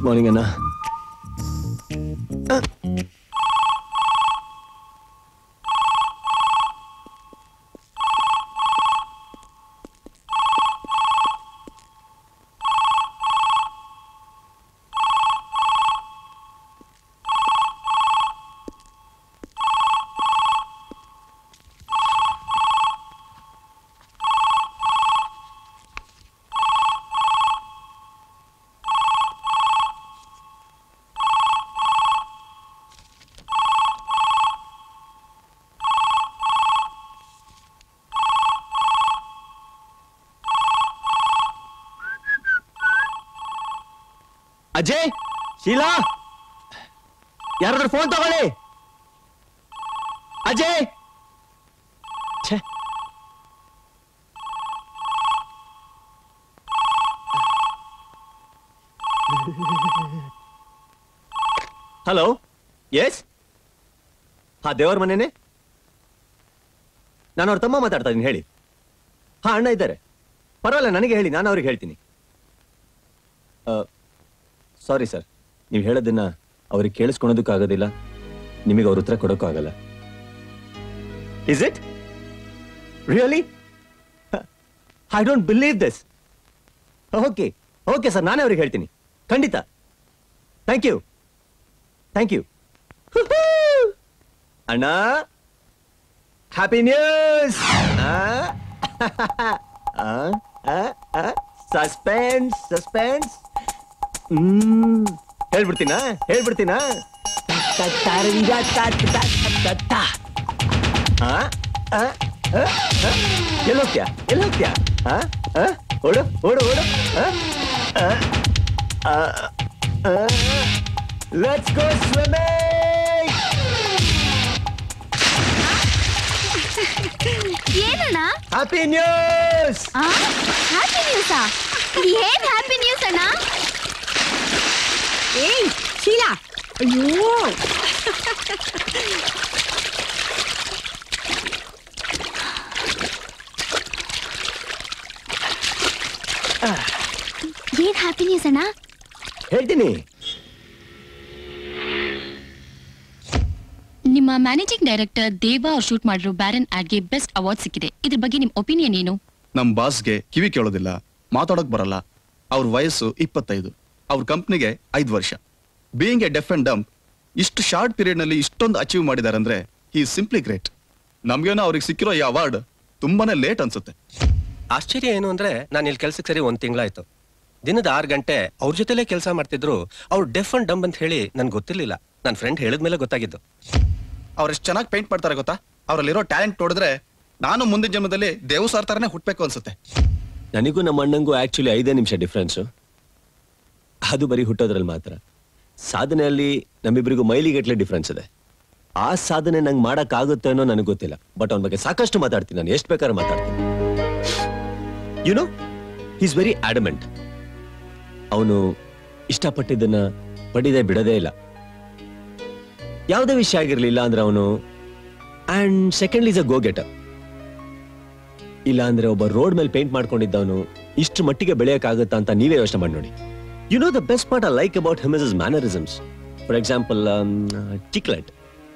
Good morning ಅಣ್ಣ ಅಜಯ್ ಶೀಲಾ ಯಾರಾದ್ರೂ phone ತಗೊಳ್ಳಿ ಅಜಯ್ ಛೇ ಹಲೋ ಎಸ್ ಹಾ ದೇವರ ಮನೇನೆ ನಾನು ಅವ್ರ ತಮ್ಮ ಮಾತಾಡ್ತಾ ಇದ್ದೀನಿ ಹೇಳಿ ಹಾ ಅಣ್ಣ ಇದ್ದಾರೆ ಪರವಾಗಿಲ್ಲ ನನಗೆ ಹೇಳಿ ನಾನು ಅವ್ರಿಗೆ ಹೇಳ್ತೀನಿ ಸಾರಿ ಸರ್ ನೀವು ಹೇಳೋದನ್ನ ಅವ್ರಿಗೆ ಕೇಳಿಸ್ಕೊಳೋದಕ್ಕಾಗೋದಿಲ್ಲ ನಿಮಗೆ ಅವ್ರ ಉತ್ತರ ಕೊಡೋಕ್ಕೂ ಆಗಲ್ಲ is it really I don't believe this okay okay sir ನಾನೇ ಅವ್ರಿಗೆ ಹೇಳ್ತೀನಿ ಖಂಡಿತ ಥ್ಯಾಂಕ್ ಯು ಥ್ಯಾಂಕ್ ಯು ಅಣ್ಣ happy news suspense suspense hmm ಹೇಳ್ಬಿಡ್ತೀನಾ ಹೇಳ್ಬಿಡ್ತೀನಾ ಎಲ್ಲಿ ಹೋಗ್ತೀಯಾ ಎಲ್ಲಿ ಹೋಗ್ತೀಯಾ ಆ? ಆ? ಓಡು ಓಡು ಓಡು ಲೆಟ್ಸ್ ಗೋ ಸ್ವಿಮ್ಮಿಂಗ್ ಏನಣ್ಣ ಹ್ಯಾಪಿ ನ್ಯೂಸ್ ಹ್ಯಾಪಿ ನ್ಯೂಸಾ ಏನ್ ಹ್ಯಾಪಿ ನ್ಯೂಸ್ ಅಣ್ಣ ಏಯ್ ಶೀಲಾ ಅಯ್ಯೋ ಏನ್ ಹ್ಯಾಪಿ ನ್ಯೂಸ್ ಅಣ್ಣ ಹೇಳ್ತೀನಿ ನಿಮ್ಮ ಮ್ಯಾನೇಜಿಂಗ್ ಡೈರೆಕ್ಟರ್ ದೇವಾ ಅವ್ರು ಶೂಟ್ ಮಾಡಿರೋ ಬ್ಯಾರನ್ ಆಡ್ಗೆ ಬೆಸ್ಟ್ ಅವಾರ್ಡ್ ಸಿಕ್ಕಿದೆ ಇದ್ರ ಬಗ್ಗೆ ನಿಮ್ ಒಪಿನಿಯನ್ ಏನು ನಮ್ ಬಾಸ್ಗೆ ಕಿವಿ ಕೇಳೋದಿಲ್ಲ ಮಾತಾಡೋಕ್ ಬರಲ್ಲ ಅವ್ರ ವಯಸ್ಸು ಇಪ್ಪತ್ತೈದು ಅವ್ರ ಕಂಪ್ನಿಗೆ ಐದು ವರ್ಷ being a deaf and dumb ಇಷ್ಟು ಶಾರ್ಟ್ ಪೀರಿಯಡ್ ನಲ್ಲಿ ಇಷ್ಟೊಂದು ಅಚೀವ್ ಮಾಡಿದ್ದಾರೆ ಅಂದ್ರೆ ಈ ಸಿಂಪ್ಲಿ ಗ್ರೇಟ್ ನಮ್ಗೇನೋ ಅವ್ರಿಗೆ ಸಿಕ್ಕಿರೋ ಈ ಅವಾರ್ಡ್ ತುಂಬಾನೇ ಲೇಟ್ ಅನ್ಸುತ್ತೆ ಆಶ್ಚರ್ಯ ಏನು ಅಂದ್ರೆ ನಾನು ಇಲ್ಲಿ ಕೆಲ್ಸಕ್ಕೆ ಸರಿ ಒಂದ್ ತಿಂಗಳಾಯ್ತು ದಿನದ ಆರು ಗಂಟೆ ಅವ್ರ ಜೊತೆಲೇ ಕೆಲಸ ಮಾಡ್ತಿದ್ರು ಅವ್ರು ಡೆಫ್ ಅಂಡ್ ಡಂಬ್ ಅಂತ ಹೇಳಿ ನನ್ಗೆ ಗೊತ್ತಿರ್ಲಿಲ್ಲ ನನ್ನ ಫ್ರೆಂಡ್ ಹೇಳಿದ್ಮೇಲೆ ಗೊತ್ತಾಗಿದ್ದು ಅವ್ರು ಎಷ್ಟು ಚೆನ್ನಾಗಿ ಪೇಂಟ್ ಮಾಡ್ತಾರೆ ಗೊತ್ತಾ ಅವರಲ್ಲಿರೋ ಟ್ಯಾಲೆಂಟ್ ನೋಡಿದ್ರೆ ನಾನು ಮುಂದಿನ ಜನ್ಮದಲ್ಲಿ ದೇವ್ ಸಾರ್ ತರನೇ ಹುಟ್ಬೇಕು ಅನ್ಸುತ್ತೆ ನನಗೂ ನಮ್ಮ ಅಣ್ಣಂಗೂ ಆಕ್ಚುಲಿ ಐದೇ ನಿಮಿಷ ಡಿಫ್ರೆನ್ಸು ಅದು ಬರೀ ಹುಟ್ಟೋದ್ರಲ್ಲಿ ಮಾತ್ರ ಸಾಧನೆಯಲ್ಲಿ ನಮ್ಮಿಬ್ಬರಿಗೂ ಮೈಲಿಗಟ್ಲೆ ಡಿಫ್ರೆನ್ಸ್ ಇದೆ ಆ ಸಾಧನೆ ನಂಗೆ ಮಾಡೋಕ್ಕಾಗುತ್ತೆ ಅನ್ನೋ ನನಗೆ ಗೊತ್ತಿಲ್ಲ ಬಟ್ ಅವನ ಬಗ್ಗೆ ಸಾಕಷ್ಟು ಮಾತಾಡ್ತೀನಿ ನಾನು ಎಷ್ಟು ಬೇಕಾದ್ರೂ ಮಾತಾಡ್ತೀನಿ ಯುನೋ ಈಸ್ ವೆರಿ ಆಡಮೆಂಟ್ ಅವನು ಇಷ್ಟಪಟ್ಟಿದ್ದನ್ನ ಪಡಿದೆ ಬಿಡದೇ ಇಲ್ಲ ಯಾವುದೇ ವಿಷಯ ಆಗಿರ್ಲಿಲ್ಲ ಅಂದ್ರೆ ಅವನು and second is a go getter ಇಲ್ಲ ಅಂದ್ರೆ ಒಬ್ಬ ರೋಡ್ ಮೇಲೆ ಪೇಂಟ್ ಮಾಡ್ಕೊಂಡಿದ್ದವನು ಇಷ್ಟು ಮಟ್ಟಿಗೆ ಬೆಳೆಯಕ್ಕಾಗತ್ತಾ ಅಂತ ನೀವೇ ಯೋಚನೆ ಮಾಡಿ ನೋಡಿ you know the best part I like about him is mannerisms for example chiclet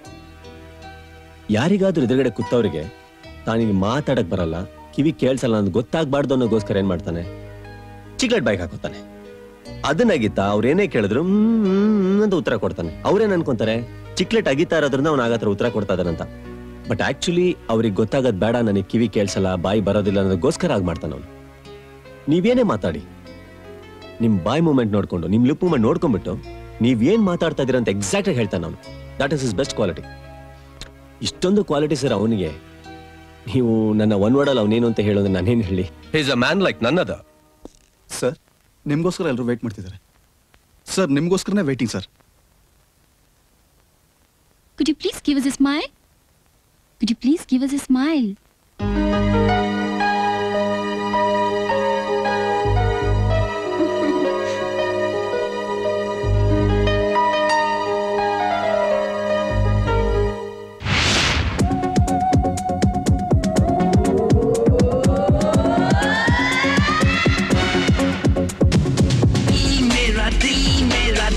ಯಾರಿಗಾದ್ರೂ ಎದುರುಗಡೆ ಕೂತವ್ರಿಗೆ ತಾನಿಗೆ ಮಾತಾಡಕ್ ಬರಲ್ಲ ಕಿವಿ ಕೇಳ್ಸಲ್ಲ ಅಂತ ಗೊತ್ತಾಗ್ಬಾರ್ದು ಅನ್ನೋಗೋಸ್ಕರ ಏನ್ ಮಾಡ್ತಾನೆ ಚಿಕ್ಲೆಟ್ ಬೈಕ್ ಹಾಕೋತಾನೆ ಅದನ್ನಾಗಿತ್ತ ಅವ್ರೇನೇ ಕೇಳಿದ್ರು "ಹ್ಮ್, ಹ್ಮ್, ಹ್ಮ್" ಅಂತ ಉತ್ತರ ಕೊಡ್ತಾನೆ ಅವ್ರೇನ್ ಅನ್ಕೊಂತಾರೆ ಚಿಕ್ಲೆಟ್ ಅಗಿತಾ ಇರೋದ್ರಿಂದ ಅವ್ನ ಆಗತ್ರ ಉತ್ತರ ಕೊಡ್ತಾ ಇದಾನಂತ ಬಟ್ ಆಕ್ಚುಲಿ ಅವ್ರಿಗೆ ಗೊತ್ತಾಗದ್ ಬೇಡ ನನಗೆ ಕಿವಿ ಕೇಳ್ಸಲ್ಲ ಬಾಯಿ ಬರೋದಿಲ್ಲ ಅನ್ನೋದಕ್ಕೋಸ್ಕರ ಆಗಿ ಮಾಡ್ತಾನೆ ಅವನು ನೀವೇನೇ ಮಾತಾಡಿ ನಿಮ್ ಬಾಯ್ ಮೂಮೆಂಟ್ ನೋಡ್ಕೊಂಡು ನಿಮ್ ಲಿಪ್ ಮೂಮೆಂಟ್ ನೋಡ್ಕೊಂಡ್ಬಿಟ್ಟು ನೀವೇನ್ ಮಾತಾಡ್ತಾ ಇದೀರ ಅಂತ ಎಕ್ಸಾಕ್ಟ್ ಆಗಿ ಹೇಳ್ತಾನೆ ಅವನು that is is best quality ಇಷ್ಟೊಂದು ಕ್ವಾಲಿಟಿ ಸರ್ ಅವನಿಗೆ ನೀವು ನನ್ನ ಒನ್ ವರ್ಡಲ್ಲಿ ಅವನೇನು ಅಂತ ಹೇಳೋದು ನಾನೇನು ಹೇಳಿ ಈಸ್ ಅ ಮ್ಯಾನ್ ಲೈಕ್ ನನ್ನದ ಸರ್ ನಿಮ್ಗೋಸ್ಕರ ಎಲ್ಲರೂ ವೇಟ್ ಮಾಡ್ತಿದ್ದಾರೆ ಸರ್ ನಿಮ್ಗೋಸ್ಕರನೇ waiting sir Could you please give us a smile? Could you please give us a smile? मेरा दिल मेरा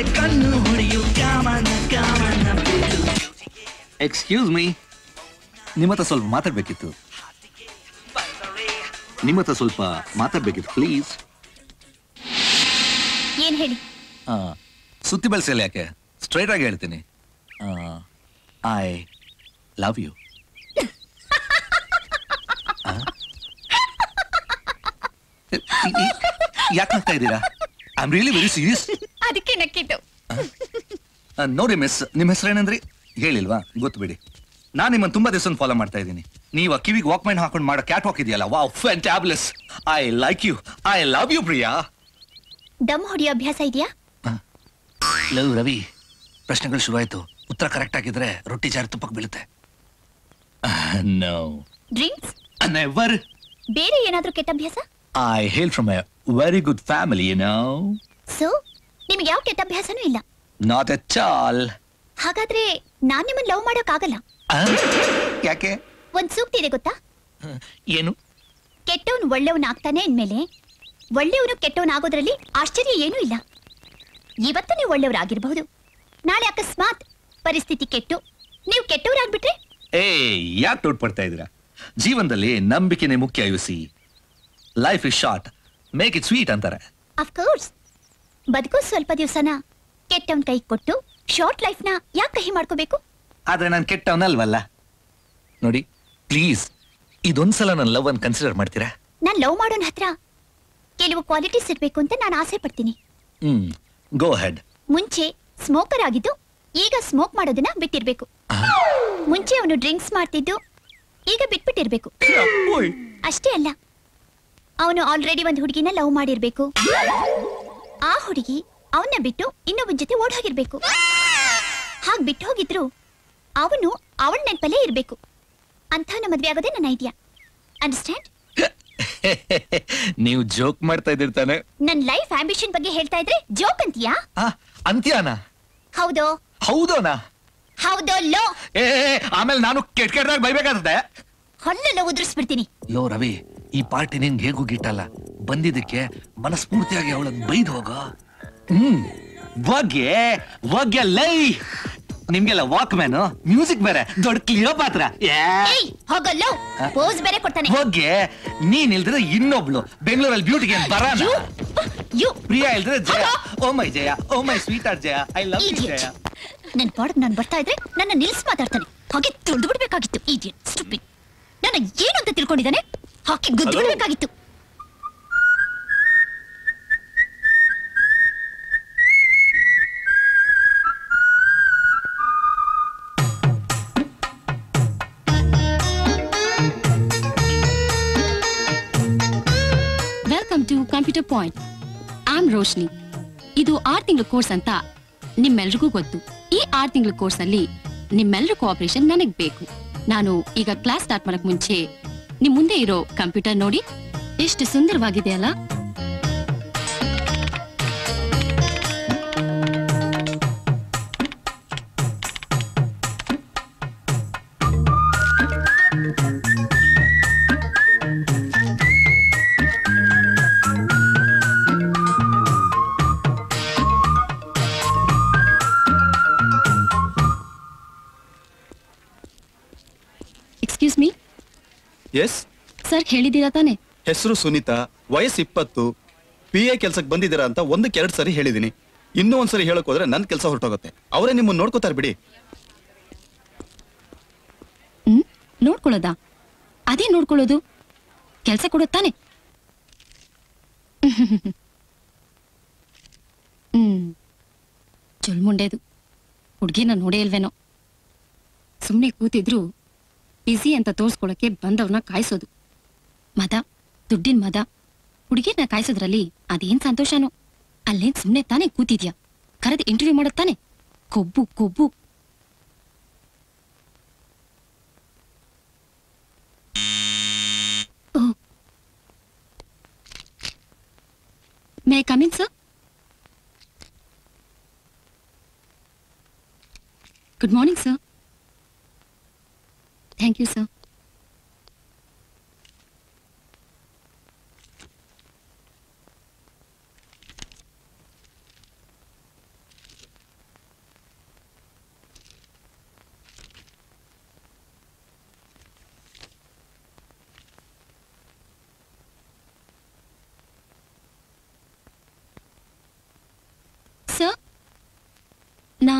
ಕಣ್ಣು ಹೊಡೆಯು ಕಾಮನ ಕಾಮನ ಬಿಡು ಎಕ್ಸ್ಕ್ಯೂಸ್ ಮೀ ನಿಮ್ಮ ಹತ್ರ ಸ್ವಲ್ಪ ಮಾತಾಡ್ಬೇಕಿತ್ತು ನಿಮ್ಮ ಹತ್ರ ಸ್ವಲ್ಪ ಮಾತಾಡ್ಬೇಕಿತ್ತು ಪ್ಲೀಸ್ ಏನ್ ಹೇಳಿ ಸುತ್ತಿ ಬೆಳೆಸಲ್ಲ ಯಾಕೆ ಸ್ಟ್ರೈಟ್ ಆಗಿ ಹೇಳ್ತೀನಿ ಐ ಲವ್ ಯು ಯಾಕೆ ಆಗ್ತಾ ಇದ್ದೀರಾ I am really very serious ಅದಕ್ಕೆ ನಕ್ಕಿದ್ದು ನೋಡಿ ಮಿಸ್ ನಿಮ್ಮ ಹೆಸರೇನಂದ್ರಿ ಹೇಳಿಲ್ವಾ ಗೊತ್ತು ಬಿಡಿ ನಾನು ನಿಮ್ಮನ್ನು ತುಂಬಾ ದಿವಸ ಫಾಲೋ ಮಾಡ್ತಾ ಇದ್ದೀನಿ ನೀವು ಆ ಕಿವಿಗೆ ವಾಕ್ಮೈನ್ ಹಾಕೊಂಡು ಮಾಡೋ ಕ್ಯಾಟ್ ವಾಕ್ ಇದೆಯಲ್ಲ wow fantabulous I like you I love you Priya ದಮ್ ಹೊಡಿಯೋ ಅಭ್ಯಾಸ ಇದೆಯಾ ಲವ್ ರವಿ ಪ್ರಶ್ನೆಗಳು ಶುರುವಾಯ್ತು ಉತ್ತರ ಕರೆಕ್ಟ್ ಆಗಿದ್ರೆ ರೊಟ್ಟಿ ಜಾರಿ ತುಪ್ಪಕ್ಕೆ ಬೀಳುತ್ತೆ ನೋ ಡ್ರಿಂಕ್ಸ್ ನೆವರ್ ಬೇರೆ ಏನಾದ್ರೂ ಕೆಟ್ಟ ಅಭ್ಯಾಸ I hail from a very good family you know so ನಿಮ್ಗೆ ಯಾವ ಕೆಟ್ಟ ಅಭ್ಯಾಸನೂ ಇಲ್ಲ ನಾಟ್ ಎಟ್ ಆಲ್ ಹಾಗಾದ್ರೆ ನಾನ್ ನಿಮ್ಮನ್ನ ಲವ್ ಮಾಡೋಕ್ ಆಗಲ್ಲ ಯಾಕೆ ಒಂದ್ ಸೂಕ್ತಿ ಇದೆ ಗೊತ್ತಾ ಏನು ಕೆಟ್ಟವನು ಒಳ್ಳೆಯವನ್ ಆಗ್ತಾನೆ ಅಂದ್ಮೇಲೆ ಒಳ್ಳೆಯವನು ಕೆಟ್ಟವನ್ ಆಗೋದ್ರಲ್ಲಿ ಆಶ್ಚರ್ಯ ಏನೂ ಇಲ್ಲ ಇವತ್ತು ನೀವು ಒಳ್ಳೆಯವರಾಗಿರ್ಬಹುದು ನಾಳೆ ಅಕಸ್ಮಾತ್ ಪರಿಸ್ಥಿತಿ ಕೆಟ್ಟು ನೀವು ಕೆಟ್ಟವರಾಗ್ಬಿಟ್ರೆ ಏ ಯಾಕೆ ಡೌಟ್ ಪಡ್ತಾ ಇದ್ದೀರಾ ಜೀವನದಲ್ಲಿ ನಂಬಿಕೆನೇ ಮುಖ್ಯ you see life is short make it sweet ಅಂತಾರೆ ಅಫ್ಕೋರ್ಸ್ ಬದುಕೋ ಸ್ವಲ್ಪ ದಿವಸನ ಕೆಟ್ಟವನ್ ಕೈ ಕೊಟ್ಟು ಶಾರ್ಟ್ ಲೈಫ್ನ ಯಾಕೆ ಕಹಿ ಮಾಡ್ಕೋಬೇಕು ಆದ್ರೆ ನಾನು ಕೆಟ್ಟವನಲ್ವಲ್ಲ ನೋಡಿ ಪ್ಲೀಸ್ ಇದೊಂದ್ಸಲ ನನ್ನ ಲವ್ ಅನ್ನು ಕನ್ಸಿಡರ್ ಮಾಡ್ತೀರಾ ನಾನ್ ಲವ್ ಮಾಡೋನ್ ಹತ್ರ ಕೆಲವು ಕ್ವಾಲಿಟೀಸ್ ಇರ್ಬೇಕು ಅಂತ ನಾನು ಆಸೆ ಪಡ್ತೀನಿ ಹ್ಮ್ ಗೋ ಹೆಡ್ ಮುಂಚೆ ಸ್ಮೋಕರ್ ಆಗಿದ್ದು ಈಗ ಸ್ಮೋಕ್ ಮಾಡೋದನ್ನ ಬಿಟ್ಟಿರ್ಬೇಕು ಮುಂಚೆ ಅವನು ಡ್ರಿಂಕ್ಸ್ ಮಾಡ್ತಿದ್ದು ಈಗ ಬಿಟ್ಬಿಟ್ಟಿರ್ಬೇಕು ಅಷ್ಟೇ ಅಲ್ಲ ಅವನು ಆಲ್ರೆಡಿ ಒಂದು ಹುಡುಗಿನ ಲವ್ ಮಾಡಿರ್ಬೇಕು ಆ ಹುಡುಗಿ ಅವನ್ನ ಬಿಟ್ಟು ಇನ್ನೊಬ್ಬನ ಜೊತೆ ಓಡ್ ಹೋಗಿರ್ಬೇಕು ಹಾಗ್ ಬಿಟ್ಟು ಹೋಗಿದ್ರು ಅವನು ಅವಳ ನೆನಪಲ್ಲೇ ಇರ್ಬೇಕು ಅಂಥವನ ಮದ್ವೆ ಆಗೋದೇ ನನ್ನ ಐಡಿಯಾ ಅಂಡರ್ಸ್ಟ್ಯಾಂಡ್ ನೀವು ಜೋಕ್ ಮಾಡ್ತಾ ಇದ್ದಿರ್ತಾನೆ ನನ್ ಲೈಫ್ ಆಂಬಿಷನ್ ಬಗ್ಗೆ ಹೇಳ್ತಾ ಇದ್ರೆ ಜೋಕ್ ಅಂತೀಯಾ ಅಂತ್ಯಾನ ಹೌದೋ ಹೌದೋನಾ ಹೌದೋ ಲೋ ಏ ಏ, ಏ, ಆಮೇಲೆ ನಾನು ಕೆಟ್ಟ ಕೆಟ್ಟದಾಗ ಬೈಬೇಕಾಗ್ತದೆ ಹೊಲ್ಲೆಲ್ಲ ಉದುರಿಸ್ಬಿಡ್ತೀನಿ ಲೋ ರವಿ ಈ ಪಾರ್ಟಿ ನಿನ್ಗೆ ಹೇಗೂ ಗಿಟ್ಟಲ್ಲ ಬಂದಿದ್ದಕ್ಕೆ ಮನಸ್ಫೂರ್ತಿಯಾಗಿ ಅವಳನ್ನ ಬೈದ್ ಹೋಗ ಹ್ಮ್ ಬಗ್ಗೆ ಬಗ್ಗೆ ಲೈ ನಿಮ್ಗೆಲ್ಲ ವಾಕ್ ಮ್ಯಾನ್ ಮ್ಯೂಸಿಕ್ ಬೇರೆ ದೊಡ್ಡ ಕ್ಲಿಯೋ ಪಾತ್ರ ಏಯ್ ಹೋಗಲ್ಲೋ ಪೋಸ್ ಬೇರೆ ಕೊಡ್ತಾನೆ ಬಗ್ಗೆ ನೀನ್ ಇಲ್ದ್ರೆ ಇನ್ನೊಬ್ಳು ಬೆಂಗಳೂರಲ್ಲಿ ಬ್ಯೂಟಿಗೆ ಬರಾನ ಯು ಯು ಪ್ರಿಯಾ ಇಲ್ದ್ರೆ Jaya oh my Jaya oh my sweet or Jaya I love you Idiot. Jaya ನನ್ ಪಾಡಕ್ ನಾನ್ ಬರ್ತಾ ಇದ್ರೆ ನನ್ನ ನಿಲ್ಸ್ ಮಾತಾಡ್ತಾನೆ ಹಾಗೆ ತುಳಿದು ಬಿಡ್ಬೇಕಾಗಿತ್ತು ಇಡಿಯಟ್ ಸ್ಟುಪಿಡ್ ನನ್ನ ಏನು ಅಂತ ತಿಳ್ಕೊಂಡಿದ್ದಾನೆ ಹಾಕಿ ಗುದ್ದು Hello? ಬಿಡ್ಬೇಕಾಗಿತ್ತು welcome to computer point am Roshni ಇದು ಆರ್ ತಿಂಗಳ ಕೋರ್ಸ್ ಅಂತ ನಿಮ್ಮೆಲ್ರಿಗೂ ಗೊತ್ತು ಈ ಆರ್ ತಿಂಗಳ ಕೋರ್ಸ್ ಅಲ್ಲಿ ನಿಮ್ಮೆಲ್ಲರ ಕೋಆಪರೇಷನ್ ನನಗ್ ಬೇಕು ನಾನು ಈಗ ಕ್ಲಾಸ್ ಸ್ಟಾರ್ಟ್ ಮಾಡಕ್ ಮುಂಚೆ ನಿಮ್ ಮುಂದೆ ಇರೋ ಕಂಪ್ಯೂಟರ್ ನೋಡಿ ಎಷ್ಟು ಸುಂದರವಾಗಿದೆ ಅಲ್ಲ ಎಕ್ಸ್ಕ್ಯೂಸ್ ಮೀ ಎಸ್ ಸರ್ ಹೇಳಿದ್ದೀರಾ ತಾನೆ ಹೆಸರು ಸುನೀತಾ ವಯಸ್ಸು ಇಪ್ಪತ್ತು ಪಿ ಎ ಕೆಲ್ಸಕ್ಕೆ ಬಂದಿದ್ದೀರಾ ಅಂತ ಒಂದಕ್ಕೆ ಎರಡು ಸರಿ ಹೇಳಿದೀನಿ ಇನ್ನೂ ಒಂದ್ಸರಿ ಹೇಳಕ್ ಹೋದ್ರೆ ನನ್ ಕೆಲಸ ಹೊರಟೋಗುತ್ತೆ ಅವರೇ ನಿಮ್ಮನ್ನ ನೋಡ್ಕೋತಾರೆ ಬಿಡಿ ಹ್ಮ್ ನೋಡ್ಕೊಳ್ಳೋದಾ ಅದೇ ನೋಡ್ಕೊಳ್ಳೋದು ಕೆಲಸ ಕೊಡುತ್ತಾನೆ ಹ್ಮ್ ಚುಲ್ಮುಂಡೆದು ಹುಡ್ಗಿನ ನೋಡೇ ಇಲ್ವೇನೋ ಸುಮ್ನೆ ಕೂತಿದ್ರು ಬಿಸಿ ಅಂತ ತೋರ್ಸ್ಕೊಳಕ್ಕೆ ಬಂದವ್ರನ್ನ ಕಾಯಿಸೋದು ಮದ ದುಡ್ಡಿನ ಮದ ಹುಡುಗಿರ್ನ ಕಾಯಿಸೋದ್ರಲ್ಲಿ ಅದೇನ್ ಸಂತೋಷನೋ ಅಲ್ಲೇನ್ ಸುಮ್ನೆ ತಾನೇ ಕೂತಿದ್ಯಾ ಕರೆದು ಇಂಟರ್ವ್ಯೂ ಮಾಡುತ್ತಾನೆ ಕೊಬ್ಬು ಕೊಬ್ಬು may come in sir good morning sir thank you sir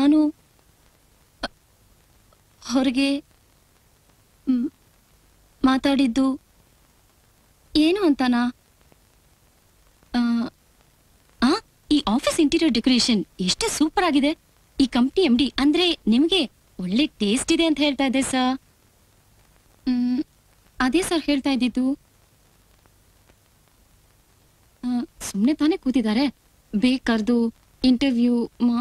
ನಾನು ಅ, ಹೊರಗೆ ಮ್, ಮಾತಾಡಿದ್ದು ಏನು ಅಂತನಾ ಆ, ಆ, ಈ ಆಫೀಸ್ ಇಂಟೀರಿಯರ್ ಡೆಕೋರೇಷನ್ ಎಷ್ಟು ಸೂಪರ್ ಆಗಿದೆ ಈ ಕಂಪ್ನಿ ಎಂ ಡಿ ಅಂದ್ರೆ ನಿಮಗೆ ಒಳ್ಳೆ ಟೇಸ್ಟ್ ಇದೆ ಅಂತ ಹೇಳ್ತಾ ಇದ್ದೆ ಸರ್ ಮ್, ಅದೇ ಸರ್ ಹೇಳ್ತಾ ಇದ್ದಿದ್ದು ಸುಮ್ಮನೆ ತಾನೇ ಕೂತಿದ್ದಾರೆ ಬೇಕರ್ದು ಇಂಟರ್ವ್ಯೂ ಮಾ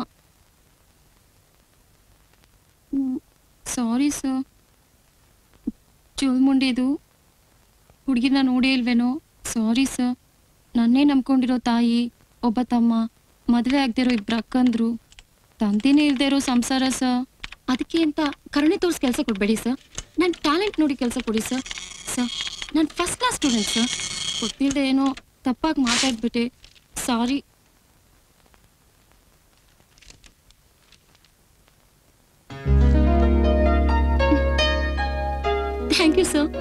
ಸಾರಿ ಸರ್ ಚುಳ್ಮುಂಡಿದು ಹುಡುಗಿನ ನೋಡೇ ಇಲ್ವೇನೋ ಸಾರಿ ಸರ್ ನನ್ನೇ ನಂಬ್ಕೊಂಡಿರೋ ತಾಯಿ ಒಬ್ಬ ತಮ್ಮ ಮದುವೆ ಆಗದಿರೋ ಇಬ್ರು ಅಕ್ಕಂದ್ರು ತಂದೆನೇ ಇಲ್ದೇ ಇರೋ ಸಂಸಾರ ಸರ್ ಅದಕ್ಕೆ ಅಂತ ಕರುಣೆ ತೋರಿಸಿ ಕೆಲಸ ಕೊಡಬೇಡಿ ಸರ್ ನನ್ನ ಟ್ಯಾಲೆಂಟ್ ನೋಡಿ ಕೆಲಸ ಕೊಡಿ ಸರ್ ಸರ್ ನಾನು ಫಸ್ಟ್ ಕ್ಲಾಸ್ ಸ್ಟೂಡೆಂಟ್ ಸರ್ ಗೊತ್ತಿಲ್ಲದೆ ಏನೋ ತಪ್ಪಾಗಿ ಮಾತಾಡ್ಬಿಟ್ಟೆ sorry thank you sir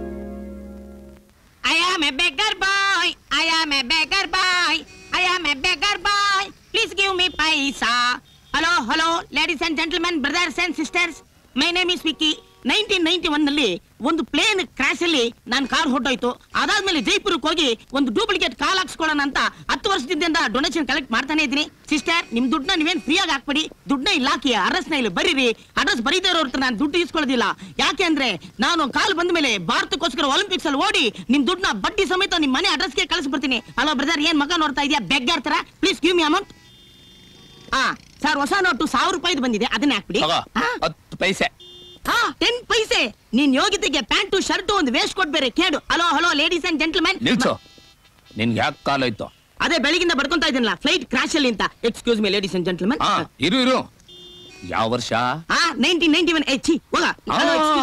I am a beggar boy. I am a beggar boy. I am a beggar boy. Please give me paisa. Hello, hello, ladies and gentlemen, brothers and sisters. My name is Vicky. Nineteen ninety one ನಲ್ಲಿ ಒಂದು plane crash ಅಲ್ಲಿ ನಾನು car ಹೊಟ್ಟೋಯ್ತು ಅದಾದ್ಮೇಲೆ ಜೈಪುರಕ್ಕೆ ಹೋಗಿ ಒಂದು duplicate ಕಾಲ್ ಹಾಕ್ಸ್ಕೊಳ್ಳೋಣ ಅಂತ ಹತ್ತು ವರ್ಷದಿಂದ ಡೊನೇಷನ್ ಕಲೆಕ್ಟ್ ಮಾಡ್ತಾನೆ ಇದ್ದೀನಿ ಸಿಸ್ಟರ್ ನಿಮ್ ದುಡ್ಡನ್ನ ನೀವೇನ್ ಫ್ರೀ ಆಗಿ ಹಾಕ್ಬಿಡಿ ದುಡ್ಡನ್ನ ಇಲ್ಲಿ ಹಾಕಿ ಅಡ್ರೆಸ್ ನ ಇಲ್ಲಿ ಬರೀರಿ ಅಡ್ರೆಸ್ ಬರೀದೇ ಇರೋರ್ ಹತ್ರ ನಾನು ದುಡ್ಡು ಇಸ್ಕೊಳ್ಳೋದಿಲ್ಲ ಯಾಕೆ ಅಂದ್ರೆ ನಾನು ಕಾಲ್ ಬಂದ ಮೇಲೆ ಭಾರತಕ್ಕೋಸ್ಕರ ಒಲಿಂಪಿಕ್ಸ್ ಅಲ್ಲಿ ಓಡಿ ನಿಮ್ ದುಡ್ಡನ್ನ ಬಡ್ಡಿ ಸಮೇತ ನಿಮ್ ಮನೆ ಅಡ್ರೆಸ್ಗೆ ಕಳಿಸ್ಬಿಡ್ತೀನಿ ಅಲೋ ಬ್ರದರ್ ಏನ್ ಮಗ ನೋಡ್ತಾ ಇದೆಯಾ ಬೆಗ್ಗಾರ್ ತರ ಪ್ಲೀಸ್ ಗಿವ್ ಮಿ ಅಮೌಂಟ್ ಹಾ ಸರ್ ಹೊಸ ನೋಟು ಸಾವಿರ ರೂಪಾಯಿದು ಬಂದಿದೆ ಅದನ್ನ ಹಾಕ್ಬಿಡಿ ಹಾ? ಹತ್ತು ಪೈಸೆ ಹಾ ಟೆನ್ ಪೈಸೆ ನೀನ್ ಯೋಗ್ಯತೆಗೆ ಪ್ಯಾಂಟು ಶರ್ಟ್ ಒಂದು ವೇಸ್ಟ್ ಕೊಟ್ಬೇರೆ ಕೇಳು hello hello ladies and gentlemen ನಿಲ್ಸು ನಿನ್ಗೆ ಯಾಕೆ ಕಾಲೋಯ್ತು ಅದೇ ಬೆಳಗಿಂದ ಬಡ್ಕೊಂತಾ ಇದ್ದೀನಲ್ಲ ಫ್ಲೈಟ್ ಕ್ರಾಶ್ ಅಲ್ಲಿ ಅಂತ excuse me ladies and gentlemen ಹಾ ಇರು ಇರು ಯಾವ ವರ್ಷ ಹಾ ನೈನ್ಟೀನ್ ನೈನ್ಟಿ ಒನ್ ಎಚ್ ಹೋಗ ಆ,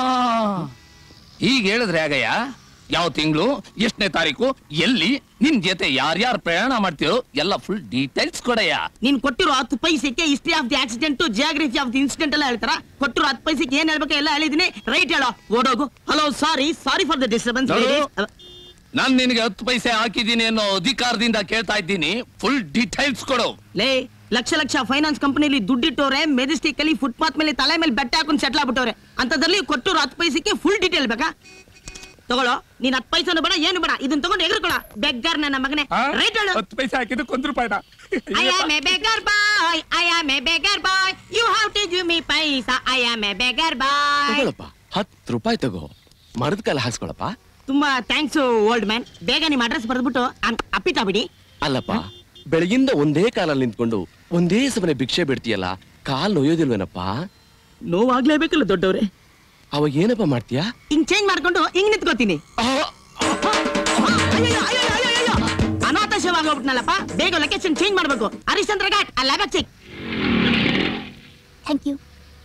ಈಗ ಹೇಳಿದ್ರೆ ಆಗಯ್ಯ ಯಾವ ತಿಂಗಳು ಎಷ್ಟನೇ ತಾರೀಕು ಎಲ್ಲಿ ನಿನ್ ಜೊತೆ ಯಾರ್ಯಾರು ಪ್ರಯಾಣ ಮಾಡ್ತೀರೋ ಎಲ್ಲ ಫುಲ್ ಡೀಟೇಲ್ಸ್ ಕೊಡಯ್ಯ ನೀನ್ ಕೊಟ್ಟಿರೋ ಹತ್ತು ಪೈಸೆಗೆ history of the accident geography of the incident ಎಲ್ಲ ಹೇಳ್ತಾರ ಕೊಟ್ಟಿರೋ ಹತ್ತು ಪೈಸೆಗೆ ಏನ್ ಹೇಳ್ಬೇಕು ಎಲ್ಲ ಹೇಳಿದೀನಿ ರೈಟ್ ಹೇಳೋ ಓಡೋಗು hello sorry sorry for the disturbance ನೋಡು. ನಾನ್ ನಿನಗೆ ಹತ್ತು ಪೈಸೆ ಹಾಕಿದ್ದೀನಿ ಅನ್ನೋ ಅಧಿಕಾರದಿಂದ ಕೇಳ್ತಾ ಇದ್ದೀನಿ ಫುಲ್ ಡೀಟೇಲ್ಸ್ ಕೊಡು ಲೇ ಲಕ್ಷ ಲಕ್ಷ ಫೈನಾನ್ಸ್ ಕಂಪನಿಲಿ ದುಡ್ಡಿಟ್ಟವ್ರೆ ಮೆಜೆಸ್ಟಿಕ್ ಅಲ್ಲಿ ಫುಟ್ಪಾತ್ ಮೇಲೆ ತಲೆ ಮೇಲೆ ಬೆಟ್ಟ ಹಾಕೊಂಡು ಸೆಟ್ಲ್ ಆಗ್ಬಿಟ್ಟವ್ರೆ ಅಂತದ್ರಲ್ಲಿ ಕೊಟ್ಟರು ಹತ್ತು ಪೈಸೆಗೆ ಫುಲ್ ಡೀಟೇಲ್ ಬೇಕಾ ತಗೊಳ್ಳೋ ನೀನ್ ಹತ್ತು ಪೈಸೆನು ಬೇಡ ಏನು ಬೇಡ ಇದನ್ನ ತಗೊಂಡು ಎಗರ್ಕೊಳ ಬೆಗ್ಗಾರ್ ನನ್ನ ಮಗನೇ ರೈಟ್ ಹೇಳು ಹತ್ತು ಪೈಸೆ ಹಾಕಿದ್ದಕ್ಕೆ ಒಂದು ರೂಪಾಯಿನ I am a beggar boy. I am a beggar boy. You have to give me paisa. I am a beggar boy. ತಗೊಳಪ್ಪ ಹತ್ತು ರೂಪಾಯಿ ತಗೋ ಮರದ ಕಾಲ ಹಾಕ್ಸ್ಕೊಳಪ್ಪ ತುಂಬಾ ಥ್ಯಾಂಕ್ಸ್ ಓಲ್ಡ್ ಮ್ಯಾನ್ ಬೇಗ ನಿಮ್ಮ ಅಡ್ರೆಸ್ ಬರೆದ್ಬಿಟ್ಟು ಅಪ್ಪಿತಾ ಬಿಡಿ ಅಲ್ಲಪ್ಪ ಬೆಳಗಿಂದ ಒಂದೇ ಕಾಲಲ್ಲಿ ನಿಂತ್ಕೊಂಡು ಒಂದೇ ಸಮನೆ ಭಿಕ್ಷೆ ಬಿಡ್ತೀಯಲ್ಲ ಕಾಲ್ ನೋಯೋದಿಲ್ವೇನಪ್ಪ ನೋವಾಗ್ಲೇಬೇಕಲ್ಲ ದೊಡ್ಡವ್ರೆ ಅವಾಗ ಏನಪ್ಪ ಮಾಡ್ತೀಯಾ ಹಿಂಗ್ ಚೇಂಜ್ ಮಾಡ್ಕೊಂಡು ಹಿಂಗ್ ನಿಂತ್ಕೋತೀನಿ ಅಯ್ಯಯ್ಯೋ, ಅಯ್ಯಯ್ಯೋ, ಅಯ್ಯಯ್ಯೋ. ಅನಾಥ ಸೇವೆ ಆಗೋಗ್ಬಿಟ್ನಲ್ಲಪ್ಪ ಬೇಗ ಲೊಕೇಶನ್ ಚೇಂಜ್ ಮಾಡ್ಬೇಕು ಹರಿಶ್ಚಂದ್ರ ಘಾಟ್ ಅಲ್ಲ ಸಿಕ್ ಥ್ಯಾಂಕ್ ಯು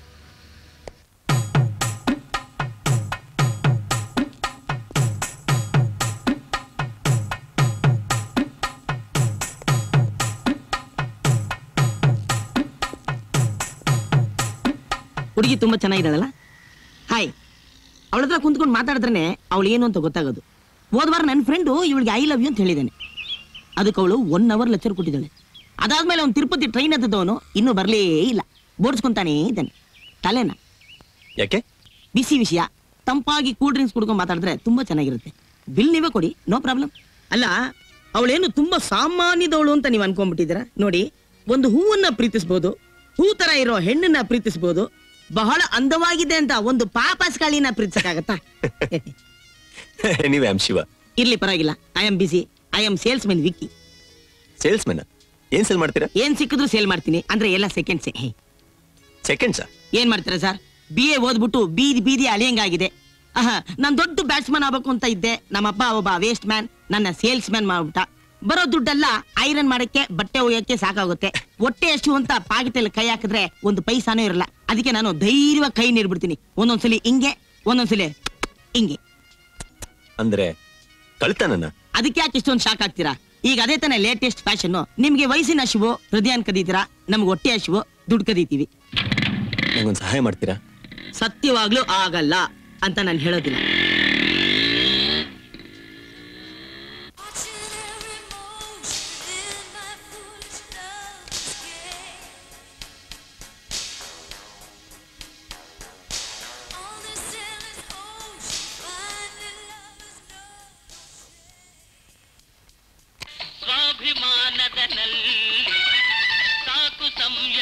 ಹುಡುಗಿ ತುಂಬಾ ಚೆನ್ನಾಗಿದ್ದಾಳಲ್ಲ ಹಾಯ್ ಅವಳ ಹತ್ರ ಕುಂತ್ಕೊಂಡು ಮಾತಾಡಿದ್ರೆ ಅವಳು ಏನು ಅಂತ ಗೊತ್ತಾಗೋದು ಹೋದ್ವಾರ ನನ್ನ ಫ್ರೆಂಡು ಇವಳಿಗೆ ಐ ಲವ್ ಯು ಅಂತ ಹೇಳಿದ್ದಾನೆ ಅದಕ್ಕೆ ಅವಳು ಒನ್ ಅವರ್ ಲೆಕ್ಚರ್ ಕೊಟ್ಟಿದ್ದಾಳೆ ಅದಾದ್ಮೇಲೆ ಅವ್ನು ತಿರುಪತಿ ಟ್ರೈನ್ ಹತ್ತದವನು ಇನ್ನೂ ಬರಲೇ ಇಲ್ಲ ಬೋಡ್ಸ್ಕೊಂತಾನೇ ಇದ್ದಾನೆ ತಲೆನ ಯಾಕೆ ಬಿಸಿ ವಿಷಯ ತಂಪಾಗಿ ಕೂಲ್ ಡ್ರಿಂಕ್ಸ್ ಕುಡ್ಕೊಂಡು ಮಾತಾಡಿದ್ರೆ ತುಂಬಾ ಚೆನ್ನಾಗಿರುತ್ತೆ ಬಿಲ್ ನೀವೇ ಕೊಡಿ ನೋ ಪ್ರಾಬ್ಲಮ್ ಅಲ್ಲ ಅವಳೇನು ತುಂಬಾ ಸಾಮಾನ್ಯದವಳು ಅಂತ ನೀವು ಅನ್ಕೊಂಡ್ಬಿಟ್ಟಿದ್ದೀರಾ ನೋಡಿ ಒಂದು ಹೂವನ್ನ ಪ್ರೀತಿಸ್ಬೋದು ಹೂ ತರ ಇರೋ ಹೆಣ್ಣನ್ನ ಪ್ರೀತಿಸ್ಬೋದು ಬಹಳ ಅಂದವಾಗಿದೆ ಅಂತ ಒಂದು ಪಾಪಸ್ ಕಾಳಿನ ಪ್ರೀತಿಸಕ್ಕಾಗತ್ತಾ ನೀವೇ ಆಮ್ ಶಿವ ಇರ್ಲಿ ಪರವಾಗಿಲ್ಲ I am busy I am salesmen Vicky salesmen ಏನ್ ಸೇಲ್ ಮಾಡ್ತೀರಾ ಏನ್ ಸಿಕ್ಕಿದ್ರು ಸೇಲ್ ಮಾಡ್ತೀನಿ ಅಂದ್ರೆ ಎಲ್ಲ ಸೆಕೆಂಡ್ಸೇ ಸೆಕೆಂಡ್ಸಾ ಏನ್ ಮಾಡ್ತೀರಾ ಸರ್ ಬಿ ಎ ಓದ್ಬಿಟ್ಟು ಬೀದಿ ಬೀದಿ ಅಳಿಯಂಗಾಗಿದೆ ಆಹಾ ನಾನ್ ದೊಡ್ಡ ಬ್ಯಾಟ್ಸ್ಮನ್ ಆಗ್ಬೇಕು ಅಂತ ಇದ್ದೆ ನಮ್ಮಪ್ಪ ಒಬ್ಬ ವೇಸ್ಟ್ ಮ್ಯಾನ್ ನನ್ನ ಸೇಲ್ಸ್ ಮ್ಯಾನ್ ಮಾಡ್ಬಿಟ್ಟ ಬರೋ ದುಡ್ಡೆಲ್ಲ ಐರನ್ ಮಾಡಕ್ಕೆ ಬಟ್ಟೆ ಒಯ್ಯಕ್ಕೆ ಸಾಕಾಗುತ್ತೆ ಹೊಟ್ಟೆ ಎಷ್ಟು ಅಂತ ಪಾಕಿಟಲ್ಲಿ ಕೈ ಹಾಕಿದ್ರೆ ಒಂದು ಪೈಸಾನೂ ಇರಲ್ಲ ಅದಕ್ಕೆ ನಾನು ಧೈರ್ಯವಾಗಿ ಕೈ ನೀಡ್ಬಿಡ್ತೀನಿ ಒಂದೊಂದ್ಸಲಿ ಹಿಂಗೆ ಒಂದೊಂದ್ಸಲಿ ಹಿಂಗೆ ಅಂದ್ರೆ ಕಳ್ತನನ ಅದಕ್ಕೆ ಯಾಕೆ ಇಷ್ಟೊಂದು ಶಾಕ್ ಆಗ್ತೀರಾ ಈಗ ಅದೇ ತಾನೇ ಲೇಟೆಸ್ಟ್ ಫ್ಯಾಷನ್ ನಿಮ್ಗೆ ವಯಸ್ಸಿನ ಹಸಿವು ಹೃದಯನ್ ಕದೀತೀರಾ ನಮ್ಗೆ ಹೊಟ್ಟೆ ಹಸಿವು ದುಡ್ಡು ಕದೀತೀವಿ ನಂಗೊಂದು ಸಹಾಯ ಮಾಡ್ತೀರಾ ಸತ್ಯವಾಗ್ಲೂ ಆಗಲ್ಲ ಅಂತ ನಾನು ಹೇಳೋದಿಲ್ಲ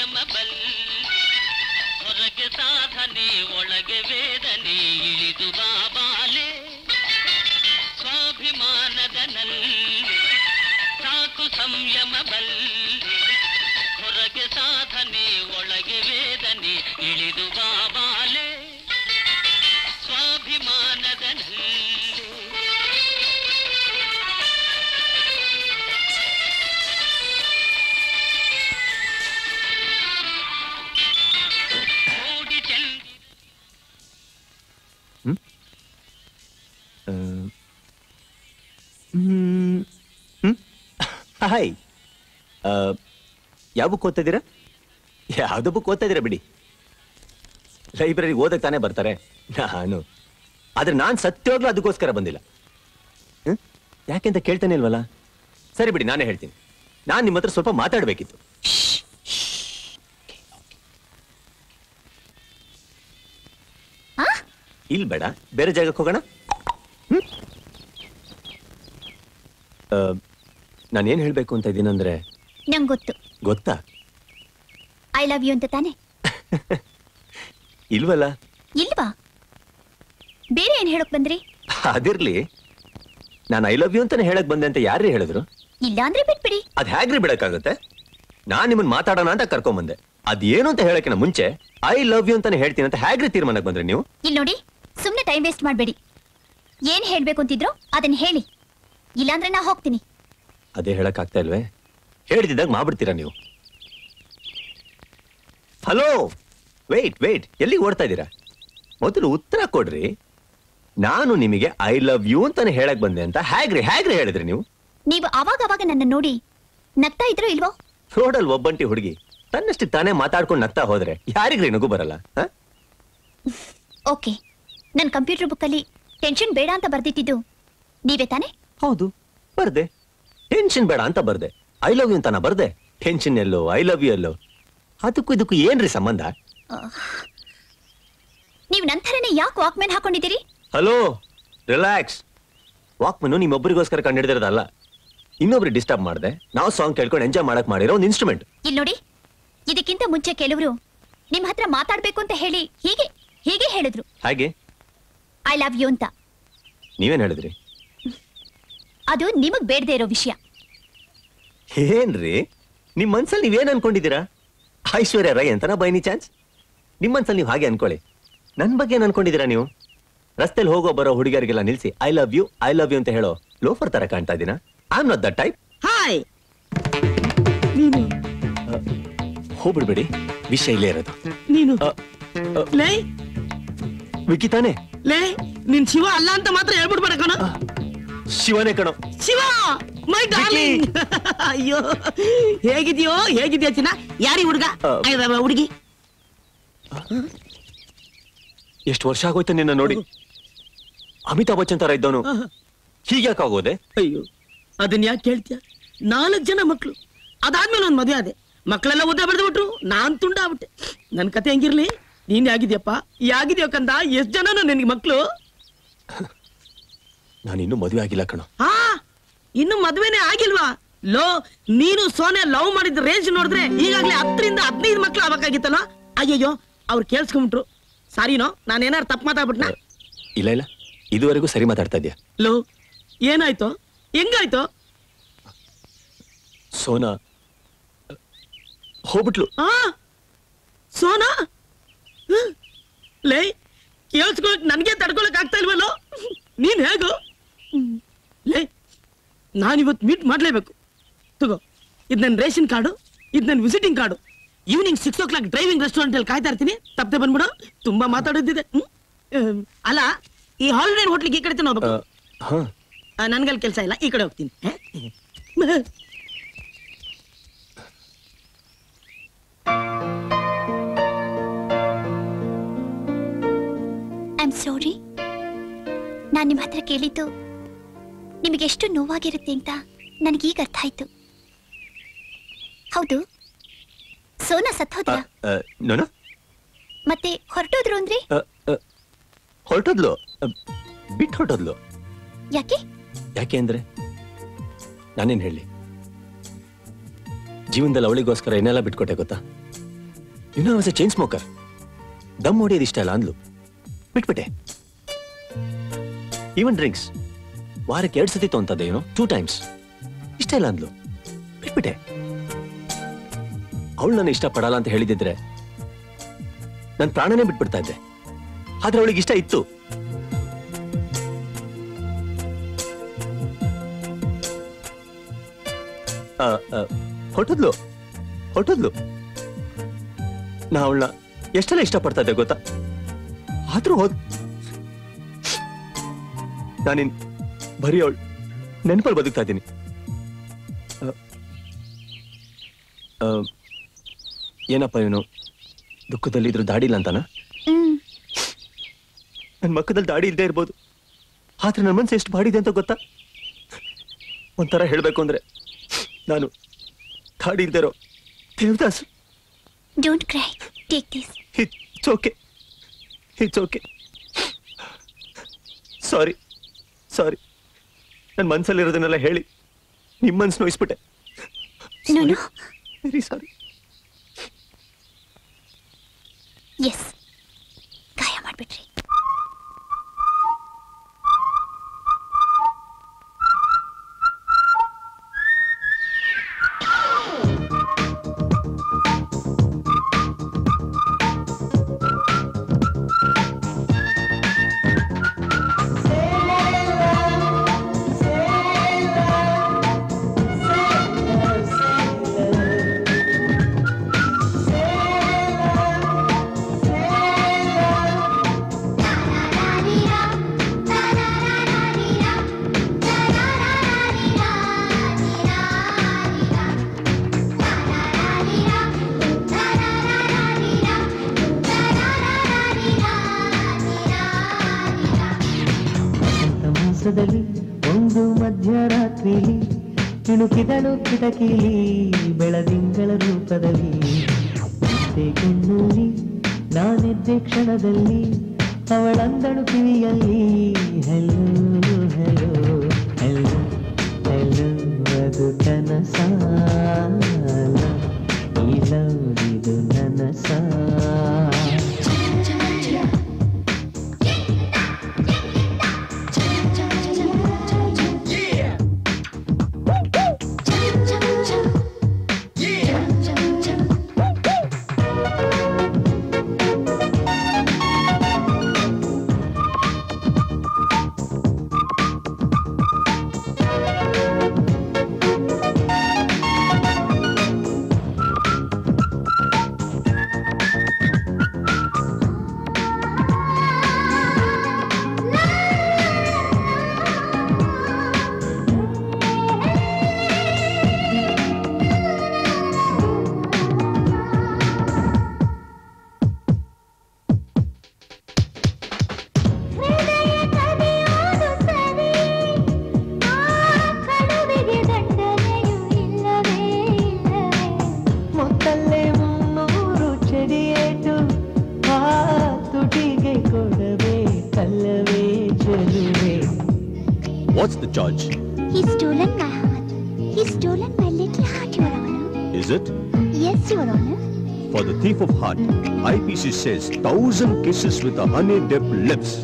ಸಂಯಮ ಬಲ್ ಹೊರಗೆ ಸಾಧನೆ ಒಳಗೆ ವೇದನೆ ಇಳಿದು ಬಾಬಾಲೆ ಸ್ವಾಭಿಮಾನದ ನಲ್ಲಿ ಸಾಕು ಸಂಯಮ ಬಲ್ ಹೊರಗೆ ಸಾಧನೆ ಒಳಗೆ ವೇದನೆ ಇಳಿದು ಬಾಬಾಲೆ ಸ್ವಾಭಿಮಾನದ ನಲ್ಲಿ ಮೂಡಿ ಚೆಂದ ಹಾಯ್ ಯಾವ ಬುಕ್ ಓದ್ತಾ ಇದ್ದೀರಾ ಯಾವ್ದೋ ಬುಕ್ ಓದ್ತಾ ಇದ್ದೀರಾ ಬಿಡಿ ಲೈಬ್ರರಿ ಓದಕ್ ತಾನೇ ಬರ್ತಾರೆ ನಾನು ಆದ್ರೆ ನಾನ್ ಸತ್ಯವಾಗ್ಲೂ ಅದಕ್ಕೋಸ್ಕರ ಬಂದಿಲ್ಲ ಹ್ಮ್? ಯಾಕೆಂತ ಕೇಳ್ತಾನೆ ಇಲ್ವಲ್ಲ ಸರಿ ಬಿಡಿ ನಾನೇ ಹೇಳ್ತೀನಿ ನಾನ್ ನಿಮ್ಮ ಹತ್ರ ಸ್ವಲ್ಪ ಮಾತಾಡ್ಬೇಕಿತ್ತು ಆ? ಇಲ್ಲಿ ಬೇಡ ಬೇರೆ ಜಾಗಕ್ಕೆ ಹೋಗೋಣ ಹ್ಮ್? ಆ, ನಾನೇನ್ ಹೇಳ್ಬೇಕು ಅಂತ ಇದ್ದೀನಂದ್ರೆ ನಂಗ್ ಗೊತ್ತು ಗೊತ್ತಾ ಐ ಲವ್ ಯು ಅಂತ ತಾನೆ ಇಲ್ವಲ್ಲ ಇಲ್ವಾ ಬೇರೆ ಏನ್ ಹೇಳಕ್ ಬಂದ್ರಿ ಅದಿರ್ಲಿ ನಾನು ಐ ಲವ್ ಯು ಅಂತಾನೆ ಹೇಳಕ್ ಬಂದೆ ಅಂತ ಯಾರೇ ಹೇಳಿದ್ರು ಇಲ್ಲ ಅಂದ್ರೆ ಬಿಟ್ಬಿಡಿ ಅದ್ ಹೇಗ್ರಿ ಬಿಡಕ್ಕಾಗುತ್ತೆ ನಾನ್ ನಿಮ್ಮನ್ ಮಾತಾಡೋಣ ಅಂತ ಕರ್ಕೊಂಡ್ ಬಂದೆ ಅದೇನು ಅಂತ ಹೇಳಕ್ಕಿನ ಮುಂಚೆ ಐ ಲವ್ ಯು ಅಂತಾನೆ ಹೇಳ್ತೀನಿ ಅಂತ ಹೇಗ್ರಿ ತೀರ್ಮಾನಕ್ಕೆ ಬಂದ್ರಿ ನೀವು ಇಲ್ಲಿ ನೋಡಿ ಸುಮ್ನೆ ಟೈಮ್ ವೇಸ್ಟ್ ಮಾಡ್ಬೇಡಿ ಏನ್ ಹೇಳ್ಬೇಕು ಅಂತಿದ್ರೋ ಅದನ್ನ ಹೇಳಿ ಇಲ್ಲಾಂದ್ರೆ ನಾ ಹೋಗ್ತೀನಿ ಅದೇ ಹೇಳಕ್ ಆಗ್ತಾ ಇಲ್ವೇ ಹೇಳ್ತಿದ್ದಾಗ ಮಾಡ್ಬಿಡ್ತೀರಾ ನೀವು ಹಲೋ ವೇಟ್ ವೇಟ್ ಎಲ್ಲಿಗೆ ಓಡ್ತಾ ಇದ್ದೀರಾ ಮೊದಲು ಉತ್ತರ ಕೊಡ್ರಿ ನಾನು ನಿಮಗೆ ಐ ಲವ್ ಯು ಅಂತಾನೆ ಹೇಳಕ್ ಬಂದೆ ಅಂತ ಹೇಗ್ರಿ ಹೇಗ್ರಿ ಹೇಳಿದ್ರಿ ನೀವು ನೀವು ಅವಾಗ ಅವಾಗ ನನ್ನ ನೋಡಿ ನಗ್ತಾ ಇದ್ರೋ ಇಲ್ವೋ ರೋಡಲ್ಲಿ ಒಬ್ಬಂಟಿ ಹುಡುಗಿ ತನ್ನಷ್ಟು ತಾನೇ ಮಾತಾಡ್ಕೊಂಡು ನಗ್ತಾ ಹೋದ್ರೆ ಯಾರಿಗ್ರಿ ನಗು ಬರಲ್ಲ ಹ? ಓಕೆ ನನ್ನ ಕಂಪ್ಯೂಟರ್ ಬುಕ್ಕಲ್ಲಿ ಟೆನ್ಷನ್ ಬೇಡ ಅಂತ ಬರ್ದಿಟ್ಟಿದ್ದು ನೀವೇ ತಾನೆ ಹೌದು ಬರ್ದೆ ಟೆನ್ಷನ್ ಬೇಡ ಅಂತ ಬರ್ದೆ ಐ ಲವ್ ಯು ಅಂತಾನ ಬರ್ದೆ ಟೆನ್ಷನ್ ಎಲ್ಲೋ ಐ ಲವ್ ಯು ಎಲ್ಲೋ ಅದಕ್ಕೂ ಇದಕ್ಕೂ ಏನ್ರಿ ಸಂಬಂಧ ನೀವು ನಂತರನೇ ಯಾಕೆ ವಾಕ್ಮೆನ್ ಹಾಕೊಂಡಿದ್ದೀರಿ ಹಲೋ ರಿಲ್ಯಾಕ್ಸ್ ವಾಕ್ಮನ್ನು ನಿಮ್ಮೊಬ್ಬರಿಗೋಸ್ಕರ ಕಂಡಿಡ್ದಿರೋದಲ್ಲ ಇನ್ನೊಬ್ರಿಗೆ ಡಿಸ್ಟರ್ಬ್ ಮಾಡಿದೆ ನಾವು ಸಾಂಗ್ ಕೇಳ್ಕೊಂಡು ಎಂಜಾಯ್ ಮಾಡಕ್ ಮಾಡಿರೋ ಒಂದು ಇನ್ಸ್ಟ್ರೂಮೆಂಟ್ ಇಲ್ಲಿ ನೋಡಿ ಇದಕ್ಕಿಂತ ಮುಂಚೆ ಕೆಲವರು ನಿಮ್ ಹತ್ರ ಮಾತಾಡ್ಬೇಕು ಅಂತ ಹೇಳಿ ಹೀಗೆ ಹೀಗೆ ಹೇಳಿದ್ರು ಹಾಗೆ ಐ ಲವ್ ಯು ಅಂತ ನೀವೇನ್ ಹೇಳಿದ್ರಿ ಅದು ನಿಮಗ್ ಬೇಡದೇ ಇರೋ ವಿಷಯ ಏನ್ರಿ ನಿಮ್ ಮನ್ಸಲ್ಲಿ ನೀವೇನ್ ಅನ್ಕೊಂಡಿದ್ದೀರಾ ಐಶ್ವರ್ಯ ರೈ ಅಂತನಾ ಬೈ ಎನಿ ಚಾನ್ಸ್ ನಿಮ್ ಮನ್ಸಲ್ಲಿ ನೀವು ಹಾಗೆ ಅನ್ಕೊಳ್ಳಿ ನನ್ ಬಗ್ಗೆ ಏನ್ ಅನ್ಕೊಂಡಿದ್ದೀರಾ ನೀವು ರಸ್ತೆಲಿ ಹೋಗೋ ಬರೋ ಹುಡುಗಿಯರಿಗೆಲ್ಲ ನಿಲ್ಸಿ I love you I love you ಅಂತ ಹೇಳೋ ಲೋಫರ್ ತರ ಕಾಣ್ತಾ ಇದೀನಾ I am not that type hi ನೀನು ಹೋಗ್ಬಿಡ್ಬೇಡಿ ವಿಷಯ ಇಲ್ಲೇ ಇರೋದು ನೀನು ಅ, ಅ, ಲೇ ವಿಕಿ ತಾನೆ ಲೇ ನಿನ್ ಶಿವ ಅಲ್ಲ ಅಂತ ಮಾತ್ರ ಹೇಳ್ಬಿಡ್ಬೇಡ ಕಣ ಶಿವನೇ ಕಣೋ ಶಿವ ಮೈ ಡಾರ್ಲಿಂಗ್ ಅಯ್ಯೋ ಹೇಗಿದ್ಯೋ ಹೇಗಿದ್ಯೋ ಚಿನ್ನ ಯಾರಿ ಹುಡುಗ ಆ. ಹುಡುಗಿ ಎಷ್ಟು ವರ್ಷ ಆಗೋಯ್ತು ನಿನ್ನ ನೋಡಿ ಅಮಿತಾಬ್ ಬಚ್ಚನ್ ತರ ಇದ್ದವನು ಹೀಗ್ಯಾಕಾಗೋದೆ ಅಯ್ಯೋ ಅದನ್ನ ಯಾಕೆ ಕೇಳ್ತೀಯ ನಾಲ್ಕು ಜನ ಮಕ್ಳು ಅದಾದ್ಮೇಲೆ ಒಂದ್ ಮದುವೆ ಆದೆ ಮಕ್ಕಳೆಲ್ಲ ಉದ್ದ ಬೆಳೆದು ಬಿಟ್ರು ನಾನ್ ತುಂಡ ಆಗ್ಬಿಟ್ಟೆ ನನ್ ಕತೆ ಹೆಂಗಿರ್ಲಿ ನೀನ್ ಯಾಗಿದ್ಯಪ್ಪ ಯಾಗಿದ್ಯೋ ಕಂದ ಎಷ್ಟ್ ಜನನು ನಿನ್ಗೆ ಮಕ್ಳು ನಾನು ಇನ್ನೂ ಮದುವೆ ಆಗಿಲ್ಲ ಕಣೋ ಹಾ ಇನ್ನು ಮದ್ವೆನೇ ಆಗಿಲ್ವಾ ಲೋ ನೀನು ಸೋನೆ ಲವ್ ಮಾಡಿದ ರೇಂಜ್ ನೋಡಿದ್ರೆ ಈಗಾಗ್ಲೇ ಹತ್ತರಿಂದ ಹದಿನೈದು ಮಕ್ಳು ಆಗ್ಬೇಕಾಗಿತ್ತಲ್ಲ ಅಯ್ಯಯ್ಯೋ ಅವ್ರು ಕೇಳಿಸ್ಕೊಂಬಿಟ್ರು ಸಾರಿನೋ ನಾನೇನಾರು ತಪ್ಪು ಮಾತಾಡ್ಬಿಟ್ನಾ ಇಲ್ಲ ಇಲ್ಲ ಇದುವರೆಗೂ ಸರಿ ಮಾತಾಡ್ತಾ ಇದ್ಯಾ ಲೋ ಏನಾಯ್ತು ಹೆಂಗಾಯ್ತು ಸೋನಾ ಹೋಗ್ಬಿಟ್ಲು ಆ ಸೋನಾ ಹ್ಮ್. ಲೇ ಕೇಳಿಸ್ಕೊಳಕ್ ನನ್ಗೆ ತಡ್ಕೊಳಕ್ ಆಗ್ತಾ ಇಲ್ವಲ್ಲೋ ನೀನ್ ಹೇಗು ಲೇ ನಾನಿವತ್ತು ಮೀಟ್ ಮಾಡ್ಲೇಬೇಕು ತಗೋ ಇದು ನನ್ನ ರೇಷನ್ ಕಾರ್ಡು ಇದು ನನ್ನ visiting card evening six o'clock driving restaurant ಅಲ್ಲಿ ಕಾಯ್ತಾ ಇರ್ತೀನಿ ತಪ್ಪದೆ ಬಂದ್ಬಿಡು ತುಂಬಾ ಮಾತಾಡೋದಿದೆ ಹ್ಮ್? ಅಹ್, ಅಲ್ಲ ಈ ಹಾಲಿಡೇ ಹೋಟ್ಲಿಗೆ ಈ ಕಡೆ ಹೋಗ್ಬೇಕು ಹಾ ನನ್ಗಲ್ಲಿ ಕೆಲಸ ಇಲ್ಲ ಈ ಕಡೆ ಹೋಗ್ತೀನಿ ಹ? ಐ ಆಮ್ ಸಾರಿ ನಾನು ನಿಮ್ಮ ಹತ್ರ ಕೇಳಿದ್ದು ನಿಮಗೆ ಎಷ್ಟು ನೋವಾಗಿರುತ್ತೆ ಅಂತ ನನಗೀಗ ಅರ್ಥ ಆಯ್ತು ಹೌದು ಸೋನಾ ಸತ್ತೋದ್ರ ನೋನು ಮತ್ತೆ ಹೊರಟೋದ್ರು ಅಂದ್ರೆ ಹೊರಟೋದ್ಲು ಬಿಟ್ಟು ಹೊರಟೋದ್ಲು ಯಾಕೆ ಯಾಕೆ ಅಂದ್ರೆ ನಾನೇನ್ ಹೇಳಿ ಜೀವನದಲ್ಲಿ ಅವಳಿಗೋಸ್ಕರ ಏನೆಲ್ಲ ಬಿಟ್ಕೊಟ್ಟೆ ಗೊತ್ತಾ ಇನ್ನೂ ವಾಸ್ ಎ ಚೈನ್ ಸ್ಮೋಕರ್ ದಮ್ ಹೊಡಿಯೋದು ಇಷ್ಟ ಇಲ್ಲ ಅಂದ್ಲು ಬಿಟ್ಬಿಟ್ಟೆ ಈವನ್ ಡ್ರಿಂಕ್ಸ್ ವಾರಕ್ಕೆ ಎರಡು ಸತಿ ತೊಗೊಂತದ್ದೆ ಏನೋ ಟೂ ಟೈಮ್ಸ್ ಇಷ್ಟ ಇಲ್ಲ ಅಂದ್ಲು ಬಿಟ್ಬಿಟ್ಟೆ ಅವಳು ನನ್ನ ಇಷ್ಟ ಪಡಲ್ಲ ಅಂತ ಹೇಳಿದಿದ್ರೆ ನನ್ನ ಪ್ರಾಣನೇ ಬಿಟ್ಬಿಡ್ತಾ ಇದ್ದೆ ಆದ್ರೆ ಅವಳಿಗೆ ಇಷ್ಟ ಇತ್ತು ಆ, ಆ, ಹೊರಟದ್ಲು ಹೊರಟದ್ಲು ನಾ ಅವಳನ್ನ ಎಷ್ಟೆಲ್ಲ ಇಷ್ಟಪಡ್ತಾ ಇದ್ದೆ ಗೊತ್ತಾ ಆದ್ರೂ ಹೋದ್ ನಾನಿನ್ ಬರೀ ಅವಳು ನೆನಪಲ್ಲಿ ಬದುಕ್ತಾ ಇದ್ದೀನಿ ಆ, ಆ, ಏನಪ್ಪ ಇವನು ದುಃಖದಲ್ಲಿ ಇದ್ರು ದಾಡಿ ಇಲ್ಲ ಅಂತಾನ ಹ್ಮ್ ನನ್ನ ಮಕ್ಕದಲ್ಲಿ ದಾಡಿ ಇಲ್ಲದೆ ಇರ್ಬೋದು ಆದ್ರೆ ನನ್ನ ಮನ್ಸು ಎಷ್ಟು ಬಾಡಿದೆ ಅಂತ ಗೊತ್ತಾ ಒಂಥರ ಹೇಳ್ಬೇಕು ಅಂದ್ರೆ ನಾನು ದಾಡಿ ಇಲ್ದೇ ಇರೋ Devdas don't cry take this it's okay it's okay sorry sorry ನನ್ನ ಮನ್ಸಲ್ಲಿರೋದನ್ನೆಲ್ಲ ಹೇಳಿ ನಿಮ್ಮ ಮನ್ಸು ನೋಯಿಸ್ಬಿಟ್ಟೆ no no very sorry yes ಗಾಯ ಮಾಡ್ಬಿಟ್ರಿ ಮಾಸದಲ್ಲಿ ಒಂದು ಮಧ್ಯರಾತ್ರಿಲಿ ಇಣುಕಿದಳು ಕಿಟಕಿಲಿ ಬೆಳದಿಂಗಳ ರೂಪದಲ್ಲಿ ಮತ್ತೆ ಕಣ್ಣಲ್ಲಿ ನಾನೆದ್ದೆ ಕ್ಷಣದಲ್ಲಿ ಅವಳಂದಳು ಕಿವಿಯಲ್ಲಿ ಹೆಲೋ ಹೆಲೋ ಹೆಲೋ ಹೆಲೋ ಅದು ಕನಸಾಲ ಈ ಲವ್ ಇದು ನನಸಾ ಮೊತ್ತಲ್ಲೇ ಮುನ್ನೂರು ಚಡಿಯೇಟು ಆ ತುಟಿಗೆ ಕೊಡವೆ ಕಲ್ಲವೇ ಚೆಲುವೆ what's the charge He stolen my heart. He stolen my little heart, Your Honor. Is it Yes, Your Honor. For the thief of heart, IPC says thousand kisses with a honey dipped lips.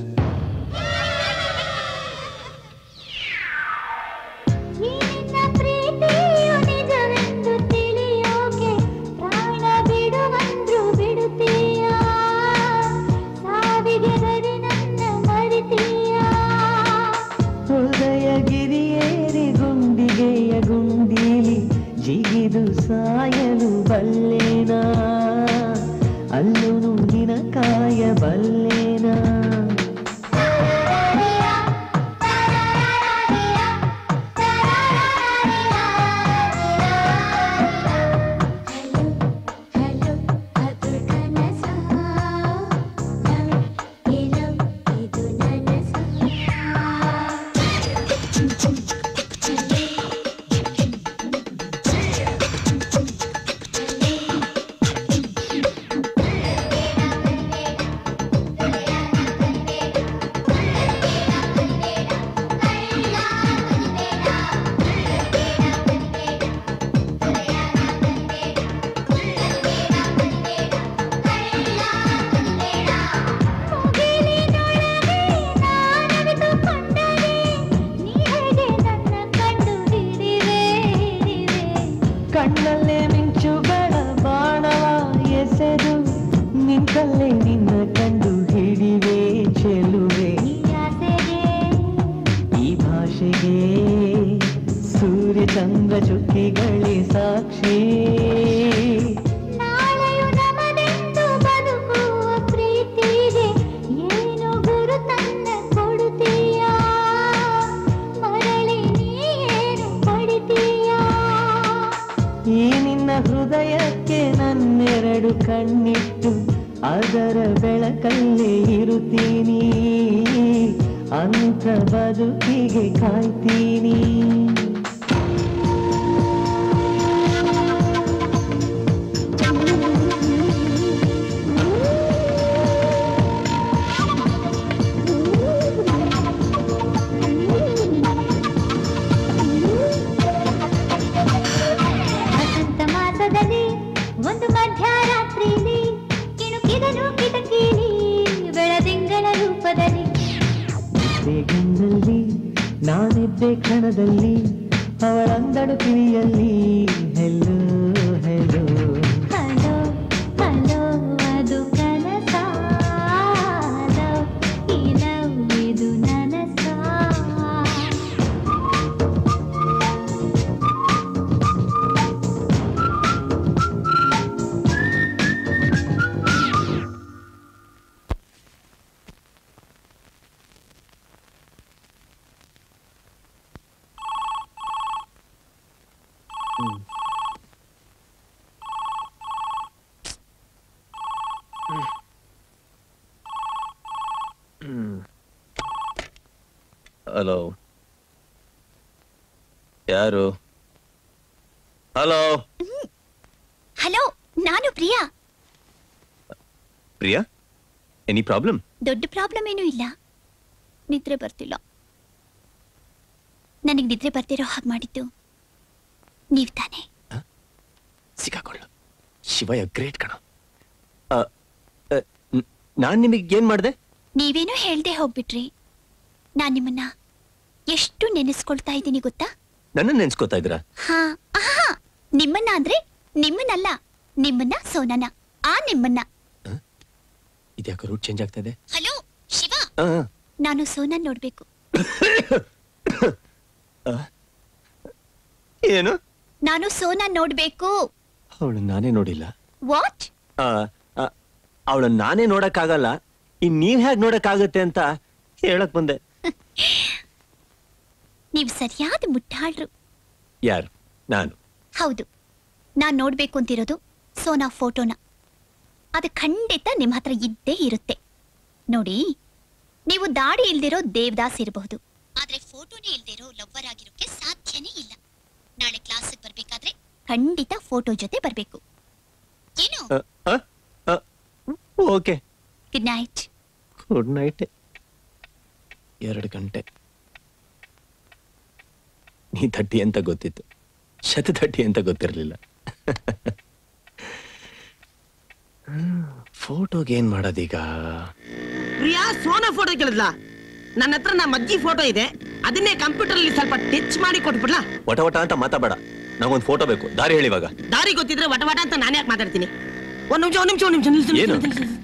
ನಿನ್ನ ಪ್ರೀತಿಯು ನಿಜವೆಂದು ತಿಳಿಯೋಕೆ ಪ್ರಾಣ ಬಿಡುವಂದ್ರು ಬಿಡುತ್ತೀಯ ಸಾವಿಗೆ ಬರಿ ನನ್ನ ಮರಿತೀಯ ಹೃದಯ ಗಿರಿಯೇರಿ ಗುಂಡಿಗೆಯ ಗುಂಡೀಲಿ ಜಿಗಿದು ಸಾಯಲು ಬಲ್ಲೇನಾ ಅಲ್ಲೂ ನಿನ ಕಾಯ ಬಲ್ಲೇನಾ ಕನಸಲ್ಲೇ ನಿನ್ನ ಕಂಡು ಹಿಡಿವೆ ಚೆಲುವೆ ಈ ಭಾಷೆಗೆ ಸೂರ್ಯ ಚಂದ್ರ ಚುಕ್ಕಿಗಳೇ ಸಾಕ್ಷಿ ನಾಳೆಯು ನಮನೆಂದು ಬದುಕುವ ಪ್ರೀತಿಗೆ ಏನು ಗುರುತನ್ನ ಕೊಡುತ್ತೀಯಾ ಮರಳಿ ನೀನು ಪಡಿತೀಯಾ ಈ ನಿನ್ನ ಹೃದಯಕ್ಕೆ ನನ್ನೆರಡು ಕಣ್ಣಿಟ್ಟು ಅದರ ಬೆಳಕಲ್ಲೇ ಇರುತ್ತೀನಿ ಅಂತ ಬದುಕಿಗೆ ಕಾಯ್ತೀನಿ ವಸಂತ ಮಾಸದಲ್ಲಿ ಒಂದು ಮಧ್ಯರಾತ್ರಿಲಿ ಕಿಣುಕಿದನು ಕಿಟಕಿಲಿ ಬೆಳದಿಂಗಳ ರೂಪದಲ್ಲಿ ಬೇಗಂದಲ್ಲಿ ನಾನಿದ್ದೆ ಕ್ಷಣದಲ್ಲಿ ಅವಳಂದಳು ಕಿವಿಯಲ್ಲಿ ಹೆಲ್ಲು ಹೆಲ್ಲು ಹಲೋ ಹಲೋ ಅದು ಕನಸ ಈ ಲವ್ ಇದು ನನಸ ಹಲೋ ಯಾರು ಹಲೋ ಹಲೋ ನಾನು ಪ್ರಿಯಾ ಪ್ರಿಯಾ ಎನಿ ಪ್ರಾಬ್ಲಮ್ ದೊಡ್ಡ ಪ್ರಾಬ್ಲಮ್ ಏನೂ ಇಲ್ಲ ನಿದ್ರೆ ಬರ್ತಿಲ್ಲ ನನಗೆ ನಿದ್ರೆ ಬರ್ತಿರೋ ಹಾಗೆ ಮಾಡಿದ್ದು ನೀವ್ ತಾನೇ ಸಿಕ್ಕಾಕೊಳ್ಳು ಶಿವಯ ಗ್ರೇಟ್ ಕಣ ನಾನ್ ನಿಮಗೆ ಏನ್ ಮಾಡ್ದೆ ನೀವೇನೋ ಹೇಳ್ದೆ ಹೋಗ್ಬಿಟ್ರಿ ನಾನ್ ನಿಮ್ಮನ್ನ ಎಷ್ಟು ನೆನೆಸ್ಕೊಳ್ತಾ ಇದ್ದೀನಿ ಗೊತ್ತಾ ನನ್ನ ನೆನ್ಸ್ಕೊತಾ ಇದ್ದೀರಾ ಹಾ ಆಹಾ ನಿಮ್ಮನ್ನ ಅಂದ್ರೆ ನಿಮ್ಮನ್ನಲ್ಲ ನಿಮ್ಮನ್ನ ಸೋನನ ಆ ನಿಮ್ಮನ್ನ ಇದ್ಯಾಕೋ ರೂಟ್ ಚೇಂಜ್ ಆಗ್ತಾ ಇದೆ ಹಲೋ ಶಿವ ಆ, ನಾನು ಸೋನನ್ ನೋಡ್ಬೇಕು ಆ. ಏನು ನಾನು ಸೋನನ್ ನೋಡ್ಬೇಕು ಅವಳು ನಾನೇ ನೋಡಿಲ್ಲ ವಾಟ್ ಅವಳನ್ನ ನಾನೇ ನೋಡಕ್ಕಾಗಲ್ಲ ಇನ್ ನೀವ್ ಹೇಗ್ ನೋಡಕ್ಕಾಗತ್ತೆ ಅಂತ ಹೇಳಕ್ ಬಂದೆ ನೀವು ಸರಿಯಾದ ಮುಟ್ಟಾಳ್ರು ಯಾರು ನಾನು ಹೌದು ನಾನ್ ನೋಡ್ಬೇಕು ಅಂತಿರೋದು ಸೋನಾ ಫೋಟೋನ ಅದು ಖಂಡಿತ ನಿಮ್ ಹತ್ರ ಇದ್ದೇ ಇರುತ್ತೆ ನೋಡಿ ನೀವು ದಾಡಿ ಇಲ್ದಿರೋ ದೇವದಾಸ್ ಇರಬಹುದು ಆದ್ರೆ ಫೋಟೋನೇ ಇಲ್ದಿರೋ ಲವ್ವರ್ ಆಗಿರೋಕೆ ಸಾಧ್ಯನೇ ಇಲ್ಲ ನಾಳೆ ಕ್ಲಾಸಿಗೆ ಬರ್ಬೇಕಾದ್ರೆ ಖಂಡಿತ ಫೋಟೋ ಜೊತೆ ಬರ್ಬೇಕು ಏನು okay good night good night ಎರಡು ಗಂಟೆ ನೀ ತಟ್ಟಿ ಅಂತ ಗೊತ್ತಿತ್ತು ಶತ ತಟ್ಟಿ ಅಂತ ಗೊತ್ತಿರಲಿಲ್ಲ ಫೋಟೋಗೆ ಏನ್ ಮಾಡೋದೀಗ ಪ್ರಿಯಾ ಸೋನಾ ಫೋಟೋ ಕೇಳಿದ್ಲ ನನ್ನ ಹತ್ರ ನಮ್ಮ ಅಜ್ಜಿ ಫೋಟೋ ಇದೆ ಅದನ್ನೇ ಕಂಪ್ಯೂಟರ್ ಅಲ್ಲಿ ಸ್ವಲ್ಪ ಟಚ್ ಮಾಡಿ ಕೊಟ್ಬಿಡ್ಲಾ ವಟ ವಟ ಅಂತ ಮಾತಾಬೇಡ ನಾಗೊಂದು ಫೋಟೋ ಬೇಕು ದಾರಿ ಹೇಳಿ ಇವಾಗ ದಾರಿ ಗೊತ್ತಿದ್ರೆ ವಟ ವಟ ಅಂತ ನಾನು ಯಾಕೆ ಮಾತಾಡ್ತೀನಿ ಒಂದ್ ನಿಮಿಷ ಒಂದ್ ನಿಮಿಷ ಒಂದ್ ನಿಮಿಷ ನಿಲ್ಸು, ನಿಲ್ಸು, ಏನು? ನಿಲ್ಸು, ನಿಲ್ಸು.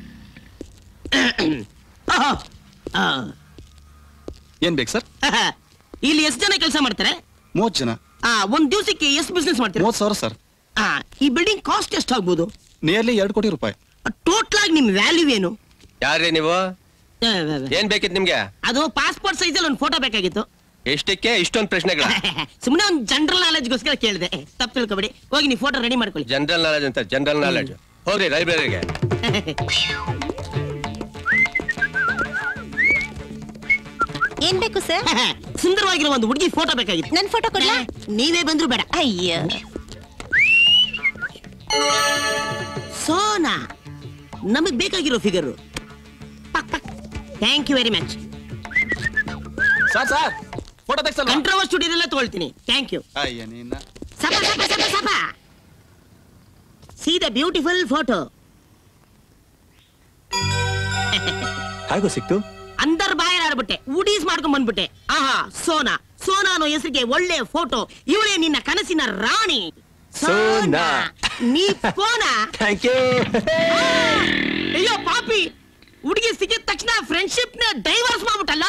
ಆಹಾ. ಆ. ಏನ್ ಬೇಕು ಸರ್ ಇಲ್ಲಿ ಎಷ್ಟು ಜನ ಕೆಲಸ ಮಾಡ್ತಾರೆ ಮೂವತ್ತು ಜನ ಆ ಒಂದ್ ದಿವಸಕ್ಕೆ ಎಷ್ಟು ಬಿಸ್ನೆಸ್ ಮಾಡ್ತೀರಾ ಮೂವತ್ತು ಸಾವಿರ ಸರ್ ಆ, ಈ ಬಿಲ್ಡಿಂಗ್ ಕಾಸ್ಟ್ ಎಷ್ಟಾಗ್ಬೋದು ನಿಯರ್ಲಿ ಎರಡು ಕೋಟಿ ರೂಪಾಯಿ ಟೋಟಲ್ ಆಗಿ ನಿಮ್ ವ್ಯಾಲ್ಯೂ ಏನು ಯಾರ್ರಿ ನೀವು ಆ, ಆ, ಆ. ಏನ್ ಬೇಕಿತ್ತು ನಿಮ್ಗೆ ಅದು ಪಾಸ್ಪೋರ್ಟ್ ಸೈಜ್ ಅಲ್ಲಿ ಒಂದು ಫೋಟೋ ಬೇಕಾಗಿತ್ತು ಎಷ್ಟಕ್ಕೆ ಇಷ್ಟೊಂದು ಪ್ರಶ್ನೆಗಳ ಸುಮ್ಮನೆ ಒಂದು ಜನರಲ್ ನಾಲೆಜ್ಗೋಸ್ಕರ ಕೇಳಿದೆ ತಪ್ಪು ತಿಳ್ಕೊಬೇಡಿ ಹೋಗಿ ನೀವು ಫೋಟೋ ರೆಡಿ ಮಾಡ್ಕೊಳ್ಳಿ ಜನರಲ್ ನಾಲೆಜ್ ಅಂತ ಜನರಲ್ ನಾಲೆಜ್ ಹೋಗ್ರಿ ಲೈಬ್ರರಿಗೆ ಏನ್ ಬೇಕು ಸರ್ ಸುಂದರವಾಗಿರೋ ಒಂದು ಹುಡುಗಿ ಫೋಟೋ ಬೇಕಾಗಿತ್ತು ನನ್ ಫೋಟೋ ಕೊಡ್ಲಾ ನೀವೇ ಬಂದ್ರು ಬೇಡ ಅಯ್ಯ ಸೋನಾ ನಮಗ್ ಬೇಕಾಗಿರೋ figure thank you very much sir sir photo ತೆಗ್ಸಲ್ಲ ಕಂಟ್ರೋವರ್ ಸ್ಟುಡಿಯೋದೆಲ್ಲ ತಗೊಳ್ತೀನಿ ಥ್ಯಾಂಕ್ ಯು ಅಯ್ಯ ನಿನ್ನ ಸಪ ಸಪ ಸಪ ಸಪ ಸಿ ದ ಬ್ಯೂಟಿಫುಲ್ ಫೋಟೋ ಹೇಗೋ ಸಿಕ್ತು ಅಂದರ್ ಬಾಯರ್ ಆಡ್ಬಿಟ್ಟೆ ಉಡೀಸ್ ಮಾಡ್ಕೊಂಡ್ ಬಂದ್ಬಿಟ್ಟೆ ಆಹಾ ಸೋನಾ ಸೋನಾ ಅನ್ನೋ ಹೆಸರಿಗೆ ಒಳ್ಳೆ ಫೋಟೋ ಇವಳೇ ನಿನ್ನ ಕನಸಿನ ರಾಣಿ ಸೋನಾ. ನೀ ಫೋನಾ ಥ್ಯಾಂಕ್ ಯು ಅಯ್ಯೋ ಪಾಪ ಫ್ರೆಂಡ್ಶಿಪ್ ನ ಡೈವರ್ಸ್ ಮಾಡ್ಬಿಟ್ಟಲ್ಲ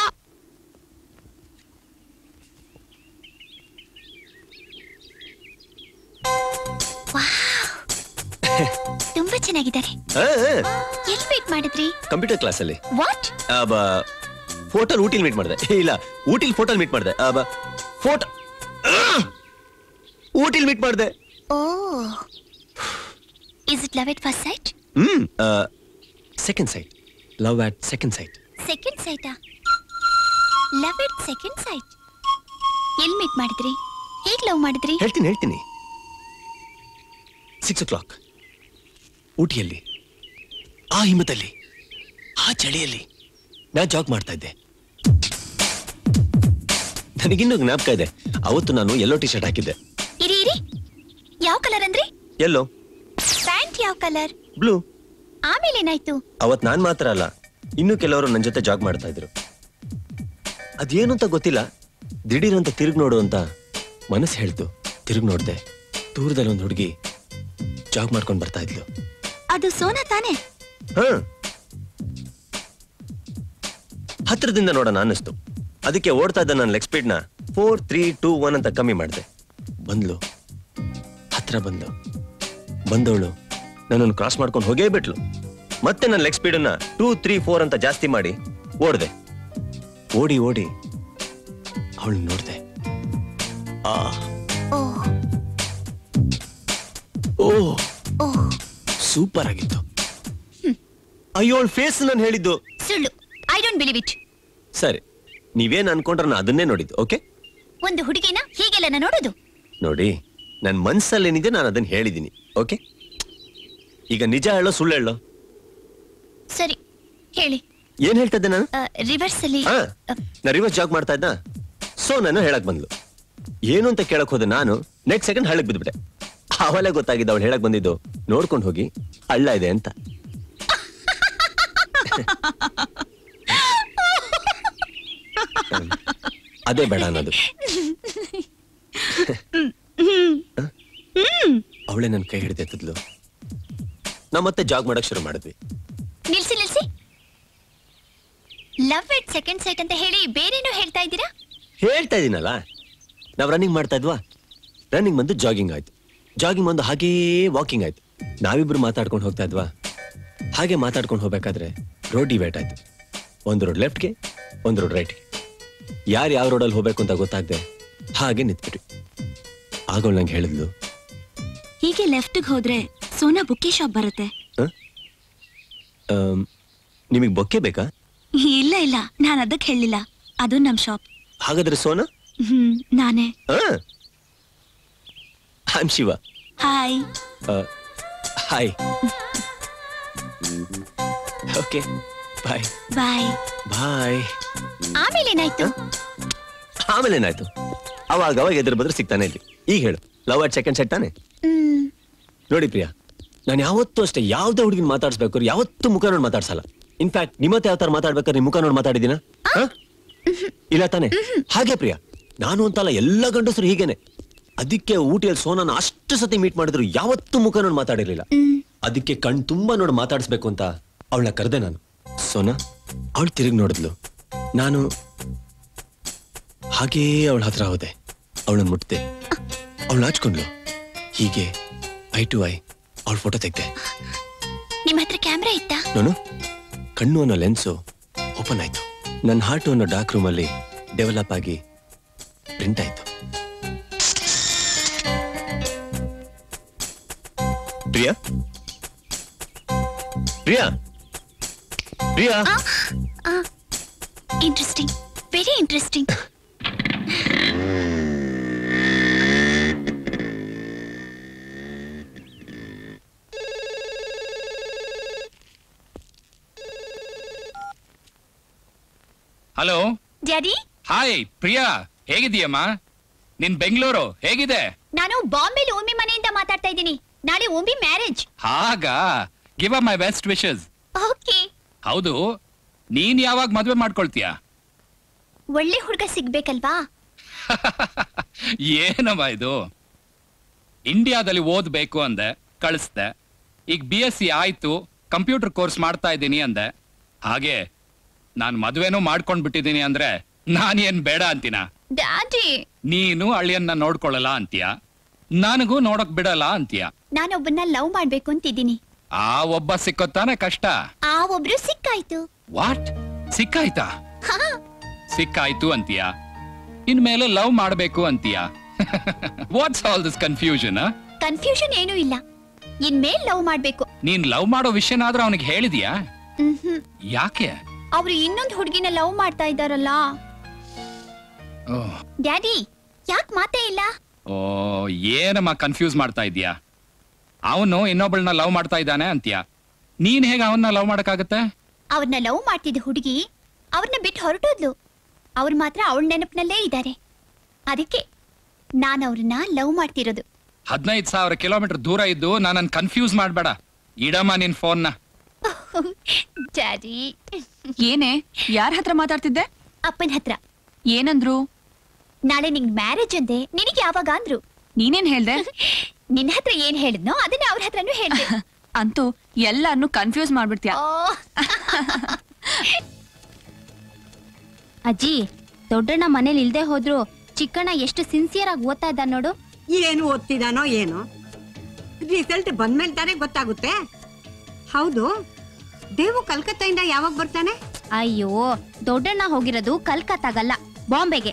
ತುಂಬಾ ಚೆನ್ನಾಗಿದ್ದಾರೆ ಎಲ್ಲಿ ಮೀಟ್ ಮಾಡಿದ್ರಿ ಕಂಪ್ಯೂಟರ್ ಕ್ಲಾಸಲ್ಲಿ ವಾಟ್ ಫೋಟೋಲ್ ಊಟಿಲ್ ಮೀಟ್ ಮಾಡಿದೆ ಇಲ್ಲ ಊಟಿಲ್ ಫೋಟೋಲ್ ಮೀಟ್ ಮಾಡಿದೆ ಫೋಟೋ ಊಟಿಲ್ ಮೀಟ್ ಮಾಡಿದೆ oh is it love at first sight hmm second sight love at second sight second ಸೈಟಾ ಲವ್ ಎಟ್ ಸೆಕೆಂಡ್ ಸೈಟ್ ಎಲ್ಲಿ ಮೀಟ್ ಮಾಡಿದ್ರಿ ಹೇಗ್ ಲವ್ ಮಾಡಿದ್ರಿ ಹೇಳ್ತೀನಿ ಹೇಳ್ತೀನಿ ಸಿಕ್ಸ್ ಓ ಕ್ಲಾಕ್ ಊಟಿಯಲ್ಲಿ ಆ ಹಿಮದಲ್ಲಿ ಆ ಚಳಿಯಲ್ಲಿ ನಾ ಜಾಗ್ ಮಾಡ್ತಾ ಇದ್ದೆ ನನಗಿನ್ನೂ ಜ್ಞಾಪಕ ಇದೆ ಅವತ್ತು ನಾನು ಎಲ್ಲೋ ಟಿ ಶರ್ಟ್ ಹಾಕಿದ್ದೆ ಇರಿ ಇರಿ ಯಾವ ಕಲರ್ ಅಂದ್ರಿ ಎಲ್ಲೋ ಪ್ಯಾಂಟ್ ಯಾವ ಕಲರ್ ಬ್ಲೂ ಆಮೇಲೆ ಏನಾಯ್ತು ಅವತ್ ನಾನ್ ಮಾತ್ರ ಅಲ್ಲ ಇನ್ನು ಕೆಲವರು ನನ್ನ ಜೊತೆ ಜಾಗ್ ಮಾಡ್ತಾ ಇದ್ರು ಅದೇನು ಅಂತ ಗೊತ್ತಿಲ್ಲ ದಿಢೀರ್ ಅಂತ ತಿರುಗ್ ನೋಡು ಅಂತ ಮನಸ್ಸು ಹೇಳ್ತು ತಿರುಗ್ ನೋಡ್ದೆ ದೂರದಲ್ಲಿ ಒಂದು ಹುಡುಗಿ ಜಾಗ್ ಮಾಡ್ಕೊಂಡ್ ಬರ್ತಾ ಇದ್ಲು ಅದು ಸೋನಾ ತಾನೆ ಹ ಹತ್ರದಿಂದ ನೋಡೋಣ ಅನ್ನಿಸ್ತು ಅದಕ್ಕೆ ಓಡ್ತಾ ಇದ್ದ ನನ್ನ ಲೆಗ್ ಸ್ಪೀಡ್ ನ ಫೋರ್ ತ್ರೀ ಟೂ ಒನ್ ಅಂತ ಕಮ್ಮಿ ಮಾಡಿದೆ ಬಂದ್ಲು ಹತ್ರ ಬಂದ್ಲು ಬಂದವಳು ನನ್ನನ್ನು ಕ್ರಾಸ್ ಮಾಡ್ಕೊಂಡು ಹೋಗೇ ಬಿಟ್ಲು ಮತ್ತೆ ನನ್ನ ಲೆಗ್ ಸ್ಪೀಡನ್ನ ಟೂ ತ್ರೀ ಫೋರ್ ಅಂತ ಜಾಸ್ತಿ ಮಾಡಿ ಓಡ್ದೆ ಓಡಿ ಓಡಿ ಅವಳು ನೋಡ್ದೆ ಆ ಓ ಓ ಓ ಸೂಪರ್ ಆಗಿತ್ತು ಅಯ್ಯೋ ಅವಳ ಫೇಸ್ ನಾನು ಹೇಳಿದ್ದು ಸುಳ್ಳು ಐ ಡೋಂಟ್ ಬಿಲೀವ್ ಇಟ್ ಸರಿ ನೀವೇನ್ ಅನ್ಕೊಂಡ್ರೆ ನಾನು ಅದನ್ನೇ ನೋಡಿದ್ದು ಓಕೆ ಒಂದು ಹುಡುಗಿನ ಹೀಗೆಲ್ಲ ನೋಡೋದು ನೋಡಿ ನನ್ನ ಮನ್ಸಲ್ಲಿ ಏನಿದೆ ನಾನು ಅದನ್ನ ಹೇಳಿದ್ದೀನಿ ಓಕೆ ಈಗ ನಿಜ ಹೇಳೋ ಸುಳ್ಳು ಹೇಳೋ ಸರಿ ಹೇಳಿ ಏನ್ ಹೇಳ್ತಾ ಇದ್ದೆ ನಾನು ರಿವರ್ಸ್ ಅಲ್ಲಿ ಹಾ ನಾ ರಿವರ್ಸ್ ಜಾಗ್ ಮಾಡ್ತಾ ಇದ್ದ ಸೊ ನಾನು ಹೇಳಕ್ ಬಂದ್ಲು ಏನು ಅಂತ ಕೇಳಕ್ ಹೋದೆ ನಾನು ನೆಕ್ಸ್ಟ್ ಸೆಕೆಂಡ್ ಹಳ್ಳಕ್ ಬಿದ್ಬಿಟ್ಟೆ ಅವಲೇ ಗೊತ್ತಾಗಿದ್ದ ಅವಳು ಹೇಳಕ್ ಬಂದಿದ್ದು ನೋಡ್ಕೊಂಡು ಹೋಗಿ ಹಳ್ಳ ಇದೆ ಅಂತ ಅದೇ ಬೇಡ ಅನ್ನೋದು ಅವಳೇ ನನ್ನ ಕೈ ಹಿಡಿದೆತ್ತಿದ್ಲು ನಾ ಮತ್ತೆ ಜಾಗ್ ಮಾಡಕ್ ಶುರು ಮಾಡಿದ್ವಿ ನಿಲ್ಸಿ ನಿಲ್ಸಿ ಲವ್ ಎಟ್ ಸೆಕೆಂಡ್ ಸೈಟ್ ಅಂತ ಹೇಳಿ ಬೇರೇನೋ ಹೇಳ್ತಾ ಇದ್ದೀರಾ ಹೇಳ್ತಾ ಇದೀನಲ್ಲ ನಾವ್ ರನ್ನಿಂಗ್ ಮಾಡ್ತಾ ಇದ್ವಾ ರನ್ನಿಂಗ್ ಬಂದು ಜಾಗಿಂಗ್ ಆಯ್ತು ಜಾಗಿಂಗ್ ಬಂದು ಹಾಗೇ ವಾಕಿಂಗ್ ಆಯ್ತು ನಾವಿಬ್ರು ಮಾತಾಡ್ಕೊಂಡು ಹೋಗ್ತಾ ಇದ್ವಾ ಹಾಗೆ ಮಾತಾಡ್ಕೊಂಡು ಹೋಗ್ಬೇಕಾದ್ರೆ ರೋಡ್ ಡಿವೈಟ್ ಆಯ್ತು ಒಂದು ರೋಡ್ ಲೆಫ್ಟ್ಗೆ ಒಂದು ರೋಡ್ ರೈಟ್ಗೆ ಯಾರು ಯಾವ ರೋಡಲ್ಲಿ ಹೋಗ್ಬೇಕು ಅಂತ ಗೊತ್ತಾಗ್ದೆ ಹಾಗೆ ನಿಂತ್ಬಿಟ್ವಿ ಆಗ ನಂಗೆ ಹೇಳಿದ್ಲು ಹೀಗೆ ಲೆಫ್ಟ್ಗೆ ಹೋದ್ರೆ ಸೋನಾ ಬುಕ್ಕಿ ಶಾಪ್ ಬರುತ್ತೆ ನಿಮಗೆ ಬೊಕ್ಕೆ ಬೇಕಾ ಇಲ್ಲ ಇಲ್ಲ ನಾನು ಅದಕ್ಕೆ ಹೇಳಿಲ್ಲ ಅದು ನಮ್ ಶಾಪ್ ಹಾಗಾದ್ರೆ ಸೋನಾ ಹ್ಮ್ ನಾನೇ I'm Shiva hi hi okay bye bye bye ಆಮೇಲೆ ಏನಾಯ್ತು ಆಮೇಲೆ ಏನಾಯ್ತು ಅವಾಗ ಅವಾಗ ಎದುರು ಬದ್ರೆ ಸಿಗ್ತಾನೆ ಇಲ್ಲಿ ಈಗ ಹೇಳು ಲವ್ ಅಟ್ ಸೆಕೆಂಡ್ ಸೆಟ್ ತಾನೆ ಹ್ಮ್ ನೋಡಿ ಪ್ರಿಯಾ ನಾನು ಯಾವತ್ತೂ ಅಷ್ಟೇ ಯಾವ್ದೇ ಹುಡುಗಿನ ಮಾತಾಡ್ಸ್ಬೇಕು ಯಾವತ್ತೂ ಮುಖ ನೋಡಿ ಮಾತಾಡ್ಸಲ್ಲ ಇನ್ಫ್ಯಾಕ್ಟ್ ನಿಮ್ಮತ್ತೆ ಯಾವ ತರ ಮಾತಾಡ್ಬೇಕಾದ್ರೆ ನಿಮ್ಮ ಮುಖ ನೋಡಿ ಮಾತಾಡಿದೀನ ಇಲ್ಲ ತಾನೆ ಹಾಗೆ ಪ್ರಿಯಾ ನಾನು ಅಂತಲ್ಲ ಎಲ್ಲ ಗಂಡಸರು ಹೀಗೇನೆ ಅದಕ್ಕೆ ಊಟಿಯಲ್ಲಿ ಸೋನಾನ ಅಷ್ಟು ಸತಿ ಮೀಟ್ ಮಾಡಿದ್ರು ಯಾವತ್ತೂ ಮುಖ ನೋಡಿ ಮಾತಾಡಿರ್ಲಿಲ್ಲ ಅದಕ್ಕೆ ಕಣ್ ತುಂಬಾ ನೋಡಿ ಮಾತಾಡಿಸ್ಬೇಕು ಅಂತ ಅವಳನ್ನ ಕರೆದೆ ನಾನು ಸೋನಾ ಅವಳು ತಿರುಗಿ ನೋಡಿದ್ಲು ನಾನು ಹಾಗೇ ಅವಳ ಹತ್ರ ಹೋದೆ ಅವಳನ್ನ ಮುಟ್ದೆ ಅವಳು ನಾಚ್ಕೊಂಡ್ಲು ಹೀಗೆ ಐ ಟು ಐ ಅವಳ ಫೋಟೋ ತೆಗ್ದೆ ನಿಮ್ ಹತ್ರ ಕ್ಯಾಮ್ರಾ ಇತ್ತಾ ನಾನು ಕಣ್ಣು ಅನ್ನೋ ಲೆನ್ಸು ಓಪನ್ ಆಯ್ತು ನನ್ನ ಹಾರ್ಟ್ ಅನ್ನೋ ಡಾರ್ಕ್ ರೂಮಲ್ಲಿ ಡೆವಲಪ್ ಆಗಿ ಪ್ರಿಂಟ್ ಆಯ್ತು Priya Priya Priya interesting very interesting hello daddy hi Priya ಹೇಗಿದೀಯಮ್ಮ ನಿನ್ ಬೆಂಗಳೂರು ಹೇಗಿದೆ ನಾನು ಬಾಂಬೆಲಿ ಓಮಿ ಮನೆಯಿಂದ ಮಾತಾಡ್ತಾ ಇದ್ದೀನಿ ನಾಳೆ ಓಮಿ ಮ್ಯಾರೇಜ್ ಹಾಗಾ give my best wishes okay ಹೌದು ನೀನ್ ಯಾವಾಗ ಮದ್ವೆ ಮಾಡ್ಕೊಳ್ತೀಯ ಒಳ್ಳೆ ಹುಡುಗ ಸಿಗ್ಬೇಕಲ್ವಾ ಏನಮ್ಮ ಇದು ಇಂಡಿಯಾದಲ್ಲಿ ಓದ್ಬೇಕು ಅಂದೆ ಕಳಿಸ್ದೆ ಈಗ ಬಿ ಎಸ್ ಸಿ ಆಯ್ತು ಕಂಪ್ಯೂಟರ್ ಕೋರ್ಸ್ ಮಾಡ್ತಾ ಇದ್ದೀನಿ ಅಂದೆ ಹಾಗೆ ನಾನ್ ಮದ್ವೆನೂ ಮಾಡ್ಕೊಂಡ್ ಬಿಟ್ಟಿದೀನಿ ಅಂದ್ರೆ ನಾನೇನ್ ಬೇಡ ಅಂತೀನ ಡ್ಯಾಡಿ ನೀನು ಅಳಿಯನ್ನ ನೋಡ್ಕೊಳ್ಳಲ್ಲ ಅಂತೀಯ ನನಗೂ ನೋಡಕ್ ಬಿಡಲ್ಲ ಅಂತೀಯ ನಾನೊಬ್ಬನ್ನ ಲವ್ ಮಾಡ್ಬೇಕು ಅಂತಿದ್ದೀನಿ ಆ ಒಬ್ಬ ಸಿಕ್ಕೋತಾನೆ ಕಷ್ಟ ಆ ಒಬ್ರು ಸಿಕ್ಕಾಯ್ತು ವಾಟ್ ಸಿಕ್ಕಾಯ್ತಾ ಹಾ ಸಿಕ್ಕಾಯ್ತು ಅಂತೀಯ ಇನ್ಮೇಲೆ ಲವ್ ಮಾಡ್ಬೇಕು ಅಂತೀಯ what's all this confusion confusion ಏನೂ ಇಲ್ಲ ಇನ್ಮೇಲ್ ಲವ್ ಮಾಡ್ಬೇಕು ನೀನ್ ಲವ್ ಮಾಡೋ ವಿಷಯನಾದ್ರೂ ಅವನಿಗೆ ಹೇಳಿದ್ಯಾ ಮ್ಹ್ಮ್. ಯಾಕೆ ಅವ್ರು ಇನ್ನೊಂದು ಹುಡುಗಿನ ಲವ್ ಮಾಡ್ತಾ ಇದ್ದಾರಲ್ಲ ಓಹ್, ಡ್ಯಾಡಿ ಯಾಕ್ ಮಾತೇ ಇಲ್ಲ ಓ ಏನಮ್ಮ ಕನ್ಫ್ಯೂಸ್ ಮಾಡ್ತಾ ಇದೀಯಾ ಅವನು ಇನ್ನೊಬ್ಬಳನ್ನ ಲವ್ ಮಾಡ್ತಾ ಇದ್ದಾನೆ ಅಂತೀಯ ನೀನ್ ಹೇಗೆ ಅವನ್ನ ಲವ್ ಮಾಡಕ್ಕಾಗತ್ತೆ ಅವ್ರನ್ನ ಲವ್ ಮಾಡ್ತಿದ್ದ ಹುಡುಗಿ ಅವ್ರನ್ನ ಬಿಟ್ಟು ಹೊರಟೋದ್ಲು ಅವ್ರು ಮಾತ್ರ ಅವಳ ನೆನಪಿನಲ್ಲೇ ಇದ್ದಾರೆ ಅದಕ್ಕೆ ನಾನು ಅವ್ರನ್ನ ಲವ್ ಮಾಡ್ತಿರೋದು ಹದಿನೈದು ಸಾವಿರ ಕಿಲೋಮೀಟರ್ ದೂರ ಇದ್ದು ನನ್ನನ್ನು ಕನ್ಫ್ಯೂಸ್ ಮಾಡ್ಬೇಡ ಇಡಮ್ಮ ನಿನ್ ಫೋನ್ನ ಡ್ಯಾಡಿ ಏನೇ ಯಾರ ಹತ್ರ ಮಾತಾಡ್ತಿದ್ದೆ ಅಪ್ಪನ ಹತ್ರ ಏನಂದ್ರು ನಾಳೆ ನಿಂಗ್ ಮ್ಯಾರೇಜ್ ಅಂದೆ ನಿನಗೆ ಯಾವಾಗ ಅಂದ್ರು ನೀನೇನ್ ಹೇಳ್ದೆ ನಿನ್ನ ಹತ್ರ ಏನ್ ಹೇಳಿದ್ನೋ ಅದನ್ನ ಅವ್ರ ಹತ್ರನೂ ಹೇಳ್ದೆ ಅಂತೂ ಎಲ್ಲಾರ್ನು ಕನ್ಫ್ಯೂಸ್ ಮಾಡ್ಬಿಡ್ತೀಯ ಅಜ್ಜಿ ದೊಡ್ಡಣ್ಣ ಮನೇಲಿ ಇಲ್ದೆ ಹೋದ್ರು ಚಿಕ್ಕಣ್ಣ ಎಷ್ಟು ಸಿನ್ಸಿಯರ್ ಆಗಿ ಓದ್ತಾ ಇದ್ದ ನೋಡು ಏನು ಓದ್ತಿದಾನೋ ಏನೋ ರಿಸಲ್ಟ್ ಬಂದ್ಮೇಲೆ ತಾನೇ ಗೊತ್ತಾಗುತ್ತೆ ಹೌದು ದೇವು ಕಲ್ಕತ್ತಾಯಿಂದ ಯಾವಾಗ ಬರ್ತಾನೆ ಅಯ್ಯೋ ದೊಡ್ಡಣ್ಣ ಹೋಗಿರೋದು ಕಲ್ಕತ್ತಾಗಲ್ಲ ಬಾಂಬೆಗೆ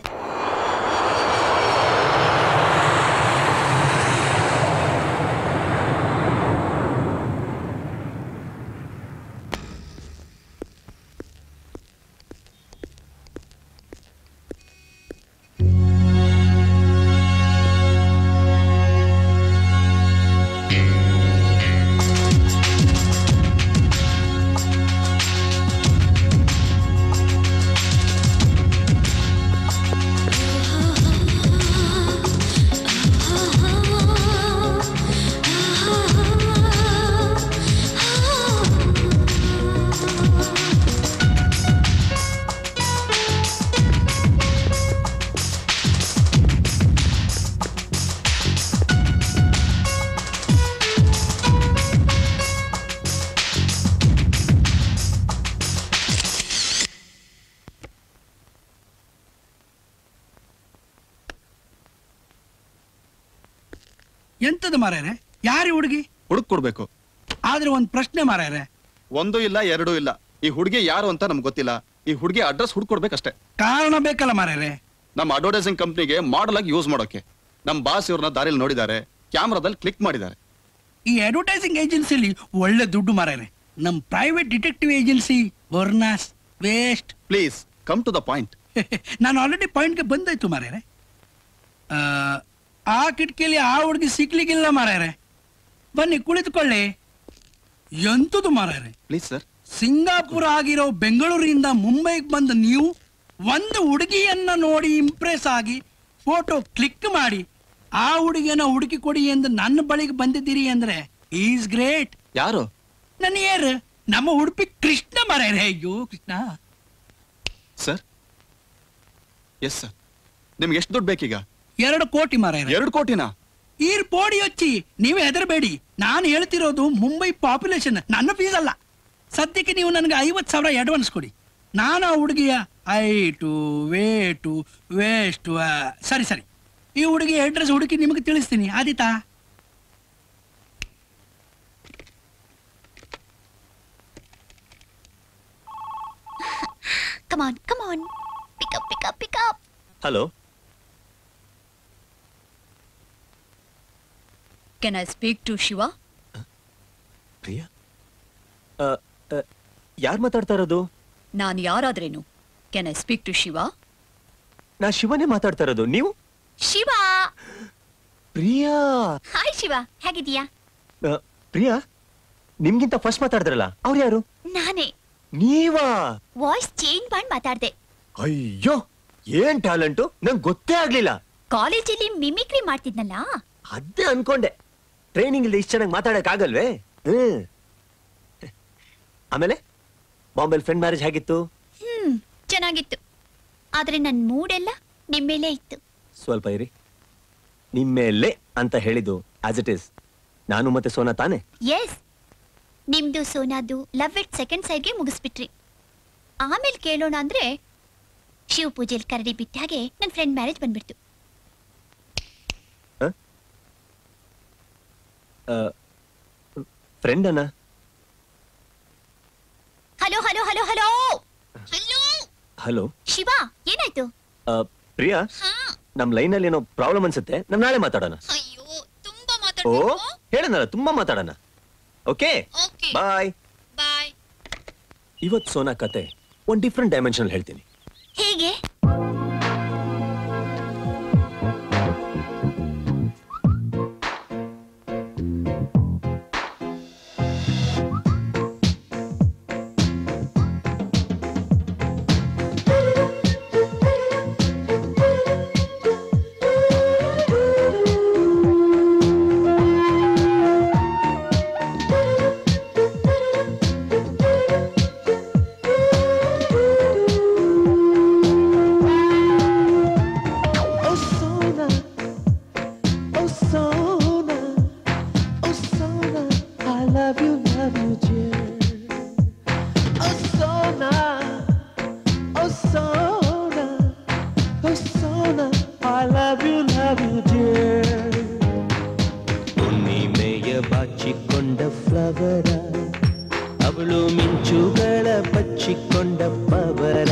ಎಂತದ ಮಾರ್ಯಾರೆ ಯಾರಿ ಹುಡುಗಿ ಹುಡುಕ್ ಕೊಡ್ಬೇಕು ಆದ್ರೆ ಒಂದ್ ಪ್ರಶ್ನೆ ಮಾರ್ಯಾರೆ ಒಂದು ಇಲ್ಲ ಎರಡೂ ಇಲ್ಲ ಈ ಹುಡುಗಿ ಯಾರು ಅಂತ ನಮ್ಗೆ ಗೊತ್ತಿಲ್ಲ ಈ ಹುಡುಗಿ ಅಡ್ರೆಸ್ ಹುಡ್ಕೊಡ್ಬೇಕಷ್ಟೇ ಕಾರಣ ಬೇಕಲ್ಲ ಮಾರ್ಯಾರೆ ನಮ್ಮ ಅಡ್ವರ್ಟೈಸಿಂಗ್ ಕಂಪ್ನಿಗೆ ಮಾಡಲ್ ಆಗಿ ಯೂಸ್ ಮಾಡೋಕೆ ನಮ್ ಬಾಸ್ ಇವ್ರನ್ನ ದಾರಿಲಿ ನೋಡಿದ್ದಾರೆ ಕ್ಯಾಮ್ರಾದಲ್ಲಿ ಕ್ಲಿಕ್ ಮಾಡಿದ್ದಾರೆ ಈ ಅಡ್ವರ್ಟೈಸಿಂಗ್ ಏಜೆನ್ಸಿಲಿ ಒಳ್ಳೆ ದುಡ್ಡು ಮಾರ್ಯಾರೆ ನಮ್ ಪ್ರೈವೇಟ್ ಡಿಟೆಕ್ಟಿವ್ ಏಜೆನ್ಸಿ ವರ್ನಾಸ್ waste please come to the point ನಾನು ಆಲ್ರೆಡಿ ಪಾಯಿಂಟ್ಗೆ ಬಂದಾಯ್ತು ಮಾರ್ಯಾರೆ ಆ, ಆ ಕಿಟಕಿಯಲ್ಲಿ ಆ ಹುಡುಗಿ ಸಿಕ್ಲಿಕ್ಕಿಲ್ಲ ಮಾರ್ಯಾರೆ ಬನ್ನಿ ಕುಳಿತುಕೊಳ್ಳಿ ಎಂತದು ಮಾರ್ಯಾರೆ ಪ್ಲೀಸ್ ಸರ್ ಸಿಂಗಾಪುರ ಆಗಿರೋ ಬೆಂಗಳೂರಿಂದ ಮುಂಬೈಗೆ ಬಂದ ನೀವು ಒಂದು ಹುಡುಗಿಯನ್ನ ನೋಡಿ ಇಂಪ್ರೆಸ್ ಆಗಿ ಫೋಟೋ ಕ್ಲಿಕ್ ಮಾಡಿ ಆ ಹುಡುಗಿಯನ್ನ ಹುಡುಕಿ ಕೊಡಿ ಎಂದು ನನ್ನ ಬಳಿಗೆ ಬಂದಿದ್ದೀರಿ ಅಂದ್ರೆ ಈಸ್ ಗ್ರೇಟ್ ಯಾರು ನನ್ನ ಏರ್ ನಮ್ಮ ಉಡುಪಿ ಕೃಷ್ಣ ಮರ್ಯಾರೆ ಅಯ್ಯೋ ಕೃಷ್ಣ ಸರ್ ಎಸ್ ಸರ್ ನಿಮ್ಗೆ ಎಷ್ಟು ದುಡ್ಡು ಬೇಕೀಗ ಎರಡು ಕೋಟಿ ಮಾರಾಯ ಎರಡು ಕೋಟಿನಾ ಈರ್ ಪೋಡಿ ಹಚ್ಚಿ ನೀವೇ ಹೆದರಬೇಡಿ ನಾನು ಹೇಳ್ತಿರೋದು ಮುಂಬೈ ಪಾಪ್ಯುಲೇಷನ್ ನನ್ನ ಫೀಸ್ ಅಲ್ಲ ಸದ್ಯಕ್ಕೆ ನೀವು ನನಗೆ ಐವತ್ತು ಸಾವಿರ ಅಡ್ವಾನ್ಸ್ ಕೊಡಿ ನಾನು ಆ ಹುಡುಗಿಯ ಐಟು ವೇಟು ವೇಸ್ಟು ಸರಿ ಸರಿ ಈ ಹುಡುಗಿ ಅಡ್ರೆಸ್ ಹುಡುಕಿ ನಿಮಗೆ ತಿಳಿಸ್ತೀನಿ ಆದಿತಾ Come on, come on. Pick up, pick up, pick up. Hello Can I speak to Shiva? Priya ಯಾರು ಮಾತಾಡ್ತಾ ಇರೋದು ನಾನು ಯಾರಾದ್ರೇನು can I speak to Shiva ನಾ ಶಿವನೇ ಮಾತಾಡ್ತಾ ಇರೋದು ನೀವು ಶಿವ ಪ್ರಿಯಾ ಹಾಯ್ ಶಿವ ಹೇಗಿದೀಯಾ ಆ, ಪ್ರಿಯಾ ನಿಮ್ಗಿಂತ ಫಸ್ಟ್ ಮಾತಾಡಿದ್ರಲ್ಲ ಅವ್ರು ಯಾರು ನಾನೇ ನೀವಾ ವಾಯ್ಸ್ ಚೇಂಜ್ ಮಾಡಿ ಮಾತಾಡ್ದೆ ಅಯ್ಯೋ ಏನ್ ಟ್ಯಾಲೆಂಟು ನಂಗೆ ಗೊತ್ತೇ ಆಗ್ಲಿಲ್ಲ ಕಾಲೇಜಲ್ಲಿ ಮಿಮಿಕ್ರಿ ಮಾಡ್ತಿದ್ನಲ್ಲ ಅದೇ ಅನ್ಕೊಂಡೆ ಟ್ರೈನಿಂಗ್ ಇಲ್ಲಿ ಇಷ್ಟು ಚೆನ್ನಾಗಿ ಮಾತಾಡಕ್ ಆಗಲ್ವೇ ಹ್ಮ್ ಆಮೇಲೆ ಬಾಂಬೆಲ್ ಫ್ರೆಂಡ್ ಮ್ಯಾರೇಜ್ ಹೇಗಿತ್ತು ಹ್ಮ್ ಚೆನ್ನಾಗಿತ್ತು ಆದ್ರೆ ನನ್ ಮೂಡೆಲ್ಲ ನಿಮ್ಮೇಲೆ ಇತ್ತು ಸ್ವಲ್ಪ ಇರಿ ನಿಮ್ಮೇಲೆ ಅಂತ ಹೇಳಿದ್ದು ಆಸ್ ಇಟ್ ಇಸ್ ನಾನು ಮತ್ತೆ ಸೋನಾ ತಾನೆ ಎಸ್ ನಿಮ್ದು ಸೋನಾದು ಲವ್ ಇಟ್ ಸೆಕೆಂಡ್ ಸೈಡ್ಗೆ ಮುಗಿಸ್ಬಿಟ್ರಿ ಆಮೇಲೆ ಕೇಳೋಣ ಅಂದ್ರೆ ಶಿವ ಪೂಜೆಲಿ ಕರಡಿ ಬಿಟ್ಟ ಹಾಗೆ ನನ್ನ ಫ್ರೆಂಡ್ ಮ್ಯಾರೇಜ್ ಬಂದ್ಬಿಡ್ತು ಫ್ರೆಂಡ್ ಅನ್ನ hello hello hello hello hello hello Shiva ಏನಾಯ್ತು ಪ್ರಿಯಾ ನಮ್ ಲೈನ್ ಅಲ್ಲಿ ಏನೋ ಪ್ರಾಬ್ಲಮ್ ಅನ್ಸುತ್ತೆ ನಮ್ ನಾಳೆ ಮಾತಾಡೋಣ ಓ ಹೇಳನಲ್ಲ ತುಂಬಾ ಮಾತಾಡೋಣ ಓಕೆ ಬಾಯ್ ಬಾಯ್ ಇವತ್ ಸೋನಾ ಕತೆ ಒಂದ್ ಡಿಫ್ರೆಂಟ್ ಡೈಮೆನ್ಷನ್ ಹೇಳ್ತೀನಿ ಹೇಗೆ Oh Sona, oh Sona, oh Sona, I love you, love you, dear. Oh Sona, oh Sona, oh Sona, I love you, love you, dear. ಹುಣ್ಣಿಮೆಯ ಬಾಚಿಕೊಂಡ ಫ್ಲವರ ಅವಳು ಮಿಂಚುಗಳ ಬಚ್ಚಿಕೊಂಡ ಪವರ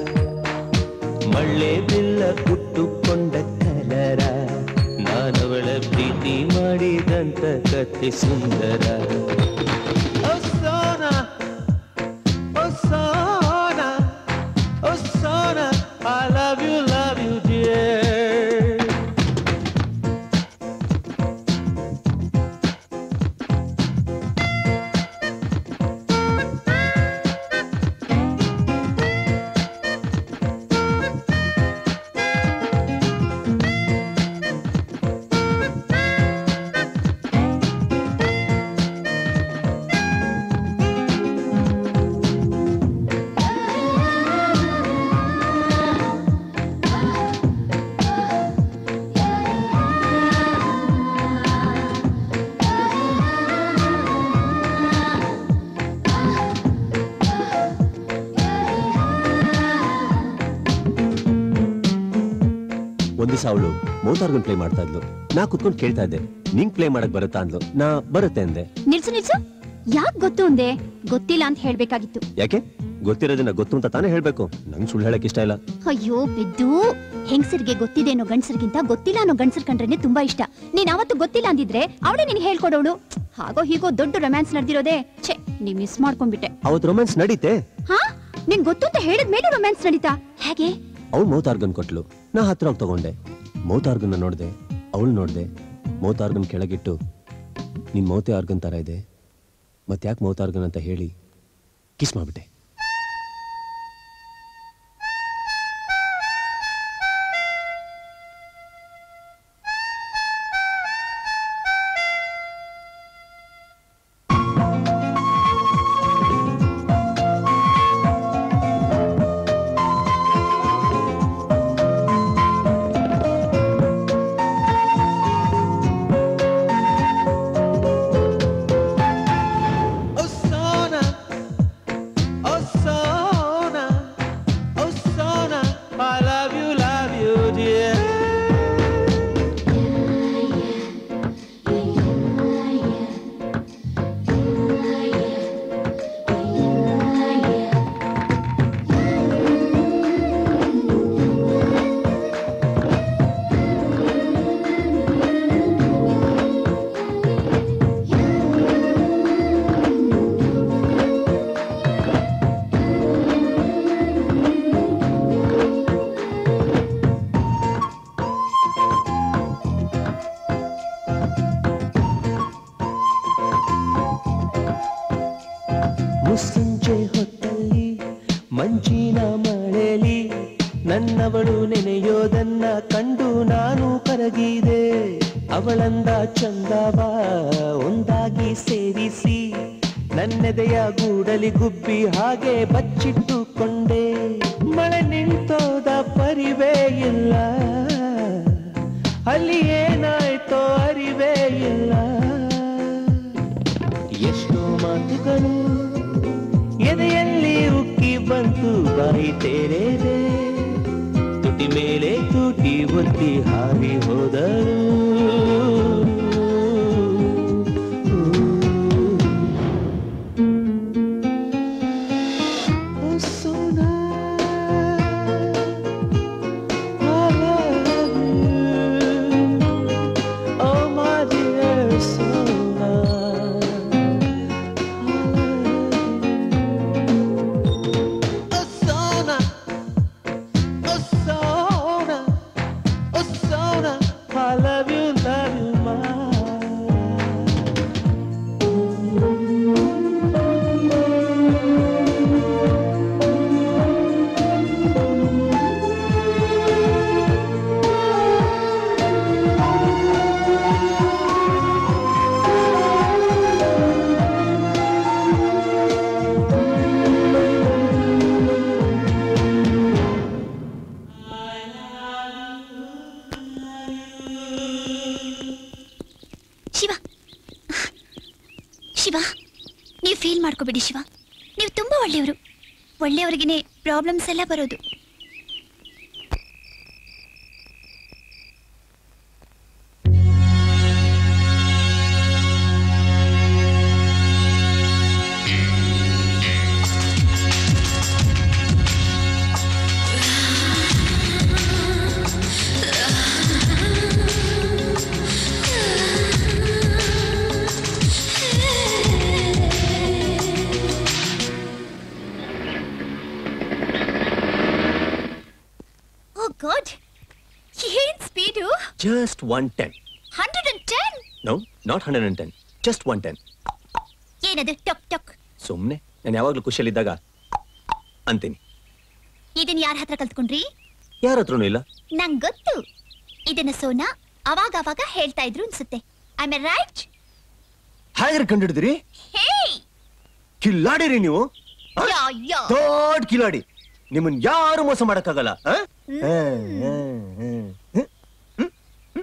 ಮಳ್ಳೆ ಬಿಲ್ಲ ಕುಟ್ಟುಕೊಂಡ ಕಲರ ನಾನವಳ ಪ್ರೀತಿ ಮಾಡಿದಂತ ಕತೆ ಸುಂದರ Oh Sona, oh Sona, oh Sona, I love you, love you, dear. ಒಂದ್ ದಿವಸ ಅವಳು ಮೋತಾರ್ಗನ್ play ಮಾಡ್ತಾ ಇದ್ಲು ನಾ ಕುತ್ಕೊಂಡು ಕೇಳ್ತಾ ಇದ್ದೆ ನಿಂಗ್ ಪ್ಲೇ ಮಾಡಕ್ ಬರುತ್ತಾ ಅಂದ್ಲು ನಾ ಬರುತ್ತೆ ಅಂದೆ ನಿಲ್ಸು ನಿಲ್ಸು ಯಾಕ್ ಗೊತ್ತು ಅಂದೆ ಗೊತ್ತಿಲ್ಲ ಅಂತ ಹೇಳ್ಬೇಕಾಗಿತ್ತು ಯಾಕೆ ಗೊತ್ತಿರೋದನ್ನ ಗೊತ್ತು ಅಂತ ತಾನೇ ಹೇಳ್ಬೇಕು ನಂಗ್ ಸುಳ್ಳು ಹೇಳಕ್ ಇಷ್ಟ ಇಲ್ಲ ಅಯ್ಯೋ ಬಿದ್ದು ಹೆಂಗಸರಿಗೆ ಗೊತ್ತಿದೆ ಅನ್ನೋ ಗಂಡಸರಿಗಿಂತ ಗೊತ್ತಿಲ್ಲ ಅನ್ನೋ ಗಂಡಸರ್ ಕಂಡ್ರೇನೆ ತುಂಬಾ ಇಷ್ಟ ನೀನ್ ಅವತ್ತು ಗೊತ್ತಿಲ್ಲ ಅಂದಿದ್ರೆ ಅವಳೇ ನಿನ್ ಹೇಳ್ಕೊಡೋಳು ಹಾಗೋ ಹೀಗೋ ದೊಡ್ಡ ರೊಮ್ಯಾನ್ಸ್ ನಡೆದಿರೋದೇ ಛೇ ನೀ ಮಿಸ್ ಮಾಡ್ಕೊಂಡ್ಬಿಟ್ಟೆ ಅವತ್ ರೊಮ್ಯಾನ್ಸ್ ನಡೀತೆ ಹಾ ನಿನ್ ಗೊತ್ತು ಅಂತ ಹೇಳಿದ ಮೇಲೆ ರೊಮ್ಯಾನ್ಸ್ ನಡೀತಾ ಹೇಗೆ ಅವಳು ಮೌತಾರ್ಗನ್ ಕೊಟ್ಲು ನಾ ಹತ್ರ ಹೋಗಿ ತಗೊಂಡೆ ಮೌತಾರ್ಗನ್ನ ನೋಡ್ದೆ ಅವಳು ನೋಡ್ದೆ ಮೌತಾರ್ಗನ್ ಕೆಳಗಿಟ್ಟು ನಿನ್ ಮೌತೆ ಆರ್ಗನ್ ತರ ಇದೆ ಮತ್ತ್ಯಾಕ್ ಮೌತಾರ್ಗನ್ ಅಂತ ಹೇಳಿ ಕಿಸ್ ಮಾಡ್ಬಿಟ್ಟೆ Oh Sona, oh Sona, oh Sona, I love you, love you, dear. ಮುಸ್ಸಂಜೆ ಹೊತ್ತಲ್ಲಿ ಮಂಜಿನ ಮಳೆಲಿ ನನ್ನವಳು ನೆನೆಯೋದನ್ನ ಕಂಡು ನಾನು ಕರಗಿದೆ ಅವಳಂದ ಚಂದವ ಒಂದಾಗಿ ಸೇರಿಸಿ ನನ್ನೆದೆಯ ಗೂಡಲಿ ಗುಬ್ಬಿ ಹಾಗೆ ಬಚ್ಚಿಟ್ಟುಕೊಂಡೆ ಮಳೆ ನಿಂತೋದ ಪರಿವೇ ಇಲ್ಲ ಅಲ್ಲಿ ಏನಾಯ್ತೋ ಅರಿವೇ ಇಲ್ಲ ಎಷ್ಟೋ ಮಾತುಗಳು ಎದೆಯಲ್ಲಿ ಉಕ್ಕಿ ಬ ಬಂತು ಬಾಯಿ ತೆರೆದೆ ತುಟಿ ಮೇಲೆ ತುಟಿ ಒತ್ತಿ ಹಾರಿ ಹೋದಳು Oh, Sona, I love you. Oh, my dear Sona, Oh, Sona, oh, Sona, oh, Sona, I love you, love you, my. Shiva Shiva ನೀವು ಫೀಲ್ ಮಾಡ್ಕೋಬೇಡಿ ಶಿವ ನೀವು ತುಂಬಾ ಒಳ್ಳೆಯವರು ಒಳ್ಳೆಯವರಿಗೇನೆ ಪ್ರಾಬ್ಲಮ್ಸ್ ಎಲ್ಲ ಬರೋದು ಓ ಗಾಡ್ ಏನ್ speed just one ten hundred and ten no not hundred and ten just one ten ಏನದು ಟಕ್ ಟಕ್ ಸುಮ್ಮನೆ ನಾನು ಯಾವಾಗಲೂ ಖುಷಿಯಲ್ಲಿದ್ದಾಗ ಅಂತೀನಿ ಇದನ್ನ ಯಾರ ಹತ್ರ ಕಲ್ತ್ಕೊಂಡ್ರಿ ಯಾರ ಹತ್ರನೂ ಇಲ್ಲ ನಂಗ್ ಗೊತ್ತು ಇದನ್ನ ಸೋನಾ ಅವಾಗ ಅವಾಗ ಹೇಳ್ತಾ ಇದ್ರು ಅನ್ಸುತ್ತೆ ಐ ಮೆ ರೈಟ್ ಹಾಗಾದ್ರೆ ಕಂಡಿಡಿದ್ರಿ ಹೇ ಕಿಲ್ಲಾಡಿರಿ ನೀವು ಆ? ಯಾ ಯಾ ದೊಡ್ಡ ಕಿಲಾಡಿ ನಿಮ್ಮನ್ ಯಾರು ಮೋಸ ಮಾಡಕ್ಕಾಗಲ್ಲ ಆ? ಆ, ಆ, ಆ. ಹ್ಮ್? ಹ್ಮ್? ಹ್ಮ್?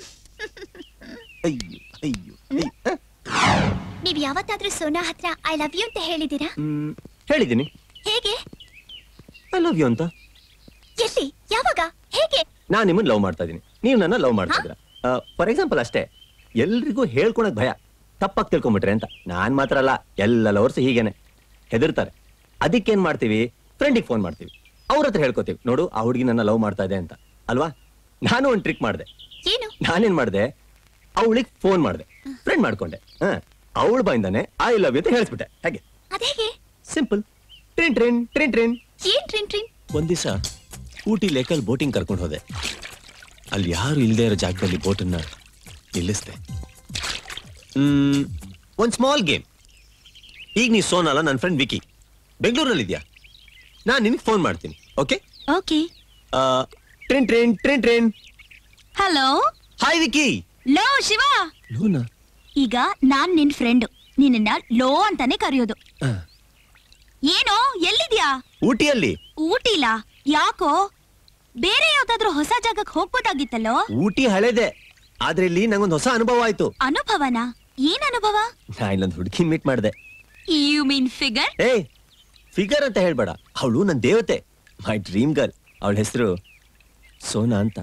ಅಯ್ಯೋ ಅಯ್ಯೋ ಅಯ್ಯೋ. ಆ? ನೀವ್ ಯಾವತ್ತಾದ್ರೂ ಸೋನಾ ಹತ್ರ ಐ ಲವ್ ಯು ಅಂತ ಹೇಳಿದೀರಾ ಹ್ಮ್, ಹೇಳಿದ್ದೀನಿ ಹೇಗೆ ಐ ಲವ್ ಯು ಅಂತ ಎಲ್ಲಿ ಯಾವಾಗ ಹೇಗೆ ನಾನ್ ನಿಮ್ಮನ್ನ ಲವ್ ಮಾಡ್ತಾ ಇದೀನಿ ನೀವು ನನ್ನ ಲವ್ ಮಾಡ್ತಾ ಇದ್ದೀರಾ ಫಾರ್ ಎಕ್ಸಾಂಪಲ್ ಅಷ್ಟೇ ಎಲ್ರಿಗೂ ಹೇಳ್ಕೊಳಕ್ ಭಯ ತಪ್ಪಾಗಿ ತಿಳ್ಕೊಂಬಿಟ್ರೆ ಅಂತ ನಾನ್ ಮಾತ್ರ ಅಲ್ಲ ಎಲ್ಲ ಲವರ್ಸ್ ಹೀಗೇನೆ ಹೆದರ್ತಾರೆ ಅದಕ್ಕೇನ್ ಮಾಡ್ತೀವಿ ಫ್ರೆಂಡಿಗೆ ಫೋನ್ ಮಾಡ್ತೀವಿ ಅವ್ರ ಹತ್ರ ಹೇಳ್ಕೊತೀವಿ ನೋಡು ಆ ಹುಡುಗಿ ನನ್ನ ಲವ್ ಮಾಡ್ತಾ ಇದೆ ಅಂತ ಅಲ್ವಾ ನಾನು ಒಂದು ಟ್ರಿಕ್ ಮಾಡಿದೆ ಏನು ನಾನೇನ್ ಮಾಡಿದೆ ಅವಳಿಗೆ ಫೋನ್ ಮಾಡಿದೆ ಫ್ರೆಂಡ್ ಮಾಡ್ಕೊಂಡೆ ಹ ಅವಳ ಬಾಯಿಂದಾನೆ ಐ ಲವ್ ಯು ಅಂತ ಹೇಳಿಸ್ಬಿಟ್ಟೆ ಹಾಗೆ ಅದೇಗೆ ಸಿಂಪಲ್ ಟ್ರೈನ್ ಟ್ರೈನ್ ಟ್ರೈನ್ ಟ್ರೈನ್ ಏನ್ ಟ್ರಿನ್ ಟ್ರಿನ್ ಒಂದ್ ದಿವಸ ಊಟಿ ಲೇಕಲ್ ಬೋಟಿಂಗ್ ಕರ್ಕೊಂಡು ಹೋದೆ ಅಲ್ಲಿ ಯಾರು ಇಲ್ದೇ ಇರೋ ಜಾಗದಲ್ಲಿ ಬೋಟನ್ನ ನಿಲ್ಲಿಸ್ದೆ ಹ್ಮ್ ಒಂದ್ ಸ್ಮಾಲ್ ಗೇಮ್ ಈಗ ನೀ ಸೋನಲ್ಲ ನನ್ನ ಫ್ರೆಂಡ್ ವಿಕಿ ಬೆಂಗಳೂರಲ್ಲಿದ್ಯಾ ನಾನು ನಿನಗೆ ಫೋನ್ ಮಾಡ್ತೀನಿ ಓಕೆ ಓಕೆ ಟ್ರೈನ್ ಟ್ರೈನ್ ಟ್ರೈನ್ ಟ್ರೈನ್ ಹಲೋ ಹಾಯ್ ವಿಕಿ ಲೋ ಶಿವ ಲೋನಾ ಈಗ ನಾನ್ ನಿನ್ ಫ್ರೆಂಡ್ ನಿನ್ನ ಲೋ ಅಂತಾನೆ ಕರೆಯೋದು ಆ. ಏನೋ ಎಲ್ಲಿದ್ಯಾ ಊಟಿಯಲ್ಲಿ ಊಟಿಲ್ಲ ಯಾಕೋ ಬೇರೆ ಯಾವ್ದಾದ್ರು ಹೊಸ ಜಾಗಕ್ಕೆ ಹೋಗ್ಬೋದಾಗಿತ್ತಲ್ಲೋ ಊಟಿ ಹಳೇದೆ ಆದ್ರೆ ಇಲ್ಲಿ ನಂಗೊಂದು ಹೊಸ ಅನುಭವ ಆಯ್ತು ಅನುಭವನ ಏನ್ ಅನುಭವ ನಾ ಇಲ್ಲೊಂದು ಹುಡುಗಿ ಮೀಟ್ ಮಾಡಿದೆ ಯು ಮೀನ್ ಫಿಗರ್ ಏ ಫಿಗರ್ ಅಂತ ಹೇಳ್ಬೇಡ ಅವಳು ನನ್ನ ದೇವತೆ ಮೈ ಡ್ರೀಮ್ ಗರ್ಲ್ ಅವಳ ಹೆಸರು ಸೋನಾ ಅಂತ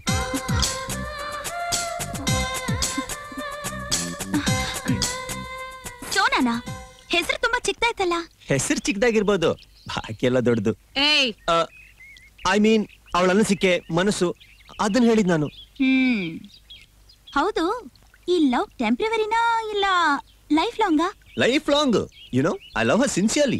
ಸೋನಾನಾ ಹೆಸರು ತುಂಬಾ ಚಿಕ್ಕದಾಯ್ತಲ್ಲ ಹೆಸರು ಚಿಕ್ಕದಾಗಿರ್ಬೋದು ಬಾಕಿ ಎಲ್ಲ ದೊಡ್ಡದು ಏಯ್ ಐ ಮೀನ್ ಅವಳ ಅನಿಸಿಕೆ ಮನಸ್ಸು ಅದನ್ನ ಹೇಳಿದ್ ನಾನು ಹ್ಮ್ ಹೌದು ಈ ಲವ್ ಟೆಂಪ್ರವರಿನಾ ಇಲ್ಲ ಲೈಫ್ ಲಾಂಗಾ life long you know I love her sincerely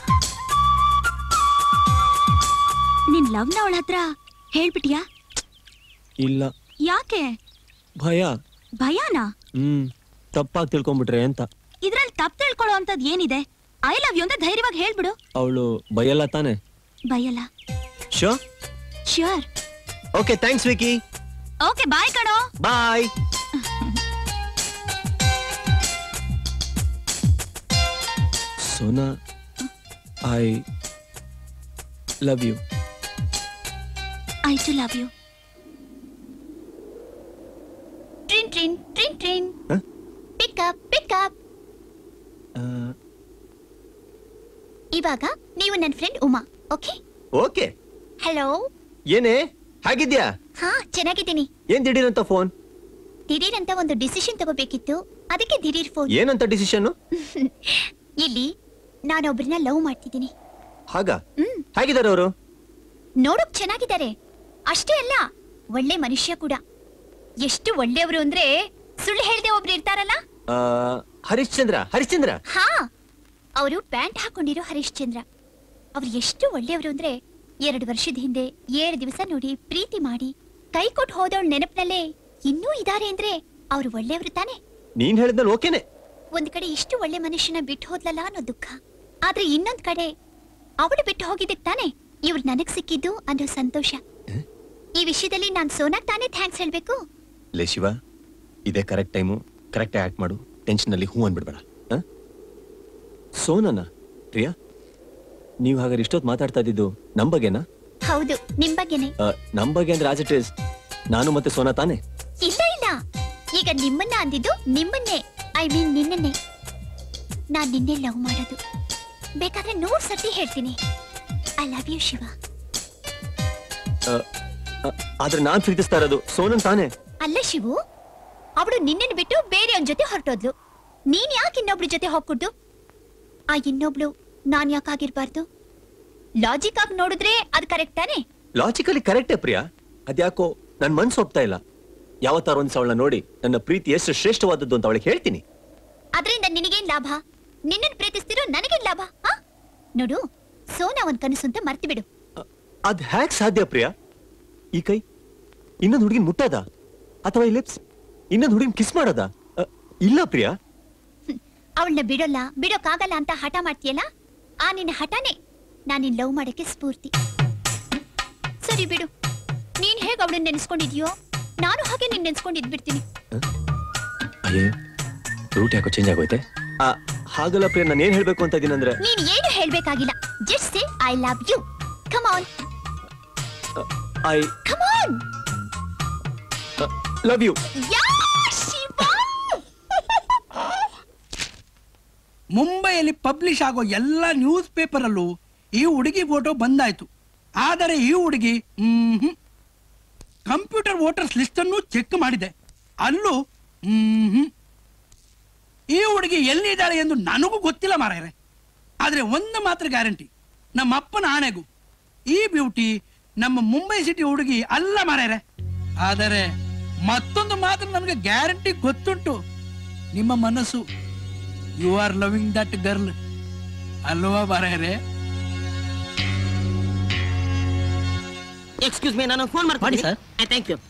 ನಿನ್ ಲವ್ನ ಅವಳ ಹತ್ರ ಹೇಳ್ಬಿಟಿಯಾ ಇಲ್ಲ ಯಾಕೆ ಭಯ ಭಯನಾ ಹ್ಮ್ ತಪ್ಪಾಗಿ ತಿಳ್ಕೊಂಡ್ಬಿಟ್ರೆ ಅಂತ ಇದ್ರಲ್ಲಿ ತಪ್ಪು ತಿಳ್ಕೊಳ್ಳೋ ಅಂತದ್ ಏನಿದೆ ಐ ಲವ್ ಯು ಅಂತ ಧೈರ್ಯವಾಗಿ ಹೇಳ್ಬಿಡು ಅವಳು ಭಯಲ್ಲ ತಾನೆ ಭಯಲ್ಲ ಶೋ sure okay thanks Vicky okay bye ಕಣೋ bye Sona I love you I too love you ಟ್ರಿನ್ ಟ್ರಿನ್ ಟ್ರಿನ್ ಟ್ರಿನ್ ಹ? ಪಿಕ್ ಅಪ್ ಪಿಕ್ ಅಪ್ ಇವಾಗ ನೀವು ನನ್ನ friend Uma okay okay hello ಏನೇ ಹಾಗಿದ್ಯಾ ಹಾ ಚೆನ್ನಾಗಿದ್ದೀನಿ ಏನ್ ದಿಢೀರಂತ ಫೋನ್ ದಿಢೀರ್ ಅಂತ ಒಂದು ಡಿಸಿಷನ್ ತಗೋಬೇಕಿತ್ತು ಅದಕ್ಕೆ ದಿಢೀರ್ ಫೋನ್ ಏನಂತ ಡಿಸಿಷನ್ ಇಲ್ಲಿ ನಾನೊಬ್ರನ್ನ ಲವ್ ಮಾಡ್ತಿದ್ದೀನಿ ಹಾಗ ಹೇಗಿದ್ದಾರೆ ಅವರು ನೋಡೋಕ್ ಚೆನ್ನಾಗಿದ್ದಾರೆ ಅಷ್ಟೇ ಅಲ್ಲ ಒಳ್ಳೆ ಮನುಷ್ಯ ಕೂಡ ಎಷ್ಟು ಒಳ್ಳೆಯವರು ಅಂದ್ರೆ ಸುಳ್ಳು ಹೇಳ್ದೆ ಒಬ್ರು ಇರ್ತಾರಲ್ಲ ಹರಿಶ್ಚಂದ್ರ ಹರಿಶ್ಚಂದ್ರ ಹಾ ಅವರು ಪ್ಯಾಂಟ್ ಹಾಕೊಂಡಿರೋ ಹರಿಶ್ಚಂದ್ರ ಅವ್ರು ಎಷ್ಟು ಒಳ್ಳೆಯವರು ಅಂದ್ರೆ ಎರಡು ವರ್ಷದ ಹಿಂದೆ ಏಳು ದಿವಸ ನೋಡಿ ಪ್ರೀತಿ ಮಾಡಿ ಕೈ ಕೊಟ್ಟು ಹೋದವಳ ನೆನಪಿನಲ್ಲೇ ಇನ್ನೂ ಇದಾರೆ ಅಂದ್ರೆ ಅವ್ರು ಒಳ್ಳೆಯವರು ತಾನೆ ನೀನ್ ಹೇಳಿದ್ಮೇಲೆ ಓಕೆನೆ ಒಂದ್ ಕಡೆ ಇಷ್ಟು ಒಳ್ಳೆ ಮನುಷ್ಯನ ಬಿಟ್ಟು ಹೋದ್ಲಲ್ಲ ಅನ್ನೋ ದುಃಖ ಆದ್ರೆ ಇನ್ನೊಂದ್ ಕಡೆ ಅವಳು ಬಿಟ್ಟು ಹೋಗಿದ್ದಕ್ ತಾನೆ ಇವ್ರು ನನಗ್ ಸಿಕ್ಕಿದ್ದು ಅನ್ನೋ ಸಂತೋಷ ಈ ವಿಷಯದಲ್ಲಿ ನಾನ್ ಸೋನಾಗ್ ತಾನೇ ಥ್ಯಾಂಕ್ಸ್ ಹೇಳ್ಬೇಕು ಲೇ ಶಿವ ಇದೇ ಕರೆಕ್ಟ್ ಟೈಮು ಕರೆಕ್ಟ್ ಆಕ್ಟ್ ಮಾಡು ಟೆನ್ಷನ್ ಅಲ್ಲಿ ಹೂ ಅನ್ಬಿಡ್ಬೇಡ ಆ? ಸೋನನ ಪ್ರಿಯಾ ನೀವು ಹಾಗಾದ್ರೆ ಇಷ್ಟೊತ್ತು ಮಾತಾಡ್ತಾ ಇದ್ದಿದ್ದು ನಮ್ ಬಗ್ಗೆನಾ ಹೌದು ನಿಮ್ ಬಗ್ಗೆನೆ ಆ, ನಮ್ ಬಗ್ಗೆ ಅಂದ್ರೆ ಆಸ್ ಇಟ್ ಇಸ್ ನಾನು ಮತ್ತೆ ಸೋನಾ ತಾನೆ ಇಲ್ಲ ಇಲ್ಲ ಈಗ ನಿಮ್ಮನ್ನ ಅಂದಿದ್ದು ನಿಮ್ಮನ್ನೇ ಐ ಮೀನ್ ನಿನ್ನನ್ನೇ ನಾನ್ ನಿನ್ನೆ ಲವ್ ಮಾಡೋದು ಬೇಕಾದ್ರೆ ನೂರ್ ಸರ್ತಿ ಹೇಳ್ತೀನಿ ಐ ಲವ್ ಯು ಶಿವ ಆ, ಆ, ಆದ್ರೆ ನಾನ್ ಪ್ರೀತಿಸ್ತಾ ಇರೋದು ಸೋನನ್ ತಾನೆ ಅಲ್ಲ ಶಿವು ಅವಳು ನಿನ್ನನ್ ಬಿಟ್ಟು ಬೇರೆಯವನ್ ಜೊತೆ ಹೊರಟೋದ್ಲು ನೀನ್ ಯಾಕೆ ಇನ್ನೊಬ್ರ ಜೊತೆ ಹೋಗ್ಕೊಟ್ಟು ಆ ಇನ್ನೊಬ್ಳು ನಾನ್ ಯಾಕಾಗಿರ್ಬಾರ್ದು ಲಾಜಿಕ್ ಆಗಿ ನೋಡಿದ್ರೆ ಅದು ಕರೆಕ್ಟ್ ತಾನೇ ಲಾಜಿಕಲಿ ಕರೆಕ್ಟೇ ಪ್ರಿಯಾ ಅದ್ಯಾಕೋ ನನ್ ಮನ್ಸು ಒಪ್ತಾ ಇಲ್ಲ ಯಾವತ್ತಾರ ಒಂದ್ಸ ಅವಳನ್ನ ನೋಡಿ ನನ್ನ ಪ್ರೀತಿ ಎಷ್ಟು ಶ್ರೇಷ್ಠವಾದದ್ದು ಅಂತ ಅವಳಿಗೆ ಹೇಳ್ತೀನಿ ಅದರಿಂದ ನಿನಗೇನ್ ಲಾಭ ನಿನ್ನನ್ ಪ್ರೀತಿಸ್ತಿರೋ ನನಗೇನ್ ಲಾಭ ಆ? ನೋಡು ಸೋನಾ ಒಂದ್ ಕನಸು ಅಂತ ಮರ್ತು ಬಿಡು ಅದ್ ಹ್ಯಾಕ್ ಸಾಧ್ಯ ಪ್ರಿಯಾ ಈ ಕೈ ಇನ್ನೊಂದು ಹುಡುಗಿನ ಮುಟ್ಟದ ಅಥವಾ ಈ ಲಿಪ್ಸ್ ಇನ್ನೊಂದು ಹುಡುಗಿನ ಕಿಸ್ ಮಾಡೋದ ಅ, ಇಲ್ಲ ಪ್ರಿಯಾ ಅವಳನ್ನ ಬಿಡೋಲ್ಲ ಬಿಡೋಕ್ಕಾಗಲ್ಲ ಅಂತ ಹಠ ಮಾಡ್ತೀಯಲ್ಲ ಆ ನಿನ್ನ ಹಠನೇ ನಾನ್ ನಿನ್ ಲವ್ ಮಾಡಕ್ಕೆ ಸ್ಫೂರ್ತಿ ಸರಿ ಬಿಡು ನೀನ್ ಹೇಗ್ ಅವಳನ್ನ ನೆನ್ಸ್ಕೊಂಡಿದ್ಯೋ ನಾನು ಹಾಗೆ ನಿನ್ ನೆನ್ಸ್ಕೊಂಡಿದ್ ಬಿಡ್ತೀನಿ ಅಯ್ಯೋ ರೂಟ್ ಯಾಕೋ ಚೇಂಜ್ ಆಗೋಯ್ತೆ ಆ, ಹಾಗಲ್ಲ ಪ್ರಿಯಾ ನಾನು ಏನ್ ಹೇಳ್ಬೇಕು ಅಂತ ಇದೀನಂದ್ರೆ ನೀನ್ ಏನು ಹೇಳ್ಬೇಕಾಗಿಲ್ಲ just say I love you come on I come on love you ಮುಂಬೈಯಲ್ಲಿ ಪಬ್ಲಿಷ್ ಆಗೋ ಎಲ್ಲ ನ್ಯೂಸ್ ಪೇಪರಲ್ಲೂ ಈ ಹುಡುಗಿ ಫೋಟೋ ಬಂದಾಯ್ತು ಆದರೆ ಈ ಹುಡುಗಿ ಮ್ಹೂ. ಕಂಪ್ಯೂಟರ್ ವೋಟರ್ಸ್ ಲಿಸ್ಟ್ ಅನ್ನು ಚೆಕ್ ಮಾಡಿದೆ ಅಲ್ಲೂ ಮ್ಹೂ. ಈ ಹುಡುಗಿ ಎಲ್ಲಿದ್ದಾಳೆ ಎಂದು ನನಗೂ ಗೊತ್ತಿಲ್ಲ ಮಾರಾಯರೆ ಆದರೆ ಒಂದು ಮಾತ್ರ ಗ್ಯಾರಂಟಿ ನಮ್ಮ ಅಪ್ಪನ ಆಣೆಗೂ ಈ ಬ್ಯೂಟಿ ನಮ್ಮ ಮುಂಬೈ ಸಿಟಿ ಹುಡುಗಿ ಅಲ್ಲ ಮಾರಾಯರೆ ಆದರೆ ಮತ್ತೊಂದು ಮಾತ್ರ ನನಗೆ ಗ್ಯಾರಂಟಿ ಗೊತ್ತುಂಟು ನಿಮ್ಮ ಮನಸ್ಸು you are loving that girl ಅಲ್ವಾ ಮಾರಾಯರೆ ಎಕ್ಸ್ಕ್ಯೂಸ್ ಮೀ ನಾನು ಫೋನ್ ಮಾಡ್ತೀನಿ ಮಾಡಿ, thank you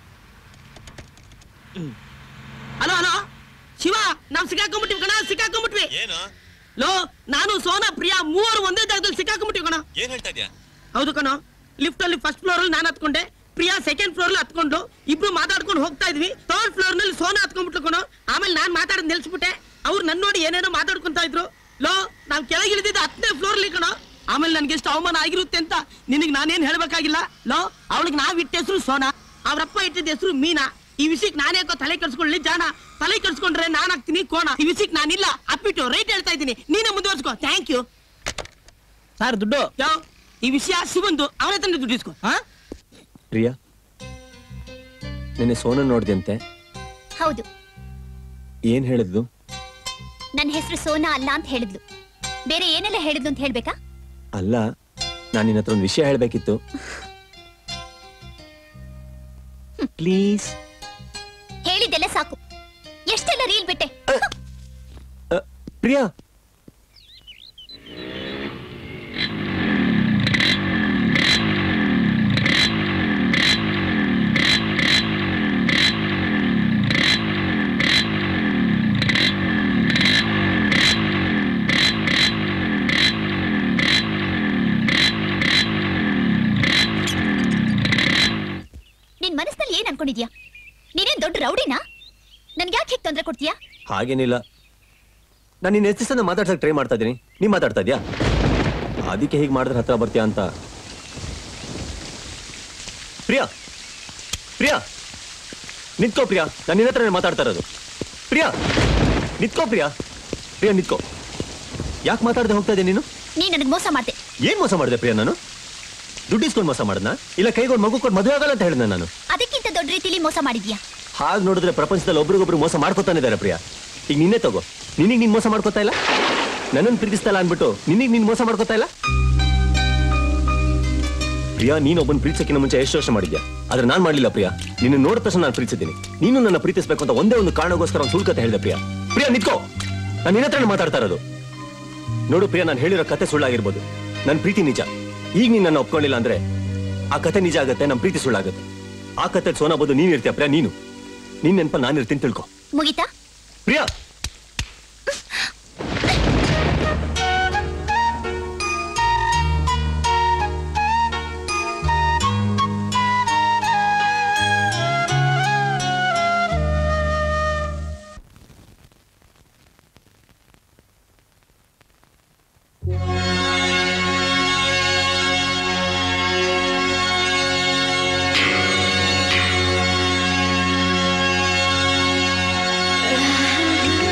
hello hello Shiva ನಾವ್ ಸಿಕ್ಕಾಕೊಂಡ್ಬಿಟ್ಟಿವಿ ಕಣ ಸಿಕ್ಕಾಕೊಂಡ್ಬಿಟ್ವಿ ಲೋ ನಾನು ಸೋನಾ ಪ್ರಿಯಾ ಮೂವರು ಒಂದೇ ಜಾಗದಲ್ಲಿ ಸಿಕ್ಕಾಕೊಂಡ್ಬಿಟ್ಟಿವಿ ಕಣ ಏನ್ ಹೇಳ್ತಾ ಇದ್ಯಾ ಹೌದು ಕಣ ಲಿಫ್ಟ್ ಅಲ್ಲಿ ಫಸ್ಟ್ ಫ್ಲೋರ್ ಅಲ್ಲಿ ನಾನು ಹತ್ಕೊಂಡೆ ಪ್ರಿಯಾ ಸೆಕೆಂಡ್ ಫ್ಲೋರ್ ಅಲ್ಲಿ ಹತ್ಕೊಂಡು ಇಬ್ರು ಮಾತಾಡ್ಕೊಂಡು ಹೋಗ್ತಾ ಇದ್ವಿ ಥರ್ಡ್ ಫ್ಲೋರ್ ನಲ್ಲಿ ಸೋನಾ ಹತ್ಕೊಂಡ್ಬಿಟ್ಲು ಕಣ ಆಮೇಲೆ ನಾನ್ ಮಾತಾಡೋದ್ ನಿಲ್ಸ್ಬಿಟ್ಟೆ ಅವ್ರು ನನ್ ನೋಡಿ ಏನೇನೋ ಮಾತಾಡ್ಕೊಂತ ಇದ್ರು ಲೋ ನಾವ್ ಕೆಳಗೆ ಇಳಿದಿದ್ದ ಹತ್ತನೇ ಫ್ಲೋರ್ ಅಲ್ಲಿ ಕಣ ಆಮೇಲೆ ನನ್ಗೆ ಎಷ್ಟು ಅವಮಾನ ಆಗಿರುತ್ತೆ ಅಂತ ನಿನಗೆ ನಾನೇನ್ ಹೇಳ್ಬೇಕಾಗಿಲ್ಲ ಲೋ ಅವಳಿಗೆ ನಾವ್ ಇಟ್ಟ ಹೆಸರು ಸೋನಾ ಅವ್ರಪ್ಪ ಇಟ್ಟಿದ್ದ ಹೆಸರು ಮೀನಾ ಈ ವಿಷಯಕ್ಕೆ ನಾನೇಕೋ ತಲೆ ಕೆಡ್ಸ್ಕೊಳ್ಳಿ ಜಾಣ ತಲೆ ಕೆಡ್ಸ್ಕೊಂಡ್ರೆ ನಾನ್ ಆಗ್ತೀನಿ ಕೋಣ ಈ ವಿಷಯಕ್ಕೆ ನಾನಿಲ್ಲ ಅಪ್ಪಿಟ್ಟು ರೈಟ್ ಹೇಳ್ತಾ ಇದ್ದೀನಿ ನೀನೇ ಮುಂದುವರ್ಸ್ಕೋ ಥ್ಯಾಂಕ್ ಯು ಸರ್ ದುಡ್ಡು ಯಾವ ಈ ವಿಷಯ ಶಿವಂದು ಅವನ ತಂದೆ ದುಡ್ಡು ಇಸ್ಕೋ ಹಾ ಪ್ರಿಯಾ ನಿನ್ನೆ ಸೋನನ್ ನೋಡ್ದಂತೆ ಹೌದು ಏನ್ ಹೇಳಿದ್ಲು ನನ್ನ ಹೆಸರು ಸೋನಾ ಅಲ್ಲ ಅಂತ ಹೇಳಿದ್ಲು ಬೇರೆ ಏನೆಲ್ಲ ಹೇಳಿದ್ಲು ಅಂತ ಹೇಳ್ಬೇಕಾ ಅಲ್ಲ ನಾನು ನಿನ್ನ ಹತ್ರ ಒಂದು ವಿಷಯ ಹೇಳ್ಬೇಕಿತ್ತು ಪ್ಲೀಸ್ ಹೇಳಿದ್ದೆಲ್ಲ ಸಾಕು ಎಷ್ಟೆಲ್ಲ ರೀಲ್ ಬಿಟ್ಟೆ ಪ್ರಿಯಾ ನಿನ್ ಮನಸ್ಸಿನಲ್ಲಿ ಏನ್ ಅನ್ಕೊಂಡಿದ್ಯಾ ನೀನೇನ್ ದೊಡ್ಡ ರೌಡಿನಾ ನನ್ಗೆ ಯಾಕೆ ಹೀಗೆ ತೊಂದರೆ ಕೊಡ್ತೀಯಾ ಹಾಗೇನಿಲ್ಲ ನಾನು ನಿನ್ನ ಎಷ್ಟು ಸಲ ಮಾತಾಡ್ಸಕ್ ಟ್ರೈ ಮಾಡ್ತಾ ಇದ್ದೀನಿ ನೀ ಮಾತಾಡ್ತಾ ಇದ್ಯಾ ಅದಕ್ಕೆ ಹೀಗೆ ಮಾಡಿದ್ರೆ ಹತ್ರ ಬರ್ತೀಯಾ ಅಂತ ಪ್ರಿಯಾ ಪ್ರಿಯಾ ನಿತ್ಕೋ ಪ್ರಿಯಾ ನಾನು ನಿನ್ನ ಹತ್ರ ಮಾತಾಡ್ತಾ ಇರೋದು ಪ್ರಿಯಾ ನಿತ್ಕೋ ಪ್ರಿಯಾ ಪ್ರಿಯಾ ನಿತ್ಕೋ ಯಾಕೆ ಮಾತಾಡದೆ ಹೋಗ್ತಾ ಇದ್ದೀನಿ ನೀನು ನೀ ನನಗೆ ಮೋಸ ಮಾಡ್ದೆ ಏನ್ ಮೋಸ ಮಾಡಿದೆ ಪ್ರಿಯಾ ನಾನು ದುಡ್ಡು ಇಸ್ಕೊಂಡು ಮೋಸ ಮಾಡದ್ನ ಇಲ್ಲ ಕೈಗೊಂಡು ಮಗು ಕೊಟ್ಟು ಮದುವೆ ಆಗಲ್ಲ ಅಂತ ಹೇಳಿದ್ನ ನಾನು ಅದಕ್ಕಿಂತ ದೊಡ್ಡ ರೀತಿಲಿ ಮೋಸ ಮಾಡಿದ್ಯಾ ಹಾಗೆ ನೋಡಿದ್ರೆ ಪ್ರಪಂಚದಲ್ಲಿ ಒಬ್ರಿಗೊಬ್ರು ಮೋಸ ಮಾಡ್ಕೊತಾನೆ ಇದಾರೆ ಪ್ರಿಯಾ ಈಗ ನಿನ್ನೆ ತಗೋ ನಿನಗೆ ನೀನ್ ಮೋಸ ಮಾಡ್ಕೋತಾ ಇಲ್ಲ ನನ್ನನ್ನು ಪ್ರೀತಿಸ್ತಾ ಇಲ್ಲ ಅನ್ಬಿಟ್ಟು ನಿನಗೆ ನೀನ್ ಮೋಸ ಮಾಡ್ಕೋತಾ ಇಲ್ಲ ಪ್ರಿಯಾ ನೀನ್ ಒಬ್ಬನ್ ಪ್ರೀತಿಸಕ್ಕಿಂತ ಮುಂಚೆ ಎಷ್ಟು ವರ್ಷ ಮಾಡಿದ್ಯಾ ಆದ್ರೆ ನಾನ್ ಮಾಡ್ಲಿಲ್ಲ ಪ್ರಿಯಾ ನಿನ್ನ ನೋಡಿದ ತಕ್ಷಣ ನಾನು ಪ್ರೀತಿಸಿದ್ದೀನಿ ನೀನು ನನ್ನ ಪ್ರೀತಿಸ್ಬೇಕು ಅಂತ ಒಂದೇ ಒಂದು ಕಾರಣಕ್ಕೋಸ್ಕರ ಒಂದು ಸುಳ್ಕತೆ ಹೇಳಿದೆ ಪ್ರಿಯಾ ಪ್ರಿಯಾ ನಿತ್ಕೋ ನಾನು ನಿನ್ನ ಹತ್ರನೇ ಮಾತಾಡ್ತಾ ಇರೋದು ನೋಡು ಪ್ರಿಯಾ ನಾನು ಹೇಳಿರೋ ಕತೆ ಸುಳ್ಳಾಗಿರ್ಬೋದು ನನ್ನ ಪ್ರೀತಿ ನಿಜ ಈಗ ನೀನ್ ನನ್ನ ಒಪ್ಕೊಂಡಿಲ್ಲ ಅಂದ್ರೆ ಆ ಕತೆ ನಿಜ ಆಗತ್ತೆ ನಮ್ಮ ಪ್ರೀತಿ ಸುಳ್ಳಾಗುತ್ತೆ ಆ ಕತೆ ಸೋನಾ ಬೋದು ನೀನ್ ಇರ್ತೀಯ ಪ್ರಿಯಾ ನೀನು ನಿನ್ ನೆನಪ ನಾನು ಇರ್ತೀನಿ ತಿಳ್ಕೊ ಮುಗಿತಾ ಪ್ರಿಯಾ ಆ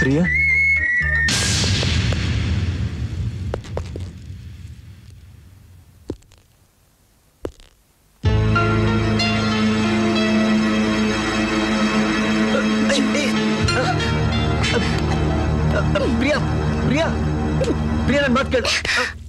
ಪ್ರಿಯಾ ಪ್ರಿಯಾ ಪ್ರಿಯಾ ಪ್ರಿಯಾ ನನ್ನ ಮಾತು ಕೇಳು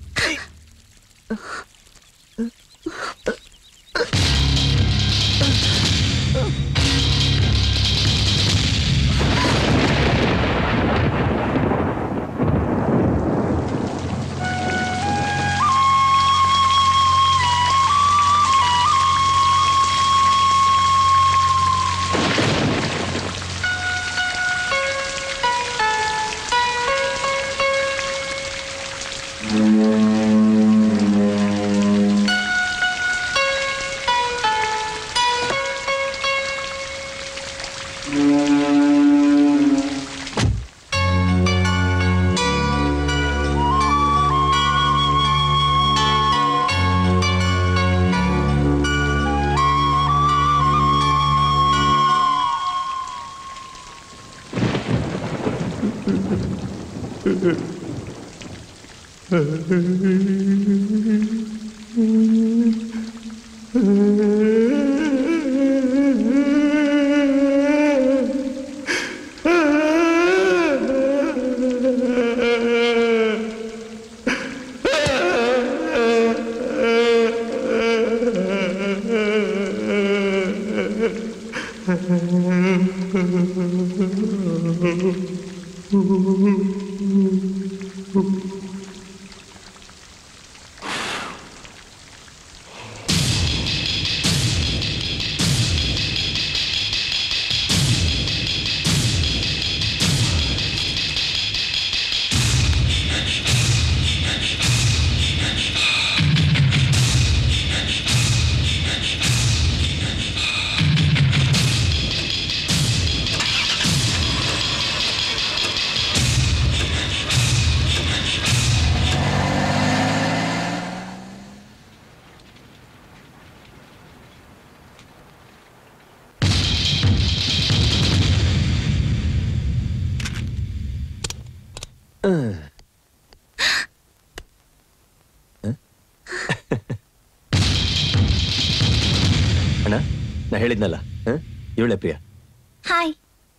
ಅಣ್ಣ ನಾ ಹೇಳಿದ್ನಲ್ಲ ಇವಳೆ ಪ್ರಿಯಾ ಹಾಯ್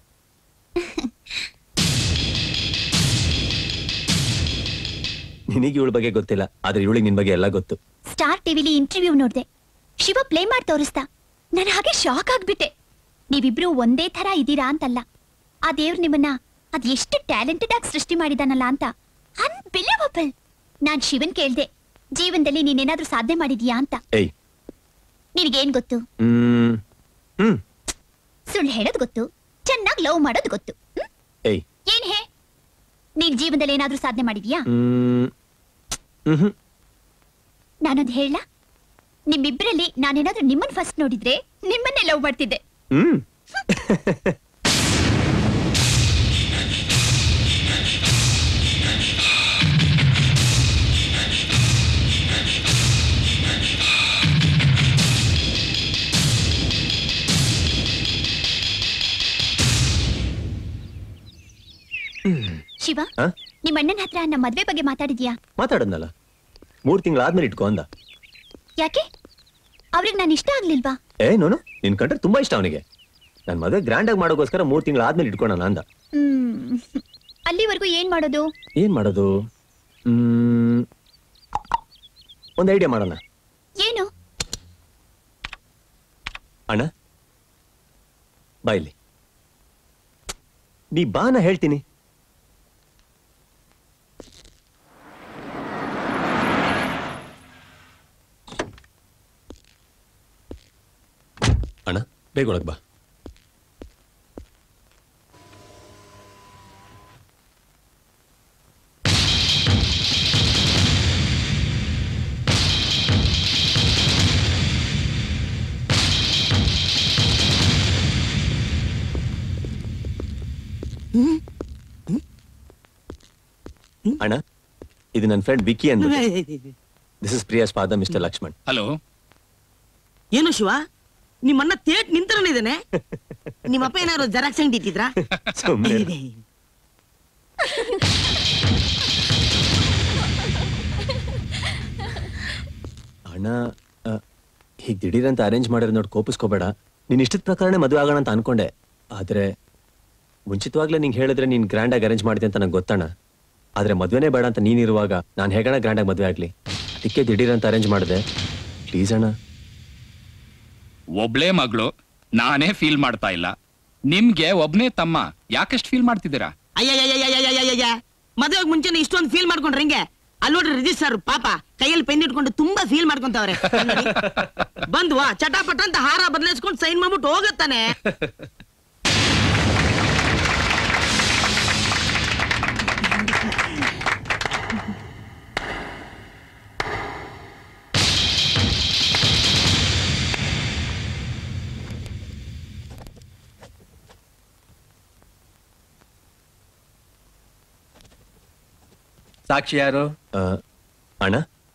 ನಿನಗೆ ಇವಳ ಬಗ್ಗೆ ಗೊತ್ತಿಲ್ಲ ಆದ್ರೆ ಇವಳಿಗೆ ನಿನ್ ಬಗ್ಗೆ ಎಲ್ಲ ಗೊತ್ತು ಸ್ಟಾರ್ ಟಿವಿಲಿ ಇಂಟರ್ವ್ಯೂ ನೋಡ್ದೆ ಶಿವ ಪ್ಲೇ ಮಾಡಿ ತೋರಿಸ್ತಾ ನಾನು ಹಾಗೆ ಶಾಕ್ ಆಗ್ಬಿಟ್ಟೆ ನೀವಿಬ್ರು ಒಂದೇ ತರ ಇದ್ದೀರಾ ಅಂತಲ್ಲ ಆ ದೇವ್ರು ನಿಮ್ಮನ್ನ ಅದ್ ಎಷ್ಟು ಟ್ಯಾಲೆಂಟೆಡ್ ಆಗಿ ಸೃಷ್ಟಿ ಮಾಡಿದಾನಲ್ಲ ಅಂತ ಅನ್ಬಿಲಿವಬಲ್ ನಾನ್ ಶಿವನ್ ಕೇಳ್ದೆ ಜೀವನದಲ್ಲಿ ನೀನೇನಾದ್ರೂ ಸಾಧನೆ ಮಾಡಿದ್ಯಾ ಅಂತ ಏಯ್ ನಿನಗೇನ್ ಗೊತ್ತು ಹ್ಮ್ ಹ್ಮ್ ಸುಳ್ಳು ಹೇಳೋದು ಗೊತ್ತು ಚೆನ್ನಾಗಿ ಲವ್ ಮಾಡೋದು ಗೊತ್ತು ಹ್ಮ್? ಏಯ್ ಏನ್ ಹೇ ನೀನ್ ಜೀವನದಲ್ಲಿ ಏನಾದ್ರೂ ಸಾಧನೆ ಮಾಡಿದ್ಯಾ ಹ್ಮ್ ಹ್ಮ್ ನಾನೊಂದು ಹೇಳ ನಿಮ್ಮಿಬ್ಬರಲ್ಲಿ ನಾನೇನಾದ್ರೂ ನಿಮ್ಮನ್ ಫಸ್ಟ್ ನೋಡಿದ್ರೆ ನಿಮ್ಮನ್ನೇ ಲವ್ ಮಾಡ್ತಿದ್ದೆ ಹ್ಮ್ ಶಿವ ಆ? ನಿಮ್ಮ ಅಣ್ಣನ ಹತ್ರ ನಮ್ಮ ಮದ್ವೆ ಬಗ್ಗೆ ಮಾತಾಡಿದ್ಯಾ ಮಾತಾಡದ್ನಲ್ಲ ಮೂರ್ ತಿಂಗಳಾದ್ಮೇಲೆ ಇಟ್ಕೊ ಅಂದ ಯಾಕೆ ಅವ್ರಿಗೆ ನಾನು ಇಷ್ಟ ಆಗ್ಲಿಲ್ವಾ ಏ ನೋನು ನಿನ್ ಕಂಡ್ರೆ ತುಂಬಾ ಇಷ್ಟ ಅವನಿಗೆ ನನ್ ಮದುವೆ ಗ್ರ್ಯಾಂಡ್ ಆಗಿ ಮಾಡೋಗೋಸ್ಕರ ಮೂರ್ ತಿಂಗಳಾದ್ಮೇಲೆ ಇಟ್ಕೊಳಣ ಅಂದ ಹ್ಮ್ ಅಲ್ಲಿವರೆಗೂ ಏನ್ ಮಾಡೋದು ಏನ್ ಮಾಡೋದು ಹ್ಮ್ ಒಂದ್ ಐಡಿಯಾ ಮಾಡೋಣ ಏನು ಅಣ್ಣ ಬಾಯ್ಲಿ ನೀ ಬಾನ ಹೇಳ್ತೀನಿ ಅಣ್ಣ ಬೇಗ ಒಳಗ್ ಬಾ ಅಣ್ಣ ಇದು ನನ್ನ ಫ್ರೆಂಡ್ ವಿಕಿ ಅಂತ this is Priya's father mister Laxman hello ಏನು ಶಿವ ನಿಮ್ಮನ್ನ ತೇಟ್ ನಿಂತರನೇ ಇದ್ದಾನೆ ನಿಮ್ಮಪ್ಪ ಏನಾದ್ರು ಜೆರಾಕ್ಸ್ ಅಂಗಡಿ ಇಟ್ಟಿದ್ರಾ ಸುಮ್ನೆ ಇರು. ಅಣ್ಣ ಆ, ಹೀಗ್ ದಿಢೀರಂತ ಅರೇಂಜ್ ಮಾಡಿರೋ ನೋಡಿ ಕೋಪಿಸ್ಕೋಬೇಡ ನೀನ್ ಇಷ್ಟದ ಪ್ರಕಾರನೇ ಮದುವೆ ಆಗೋಣ ಅಂತ ಅನ್ಕೊಂಡೆ ಆದ್ರೆ ಮುಂಚಿತವಾಗ್ಲೇ ನಿಂಗೆ ಹೇಳಿದ್ರೆ ನೀನ್ ಗ್ರ್ಯಾಂಡ್ ಆಗಿ ಅರೇಂಜ್ ಮಾಡಿದೆ ಅಂತ ನಂಗೆ ಗೊತ್ತಣ್ಣ ಆದ್ರೆ ಮದ್ವೆನೇ ಬೇಡ ಅಂತ ನೀನಿರುವಾಗ ನಾನು ಹೇಗಣ ಗ್ರ್ಯಾಂಡ್ ಆಗಿ ಮದುವೆ ಆಗ್ಲಿ ಅದಕ್ಕೆ ದಿಢೀರಂತ ಅರೇಂಜ್ ಮಾಡಿದೆ ಪ್ಲೀಸ್ ಅಣ್ಣ ಒಬ್ಳೇ ಮಗಳು ನಾನೇ ಫೀಲ್ ಮಾಡ್ತಾ ಇಲ್ಲ ನಿಮ್ಗೆ ಒಬ್ನೇ ತಮ್ಮ ಯಾಕಷ್ಟು ಫೀಲ್ ಮಾಡ್ತಿದ್ದೀರಾ ಅಯ್ಯಯ್ಯಯ್ಯಯ್ಯಯ್ಯಯ್ಯಯ್ಯ ಮದುವೆಗೆ ಮುಂಚೆನೆ ಇಷ್ಟೊಂದು ಫೀಲ್ ಮಾಡ್ಕೊಂಡ್ರೆ ಹಿಂಗೆ ಅಲ್ಲಿ ನೋಡ್ರಿ ರಿಜಿಸ್ಟರ್ ಪಾಪ ಕೈಯಲ್ಲಿ ಪೆನ್ ಇಟ್ಕೊಂಡು ತುಂಬಾ ಫೀಲ್ ಮಾಡ್ಕೊಂತವ್ರೆ ಬಂದ್ವಾ ಚಟಾಪಟ ಅಂತ ಹಾರ ಬದಲಾಯಿಸ್ಕೊಂಡು ಸೈನ್ ಮಾಡ್ಬಿಟ್ಟು ಹೋಗತ್ತಾನೆ ಸಾಕ್ಷಿ ಯಾರು ಆ, ಅಣ್ಣ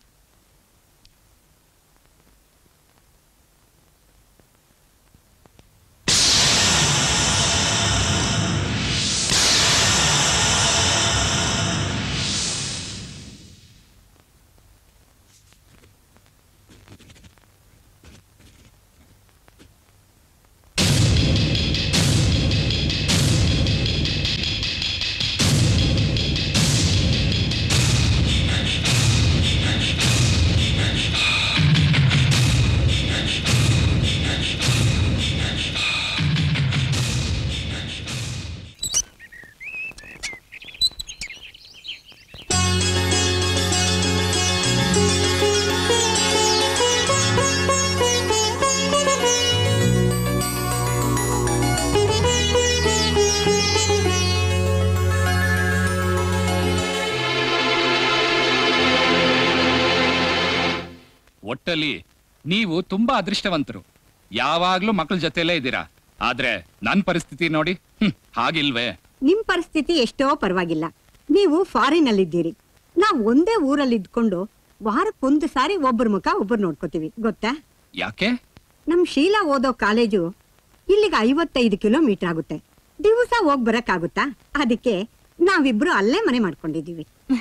ಒಟ್ಟಲ್ಲಿ ನೀವು ತುಂಬಾ ಅದೃಷ್ಟವಂತರು ಯಾವಾಗ್ಲೂ ಮಕ್ಕಳ ಜೊತೆಲೇ ಇದ್ದೀರಾ ಆದ್ರೆ ನನ್ ಪರಿಸ್ಥಿತಿ ನೋಡಿ ಹ್ಮ್, ಹಾಗಿಲ್ವೇ ನಿಮ್ ಪರಿಸ್ಥಿತಿ ಎಷ್ಟೋ ಪರವಾಗಿಲ್ಲ ನೀವು ಫಾರಿನ್ ಅಲ್ಲಿದ್ದೀರಿ ನಾವ್ ಒಂದೇ ಊರಲ್ಲಿ ಇದ್ಕೊಂಡು ವಾರಕ್ಕೊಂದು ಸಾರಿ ಒಬ್ಬರ ಮುಖ ಒಬ್ಬರು ನೋಡ್ಕೋತೀವಿ ಗೊತ್ತಾ ಯಾಕೆ ನಮ್ ಶೀಲಾ ಓದೋ ಕಾಲೇಜು ಇಲ್ಲಿಗೆ ಐವತ್ತೈದು ಕಿಲೋಮೀಟರ್ ಆಗುತ್ತೆ ದಿವಸ ಹೋಗ್ ಬರಕ್ಕಾಗುತ್ತಾ ಅದಕ್ಕೆ ನಾವಿಬ್ರು ಅಲ್ಲೇ ಮನೆ ಮಾಡ್ಕೊಂಡಿದೀವಿ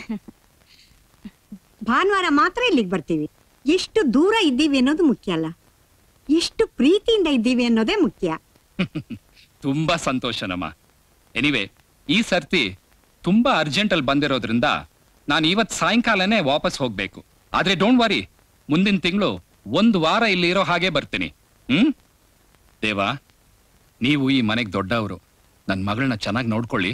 ಭಾನುವಾರ ಮಾತ್ರ ಇಲ್ಲಿಗೆ ಬರ್ತೀವಿ ಎಷ್ಟು ದೂರ ಇದ್ದೀವಿ ಅನ್ನೋದು ಮುಖ್ಯ ಅಲ್ಲ ಎಷ್ಟು ಪ್ರೀತಿಯಿಂದ ಇದ್ದೀವಿ ಅನ್ನೋದೇ ಮುಖ್ಯ ತುಂಬಾ ಸಂತೋಷನಮ್ಮ ಎನಿವೆ ಈ ಸರ್ತಿ ತುಂಬಾ ಅರ್ಜೆಂಟ್ ಅಲ್ಲಿ ಬಂದಿರೋದ್ರಿಂದ ನಾನು ಇವತ್ ಸಾಯಂಕಾಲನೇ ವಾಪಸ್ ಹೋಗ್ಬೇಕು ಆದ್ರೆ ಡೋಂಟ್ ವರಿ ಮುಂದಿನ ತಿಂಗಳು ಒಂದು ವಾರ ಇಲ್ಲಿ ಇರೋ ಹಾಗೆ ಬರ್ತೀನಿ ಹ್ಮ್ ದೇವಾ ನೀವು ಈ ಮನೆಗೆ ದೊಡ್ಡವರು ನನ್ನ ಮಗಳನ್ನ ಚೆನ್ನಾಗಿ ನೋಡ್ಕೊಳ್ಳಿ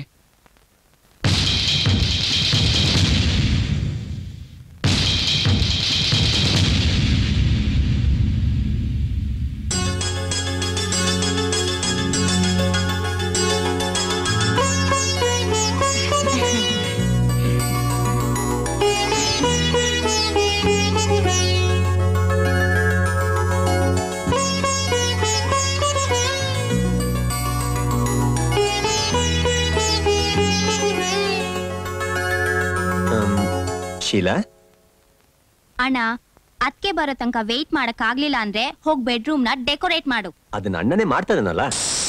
ಆಮ್, ಶೀಲಾ ಅಣ್ಣ ಅದಕ್ಕೆ ಬರೋ ತನಕ ವೆಯ್ಟ್ ಮಾಡಕ್ ಆಗ್ಲಿಲ್ಲ ಅಂದ್ರೆ ಹೋಗ್ ಬೆಡ್ರೂಮ್ ನ ಡೆಕೋರೇಟ್ ಮಾಡು ಅದನ್ನ ಅಣ್ಣನೇ ಮಾಡ್ತಾನಲ್ಲ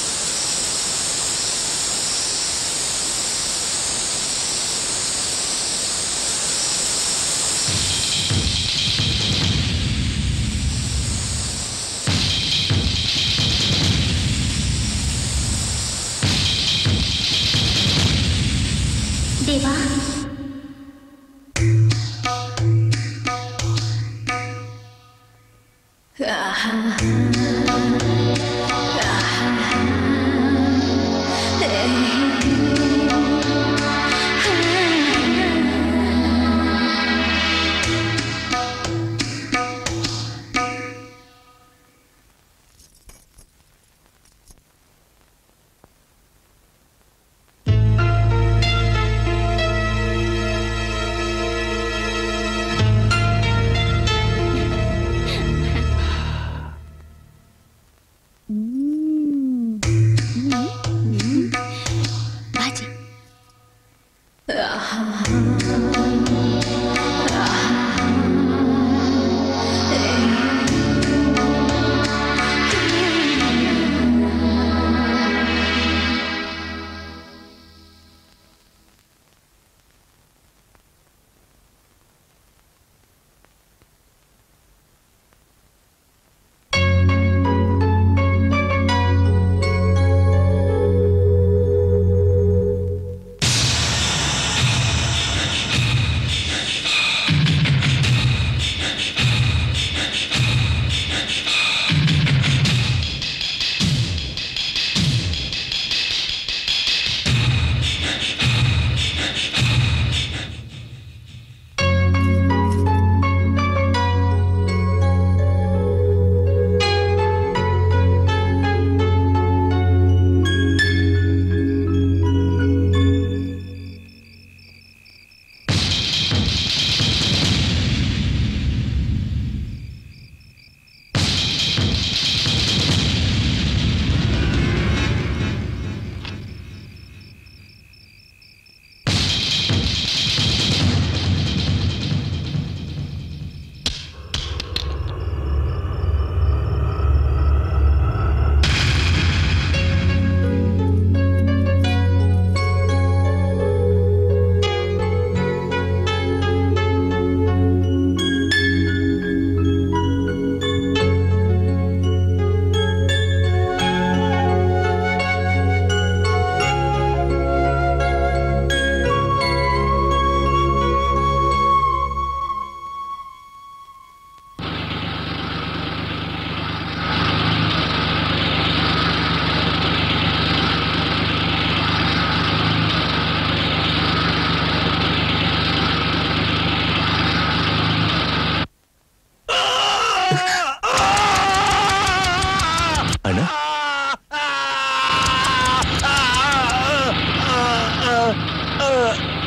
ದೇವಾ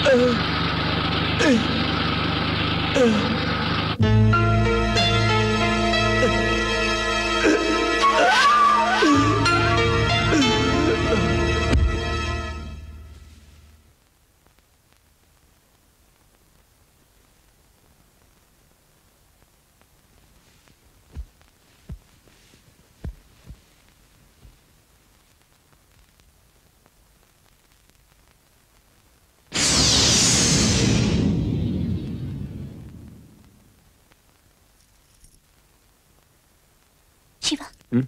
ಶಿವ ಹ್ಮ್?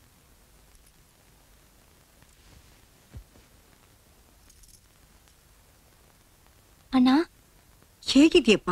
ಅಣ್ಣ ಹೇಗಿದ್ಯಪ್ಪ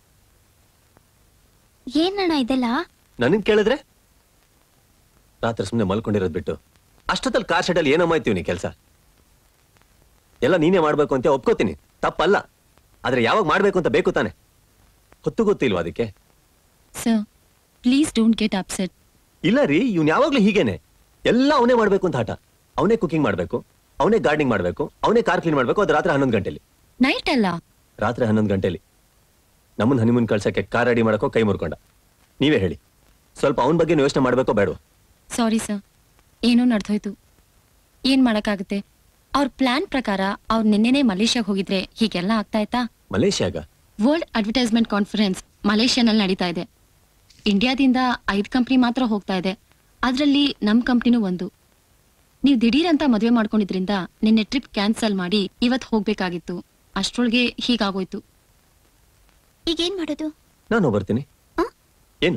ಏನಣ್ಣ ಇದೆಲ್ಲ ನನಗ್ ಕೇಳಿದ್ರೆ ರಾತ್ರಿ ಸುಮ್ಮನೆ ಮಲ್ಕೊಂಡಿರೋದ್ ಬಿಟ್ಟು ಅಷ್ಟೊತ್ತಲ್ಲಿ ಕಾರ್ ಶೆಡಲ್ಲಿ ಏನೋ ಮಾಡ್ತೀವಿ ನೀ ಕೆಲಸ ಎಲ್ಲ ನೀನೇ ಮಾಡ್ಬೇಕು ಅಂತ ಒಪ್ಕೋತೀನಿ ತಪ್ಪಲ್ಲ ಆದ್ರೆ ಯಾವಾಗ ಮಾಡ್ಬೇಕು ಅಂತ ಬೇಕು ತಾನೆ ಹೊತ್ತು ಗೊತ್ತಿಲ್ವಾ ಅದಕ್ಕೆ sir please don't get upset ಇಲ್ಲ ರೀ ಇವ್ನು ಯಾವಾಗ್ಲೂ ಹೀಗೇನೆ ಎಲ್ಲ ಅವನೇ ಮಾಡ್ಬೇಕು ಅಂತ ಹಠ ಅವನೇ ಕುಕಿಂಗ್ ಮಾಡ್ಬೇಕು ಅವನೇ ಗಾರ್ಡನಿಂಗ್ ಮಾಡ್ಬೇಕು ಅವನೇ ಕಾರ್ ಕ್ಲೀನ್ ಮಾಡ್ಬೇಕು ಅದು ರಾತ್ರಿ ಹನ್ನೊಂದು ಗಂಟೆಲಿ ನೈಟ್ ಅಲ್ಲ ರಾತ್ರಿ ಹನ್ನೊಂದು ಗಂಟೆಲಿ ನಮ್ಮನ್ನ ಹನಿಮೂನ್ ಕಳ್ಸಕ್ಕೆ ಕಾರ್ ರೆಡಿ ಮಾಡಕ್ಕೋ ಕೈ ಮುರ್ಕೊಂಡ ನೀವೇ ಹೇಳಿ ಸ್ವಲ್ಪ ಅವನ ಬಗ್ಗೆ ಯೋಚನೆ ಮಾಡ್ಬೇಕೋ ಬೇಡವೋ ಸಾರಿ ಸರ್ ಏನೋ ನಡೆದೋಯ್ತು ಏನ್ ಮಾಡಕ್ಕಾಗುತ್ತೆ ಅವ್ರ ಪ್ಲಾನ್ ಪ್ರಕಾರ ಅವ್ರು ನಿನ್ನೆನೆ ಮಲೇಷ್ಯಾಗ್ ಹೋಗಿದ್ರೆ ಹೀಗೆಲ್ಲ ಆಗ್ತಾ ಇತ್ತಾ ಮಲೇಷ್ಯಾಗ ವರ್ಲ್ಡ್ ಅಡ್ವರ್ಟೈಸ್ಮೆಂಟ್ ಕಾನ್ಫರೆನ್ಸ್ ಮಲೇಷ್ಯಾನಲ್ಲಿ ನಡೀತಾ ಇದೆ ಇಂಡಿಯಾದಿಂದ ಐದು ಕಂಪ್ನಿ ಮಾತ್ರ ಹೋಗ್ತಾ ಇದೆ ಅದರಲ್ಲಿ ನಮ್ ಕಂಪ್ನಿನೂ ಒಂದು ನೀವು ದಿಢೀರ್ ಅಂತ ಮದುವೆ ಮಾಡ್ಕೊಂಡಿದ್ರಿಂದ ನಿನ್ನೆ ಟ್ರಿಪ್ ಕ್ಯಾನ್ಸಲ್ ಮಾಡಿ ಇವತ್ ಹೋಗ್ಬೇಕಾಗಿತ್ತು ಅಷ್ಟ್ರೊಳಗೆ ಹೀಗಾಗೋಯ್ತು ಈಗೇನ್ ಮಾಡೋದು ನಾನು ಬರ್ತೀನಿ ಏನು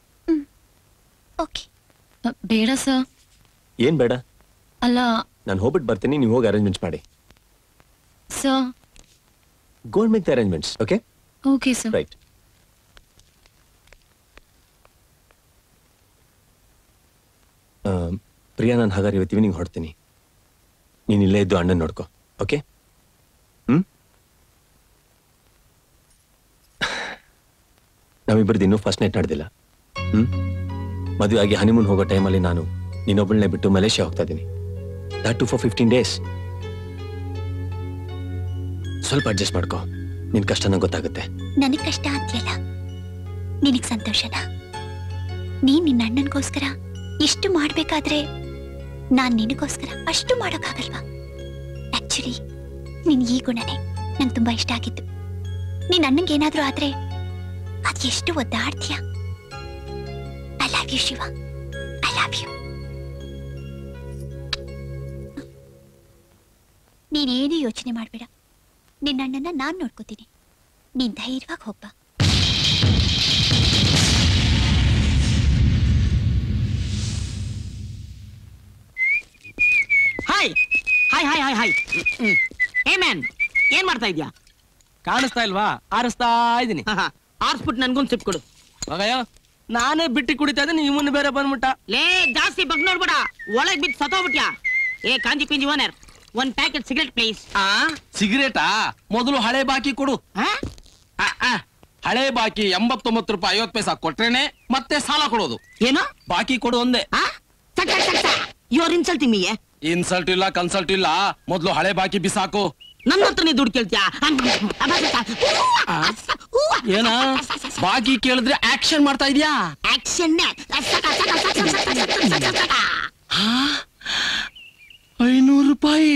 ಓಕೆ ಅ, ಬೇಡ ಸರ್ ಏನ್ ಬೇಡ ಅಲ್ಲ ನಾನು ಹೋಗ್ಬಿಟ್ಟು ಬರ್ತೀನಿ ನೀವು ಹೋಗಿ ಅರೇಂಜ್ಮೆಂಟ್ಸ್ ಮಾಡಿ sir gold make the arrangements okay okay sir right Priya ನಾನು ಹಾಗಾದ್ರೆ ಇವತ್ತು ಈವ್ನಿಂಗ್ ಹೊಡ್ತೀನಿ ನೀನು ಇಲ್ಲೇ ಇದ್ದು ಅಣ್ಣನ್ ನೋಡ್ಕೊ ಓಕೆ ಹ್ಮ್ ನಾವಿಬ್ಬರದ್ದು ಇನ್ನೂ ಫಸ್ಟ್ ನೈಟ್ ನಡೆದಿಲ್ಲ ಹ್ಮ್ ಮದುವೆ ಆಗಿ ಹನಿಮೂನ್ ಹೋಗೋ ಟೈಮಲ್ಲಿ ನಾನು ನೀನೊಬ್ಬಳನ್ನೇ ಬಿಟ್ಟು ಮಲೇಷ್ಯಾ ಹೋಗ್ತಾ ಇದ್ದೀನಿ that too for fifteen days ಸ್ವಲ್ಪ ಅಡ್ಜಸ್ಟ್ ಮಾಡ್ಕೊ ನಿನ್ ಕಷ್ಟ ನಂಗೆ ಗೊತ್ತಾಗುತ್ತೆ ನನಗ್ ಕಷ್ಟ ಅಂತೀಯಲ್ಲ ನಿನಗ್ ಸಂತೋಷನಾ ನೀನ್ ನಿನ್ನ ಅಣ್ಣನ್ಗೋಸ್ಕರ ಇಷ್ಟು ಮಾಡ್ಬೇಕಾದ್ರೆ ನಾನ್ ನಿನಗೋಸ್ಕರ ಅಷ್ಟು ಮಾಡೋಕ್ಕಾಗಲ್ವಾ ಆಕ್ಚುಲಿ ನಿನ್ ಈ ಗುಣನೇ ನಂಗೆ ತುಂಬಾ ಇಷ್ಟ ಆಗಿತ್ತು ನೀನ್ ಅಣ್ಣಂಗೆ ಏನಾದ್ರೂ ಆದ್ರೆ ಅದ್ ಎಷ್ಟು ಒದ್ದಾಡ್ತೀಯ I love you Shiva I love you ನೀನೇನು ಯೋಚನೆ ಮಾಡ್ಬೇಡ ನಿನ್ನ ಅಣ್ಣನ ನಾನ್ ನೋಡ್ಕೋತೀನಿ ನೀನ್ ಧೈರ್ಯವಾಗಿ ಹೋಗ್ಬಾ hi hi hi hi hi hey man ಏನ್ ಮಾಡ್ತಾ ಇದ್ಯಾ ಕಾಣಿಸ್ತಾ ಇಲ್ವಾ ಆರಿಸ್ತಾ ಇದ್ದೀನಿ ಆರ್ಸ್ಬಿಟ್ಟು ನನ್ಗೊಂದ್ ಸಿಪ್ ಕೊಡು ಮಗಯ್ಯ ನಾನೇ ಬಿಟ್ಟು ಕುಡಿತಾ ಇದ್ದೀನಿ ಇವನು ಬೇರೆ ಬಂದ್ಬಿಟ್ಟ ಲೇ ಜಾಸ್ತಿ ಬಗ್ ನೋಡ್ಬೇಡ ಒಳಗ್ ಬಿದ್ದು ಸತ್ತೋಗ್ಬಿಟ್ಯಾ ಏ ಕಾಂಜಿ ಪಿಂಜಿ ಓನರ್ ಒಂದ್ ಪ್ಯಾಕೆಟ್ ಸಿಗರೆಟ್ ಪ್ಲೀಸ್ ಆ ಸಿಗರೇಟಾ ಮೊದಲು ಹಳೆ ಬಾಕಿ ಕೊಡು ಆ, ಆ, ಹಳೆ ಬಾಕಿ ಎಂಬತ್ತೊಂಬತ್ತು ರೂಪಾಯಿ ಐವತ್ತು ಪೈಸಾ ಕೊಟ್ರೇನೆ ಮತ್ತೆ ಸಾಲ ಕೊಡೋದು ಏನು ಬಾಕಿ ಕೊಡು ಒಂದೇ you are insulting me insult ಇಲ್ಲ ಕನ್ಸಲ್ಟ್ ಇಲ್ಲ ಮೊದಲು ಹಳೆ ಬಾಕಿ ಬಿಸಾಕು ನನ್ನ ಹತ್ರ ನೀ ದುಡ್ಡು ಕೇಳ್ತೀಯಾ ಏನ ಬಾಕಿ ಕೇಳಿದ್ರೆ ಆಕ್ಷನ್ ಮಾಡ್ತಾ ಇದೀಯಾ ಆಕ್ಷನ್ ಐನೂರು ರೂಪಾಯಿ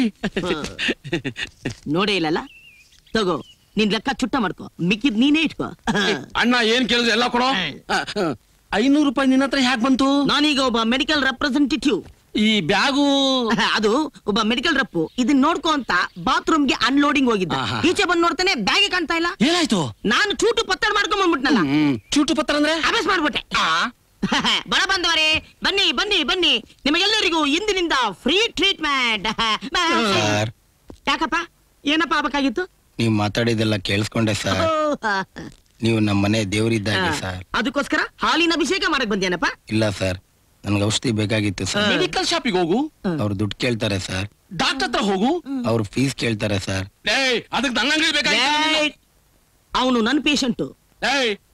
ನೋಡೇ ಇಲ್ಲಲ್ಲ ತಗೋ ನಿನ್ ಲೆಕ್ಕ ಚುಟ್ಟ ಮಾಡ್ಕೋ ಮಿಕ್ಕಿದ್ ನೀನೇ ಇಟ್ಕೋ ಅಣ್ಣ ಏನ್ ಕೇಳಿದ್ರೆ ಎಲ್ಲ ಕೊಡೋ ಐನೂರು ರೂಪಾಯಿ ನಿನ್ನ ಹತ್ರ ಹ್ಯಾಕ್ ಬಂತು ನಾನೀಗ ಒಬ್ಬ ಮೆಡಿಕಲ್ ರೆಪ್ರೆಸೆಂಟೇಟಿವ್ ಈ ಬ್ಯಾಗು ಅದು ಒಬ್ಬ ಮೆಡಿಕಲ್ ರಪ್ಪು ಇದನ್ನ ನೋಡ್ಕೋ ಅಂತ ಬಾತ್ರೂಮ್ ಗೆ ಅನ್ಲೋಡಿಂಗ್ ಹೋಗಿದ್ದ ಈಚೆ ಬಂದ್ ನೋಡ್ತಾನೆ ಬ್ಯಾಗೆ ಕಾಣ್ತಾ ಇಲ್ಲ ಏನಾಯ್ತು ನಾನು ಚೂಟು ಪತ್ತಡ ಮಾಡ್ಕೊಂಡ್ ಬಂದ್ಬಿಟ್ನಲ್ಲ ಚೂಟು ಪತ್ರ ಅಂದ್ರೆ ಅಭ್ಯಾಸ ಮಾಡ್ಬಿಟ್ಟೆ ಬಡ ಬಂದವರೇ ಬನ್ನಿ ಬನ್ನಿ ಬನ್ನಿ ನಿಮಗೆಲ್ಲರಿಗೂ ಇಂದಿನಿಂದ ಫ್ರೀ ಟ್ರೀಟ್ಮೆಂಟ್ ಸರ್ ಯಾಕಪ್ಪ ಏನಪ್ಪ ಆಗ್ಬೇಕಾಗಿತ್ತು ನೀವು ಮಾತಾಡಿದೆಲ್ಲ ಕೇಳಿಸ್ಕೊಂಡೆ ಸರ್ ನೀವು ನಮ್ಮ ಮನೆ ದೇವರಿದ್ದಾಗೆ ಸರ್ ಅದಕ್ಕೋಸ್ಕರ ಹಾಲಿನ ಅಭಿಷೇಕ ಮಾಡಕ್ ಬಂದೇನಪ್ಪ ಇಲ್ಲ ಸರ್ ನನ್ಗೆ ಔಷಧಿ ಬೇಕಾಗಿತ್ತು ಸರ್ ಮೆಡಿಕಲ್ ಶಾಪಿಗೆ ಹೋಗು ಅವ್ರು ದುಡ್ಡು ಕೇಳ್ತಾರೆ ಸರ್ ಡಾಕ್ಟರ್ ಹತ್ರ ಹೋಗು ಅವ್ರು ಫೀಸ್ ಕೇಳ್ತಾರೆ ಸರ್ ಏಯ್ ಅದಕ್ಕೆ ನನ್ನ ಅಂಗಡಿ ಬೇಕಾಗಿತ್ತು ಅವನು ನನ್ನ ಪೇಷಂಟು ಏಯ್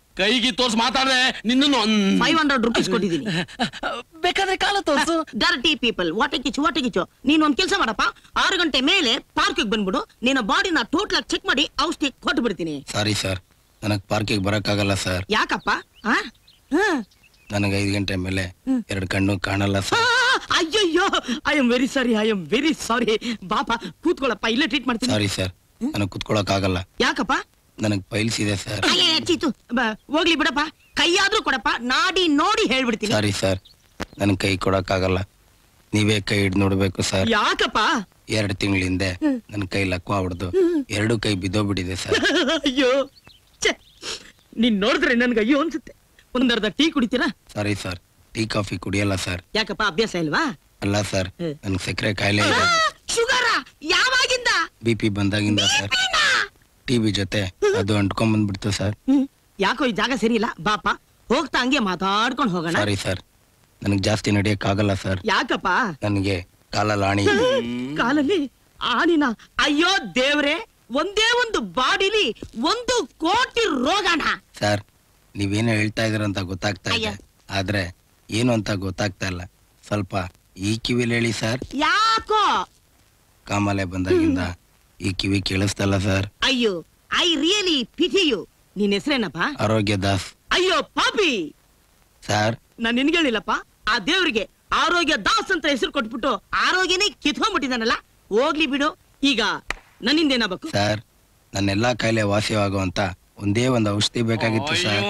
ಕೈಗೆ ತೋರ್ಸ್ ಮಾತಾಡ್ದೆ ನಿನ್ನನ್ನು ಫೈವ್ ಹಂಡ್ರೆಡ್ ರುಪೀಸ್ ಕೊಟ್ಟಿದ್ದೀನಿ ಬೇಕಾದ್ರೆ ಕಾಲ ತೋರ್ಸು ಡರ್ಟಿ ಪೀಪಲ್ ವಾಟೆ ಕಿಚ್ಚು ವಾಟೆ ಕಿಚ್ಚು ನೀನ್ ಒಂದ್ ಕೆಲಸ ಮಾಡಪ್ಪ ಆರು ಗಂಟೆ ಮೇಲೆ ಪಾರ್ಕ್ ಬಂದ್ಬಿಡು ನಿನ್ನ ಬಾಡಿನ ಟೋಟಲ್ ಆಗಿ ಚೆಕ್ ಮಾಡಿ ಔಷಧಿ ಕೊಟ್ಟು ಬಿಡ್ತೀನಿ ಸಾರಿ ಸರ್ ನನಗೆ ಪಾರ್ಕಿಗೆ ಬರಕ್ಕಾಗಲ್ಲ ಸರ್ ಯಾಕಪ್ಪ ಆ? ಹ. ನನಗೆ ಐದು ಗಂಟೆ ಮೇಲೆ ಎರಡು ಕಣ್ಣು ಕಾಣಲ್ಲ ಸರ್ ಅಯ್ಯಯ್ಯೋ I am very sorry I am very sorry ಬಾಪ ಕೂತ್ಕೊಳ್ಳಪ್ಪ ಇಲ್ಲೇ ಟ್ರೀಟ್ ಮಾಡ್ತೀನಿ ಸಾರಿ ಸರ್ ನನಗೆ ಕುತ್ಕೊಳಕ್ಕಾಗಲ್ಲ ಯಾಕಪ್ಪ ನನಗೆ ಪೈಲ್ಸ್ ಇದೆ ಸರ್ ಅಯ್ಯ ಚೀತು ಬ- ಹೋಗ್ಲಿ ಬಿಡಪ್ಪ ಕೈಯಾದ್ರೂ ಕೊಡಪ್ಪ ನಾಡಿ ನೋಡಿ ಹೇಳ್ಬಿಡ್ತೀನಿ ಸಾರಿ ಸರ್ ನನಗೆ ಕೈ ಕೊಡಕ್ಕಾಗಲ್ಲ ನೀವೇ ಕೈ ಹಿಡ್ದು ನೋಡ್ಬೇಕು ಸರ್ ಯಾಕಪ್ಪ ಎರಡು ತಿಂಗಳ ಹಿಂದೆ ನನ್ನ ಕೈ ಲಕ್ವ ಹೊಡೆದು ಎರಡು ಕೈ ಬಿದ್ದೋಗ್ಬಿಟ್ಟಿದೆ ಸರ್ ಅಯ್ಯೋ ಛೆ, ನೀನ್ ನೋಡಿದ್ರೆ ನನ್ಗೆ ಅಯ್ಯೋ ಅನ್ಸುತ್ತೆ ಒಂದರ್ಧ ಟೀ ಕುಡಿತೀರಾ ಸಾರಿ ಸರ್ ಟೀ ಕಾಫಿ ಕುಡಿಯಲ್ಲ ಸರ್ ಯಾಕಪ್ಪ ಅಭ್ಯಾಸ ಇಲ್ವಾ ಅಲ್ಲ ಸರ್ ನನಗೆ ಸಕ್ಕರೆ ಕಾಯಿಲೆ ಇದೆ ಶುಗರ ಯಾವಾಗಿಂದ ಬಿ ಪಿ ಬಂದಾಗಿಂದ ಸರ್ ಟಿ ಬಿ ಜೊತೆ ಅದು ಅಂಟ್ಕೊಂಡ್ ಬಂದ್ಬಿಡ್ತು ಸರ್ ಹ್ಮ್. ಯಾಕೋ ಈ ಜಾಗ ಸರಿ ಇಲ್ಲ ಬಾಪ ಹೋಗ್ತಾ ಹಂಗೆ ಮಾತಾಡ್ಕೊಂಡು ಹೋಗೋಣ ಸಾರಿ ಸರ್ ನನಗೆ ಜಾಸ್ತಿ ನಡೆಯಕ್ಕಾಗಲ್ಲ ಸರ್ ಯಾಕಪ್ಪ ನನಗೆ ಕಾಲಲ್ಲಿ ಆಣಿ ಇದೆ. ಕಾಲಲ್ಲಿ ಆನಿನ ಅಯ್ಯೋ ದೇವ್ರೆ ಒಂದೇ ಒಂದು ಬಾಡಿಲಿ ಒಂದು ಕೋಟಿ ರೋಗಣ ಸರ್ ನೀವೇನೋ ಹೇಳ್ತಾ ಇದೀರ ಅಂತ ಗೊತ್ತಾಗ್ತಾ ಇದೆ ಆದ್ರೆ ಏನು ಅಂತ ಗೊತ್ತಾಗ್ತಾ ಇಲ್ಲ ಸ್ವಲ್ಪ ಈ ಕಿವಿಲಿ ಹೇಳಿ ಸರ್ ಯಾಕೋ ಕಾಮಾಲೆ ಬಂದಾಗಿಂದ ಈ ಕಿವಿ ಕೇಳಿಸ್ತಲ್ಲ ಸರ್ ಅಯ್ಯೋ ಐ ರಿಯಲಿ ಪಿಟಿ ಯು ನಿನ್ ಹೆಸರೇನಪ್ಪ ಆರೋಗ್ಯ ದಾಸ್ ಅಯ್ಯೋ ಪಾಪಿ ಸರ್ ನಾನ್ ನಿನ್ಗೇಳಿಲ್ಲಪ್ಪ ಆ ದೇವ್ರಿಗೆ ಆರೋಗ್ಯ ದಾಸ್ ಅಂತ ಹೆಸರು ಕೊಟ್ಬಿಟ್ಟು ಆರೋಗ್ಯನೇ ಕಿತ್ಕೊಂಡ್ಬಿಟ್ಟಿದಾನಲ್ಲ ಹೋಗ್ಲಿ ಬಿಡು ಈಗ ನನ್ನಿಂದ ಏನಾಗಬೇಕು ಸರ್ ನನ್ನೆಲ್ಲಾ ಕಾಯಿಲೆ ವಾಸಿಯಾಗುವಂತ ಒಂದೇ ಒಂದು ಔಷಧಿ ಬೇಕಾಗಿತ್ತು ಸರ್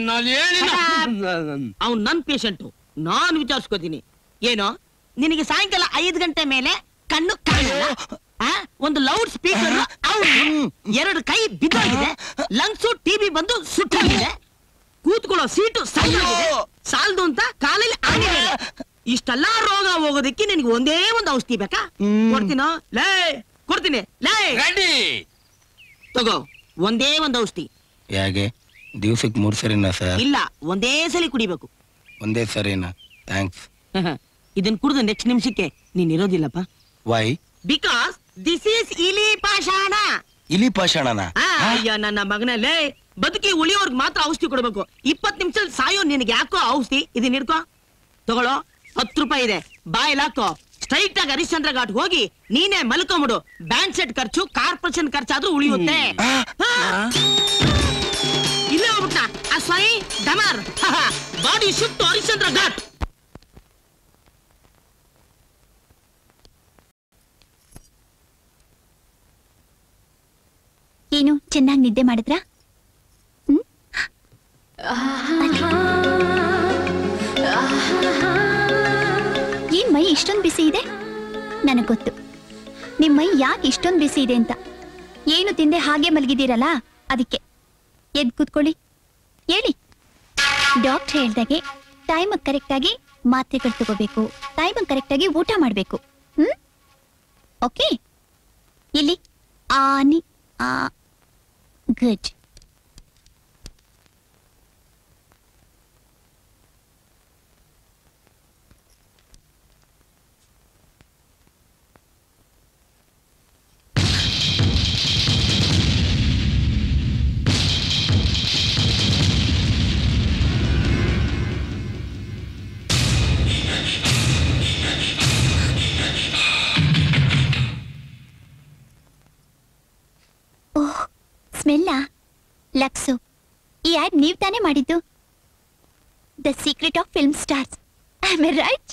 ಅವ್ನ್ ನನ್ ಪೇಷಂಟು ನಾನ್ ವಿಚಾರಿಸ್ಕೋತೀನಿ ಏನೋ ನಿನಗೆ ಸಾಯಂಕಾಲ ಐದು ಗಂಟೆ ಮೇಲೆ ಕಣ್ಣು ಕಾಣಲ್ಲ ಆ? ಒಂದು ಲೌಡ್ ಸ್ಪೀಕರ್ ಎರಡು ಕೈ ಬಿದ್ದೋಗಿದೆ ಲಂಗ್ಸು ಟಿವಿ ಬಂದು ಸುಟ್ಟಾಗಿದೆ ಕೂತ್ಕೊಳ್ಳೋ ಸೀಟು ಸಣ್ಣಗಿದೆ ಸಾಲದು ಅಂತ ಕಾಲಲ್ಲಿ ಆಗಿದೆ ಇಷ್ಟೆಲ್ಲಾ ರೋಗ ಹೋಗೋದಕ್ಕೆ ನಿನಗೆ ಒಂದೇ ಒಂದು ಔಷಧಿ ಬೇಕಾ ಕೊಡ್ತೀನೋ ಲೇ ಕೊಡ್ತೀನಿ ಲೇ ತಗೋ ಒಂದೇ ಒಂದು ಔಷಧಿ ಹೇಗೆ ದಿವ್ಸಕ್ಕೆ ಮೂರ್ ಸರಿನಾ ಸರ್ ಇಲ್ಲ ಒಂದೇ ಸಲ ಕುಡಿಬೇಕು ಒಂದೇ ಸರಿನಾ ಥ್ಯಾಂಕ್ಸ್ ಇದನ್ ಕುಡಿದು ನೆಕ್ಸ್ಟ್ ನಿಮಿಷಕ್ಕೆ ನೀನ್ ಇರೋದಿಲ್ಲಪ್ಪ ವೈ ಬಿಕಾಸ್ ದಿಸ್ ಈಸ್ ಇಲಿ ಪಾಷಾಣ ಇಲಿ ಪಾಷಾಣನ ಆ, ಅಯ್ಯ ನನ್ನ ಮಗನಲ್ಲೇ ಬದುಕಿ ಉಳಿಯೋರ್ಗ್ ಮಾತ್ರ ಔಷಧಿ ಕೊಡ್ಬೇಕು ಇಪ್ಪತ್ ನಿಮಿಷ ಸಾಯೋ ನಿನಗೆ ಯಾಕೋ ಔಷಧಿ ಇದನ್ನ ಹಿಡ್ಕೋ ತಗೊಳ್ಳೋ ಹತ್ತು ರೂಪಾಯಿ ಇದೆ ಬಾಯಲ್ಲಿ ಹಾಕೋ ಸ್ಟ್ರೈಟ್ ಆಗಿ ಹರಿಶ್ಚಂದ್ರ ಘಾಟ್ ಹೋಗಿ ನೀನೇ ಮಲ್ಕೊಂಬಿಡು ಬ್ಯಾಂಡ್ ಸೆಟ್ ಖರ್ಚು ಕಾರ್ಪೊರೇಷನ್ ಖರ್ಚಾದ್ರೂ ಉಳಿಯುತ್ತೆ ಹಾ. ಇಲ್ಲೇ ಹೋಗ್ಬಿಟ್ಟ ಆ ಸಾಯಿ ಡಮರ್ ಬಾಡಿ ಶಿಫ್ಟ್ ಹರಿಶ್ಚಂದ್ರ ಘಾಟ್ ಏನು ಚೆನ್ನಾಗಿ ನಿದ್ದೆ ಮಾಡಿದ್ರಾ ಹ್ಮ್? ಏನ್ ಮೈ ಇಷ್ಟೊಂದು ಬಿಸಿ ಇದೆ ನನಗ್ ಗೊತ್ತು ನಿಮ್ ಮೈ ಯಾಕೆ ಇಷ್ಟೊಂದು ಬಿಸಿ ಇದೆ ಅಂತ ಏನು ತಿಂದೆ ಹಾಗೆ ಮಲಗಿದ್ದೀರಲ್ಲ ಅದಕ್ಕೆ ಎದ್ ಕೂತ್ಕೊಳ್ಳಿ ಹೇಳಿ ಡಾಕ್ಟರ್ ಹೇಳ್ದಾಗೆ ಟೈಮ್ ಕರೆಕ್ಟಾಗಿ ಮಾತ್ರೆಗಳು ತಗೋಬೇಕು ಟೈಮ್ ಕರೆಕ್ಟಾಗಿ ಊಟ ಮಾಡಬೇಕು ಹ್ಮ್ ಓಕೆ ಇಲ್ಲಿ ಆನಿ ಆ ಗುಡ್ ಓಹ್ ಸ್ಮೆಲ್ಲಾ ಲಕ್ಸು ಈ ಆಡ್ ನೀವ್ ತಾನೇ ಮಾಡಿದ್ದು the secret of film stars I right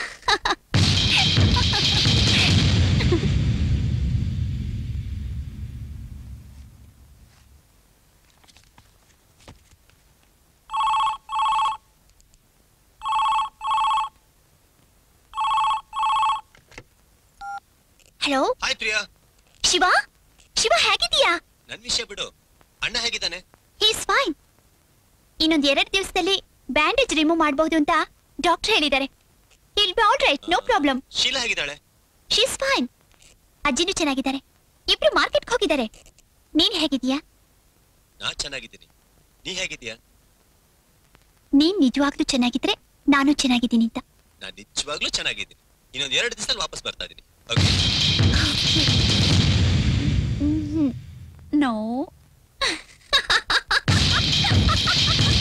hello hi Priya Shiva Shiva ಹೇಗಿದೀಯಾ ನನ್ ವಿಷಯ ಬಿಡು ಅಣ್ಣ ಹೇಗಿದ್ದಾನೆ ಈಸ್ ಫೈನ್ ಇನ್ನೊಂದ್ ಎರಡ್ ದಿವಸದಲ್ಲಿ ಬ್ಯಾಂಡೇಜ್ ರಿಮೂವ್ ಮಾಡಬಹುದು ಅಂತ ಡಾಕ್ಟರ್ ಹೇಳಿದ್ದಾರೆ I'll be all right no problem Sheela ಹೇಗಿದ್ದಾಳೆ ಶೀಸ್ ಫೈನ್ ಅಜ್ಜಿನೂ ಚೆನ್ನಾಗಿದ್ದಾರೆ ಇಬ್ರು ಮಾರ್ಕೆಟ್ಗೆ ಹೋಗಿದ್ದಾರೆ ನೀನ್ ಹೇಗಿದೀಯಾ ನಾ ಚೆನ್ನಾಗಿದ್ದೀನಿ ನೀ ಹೇಗಿದ್ಯಾ ನೀನ್ ನಿಜವಾಗ್ಲೂ ಚೆನ್ನಾಗಿದ್ರೆ ನಾನು ಚೆನ್ನಾಗಿದ್ದೀನಿ ಅಂತ ನಾನ್ ನಿಜವಾಗ್ಲೂ ಚೆನ್ನಾಗಿದ್ದೀನಿ ಇನ್ನೊಂದ್ ಎರಡು ದಿವಸದಲ್ಲಿ ವಾಪಸ್ ಬರ್ತಾ ಇದೀನಿ ನೋ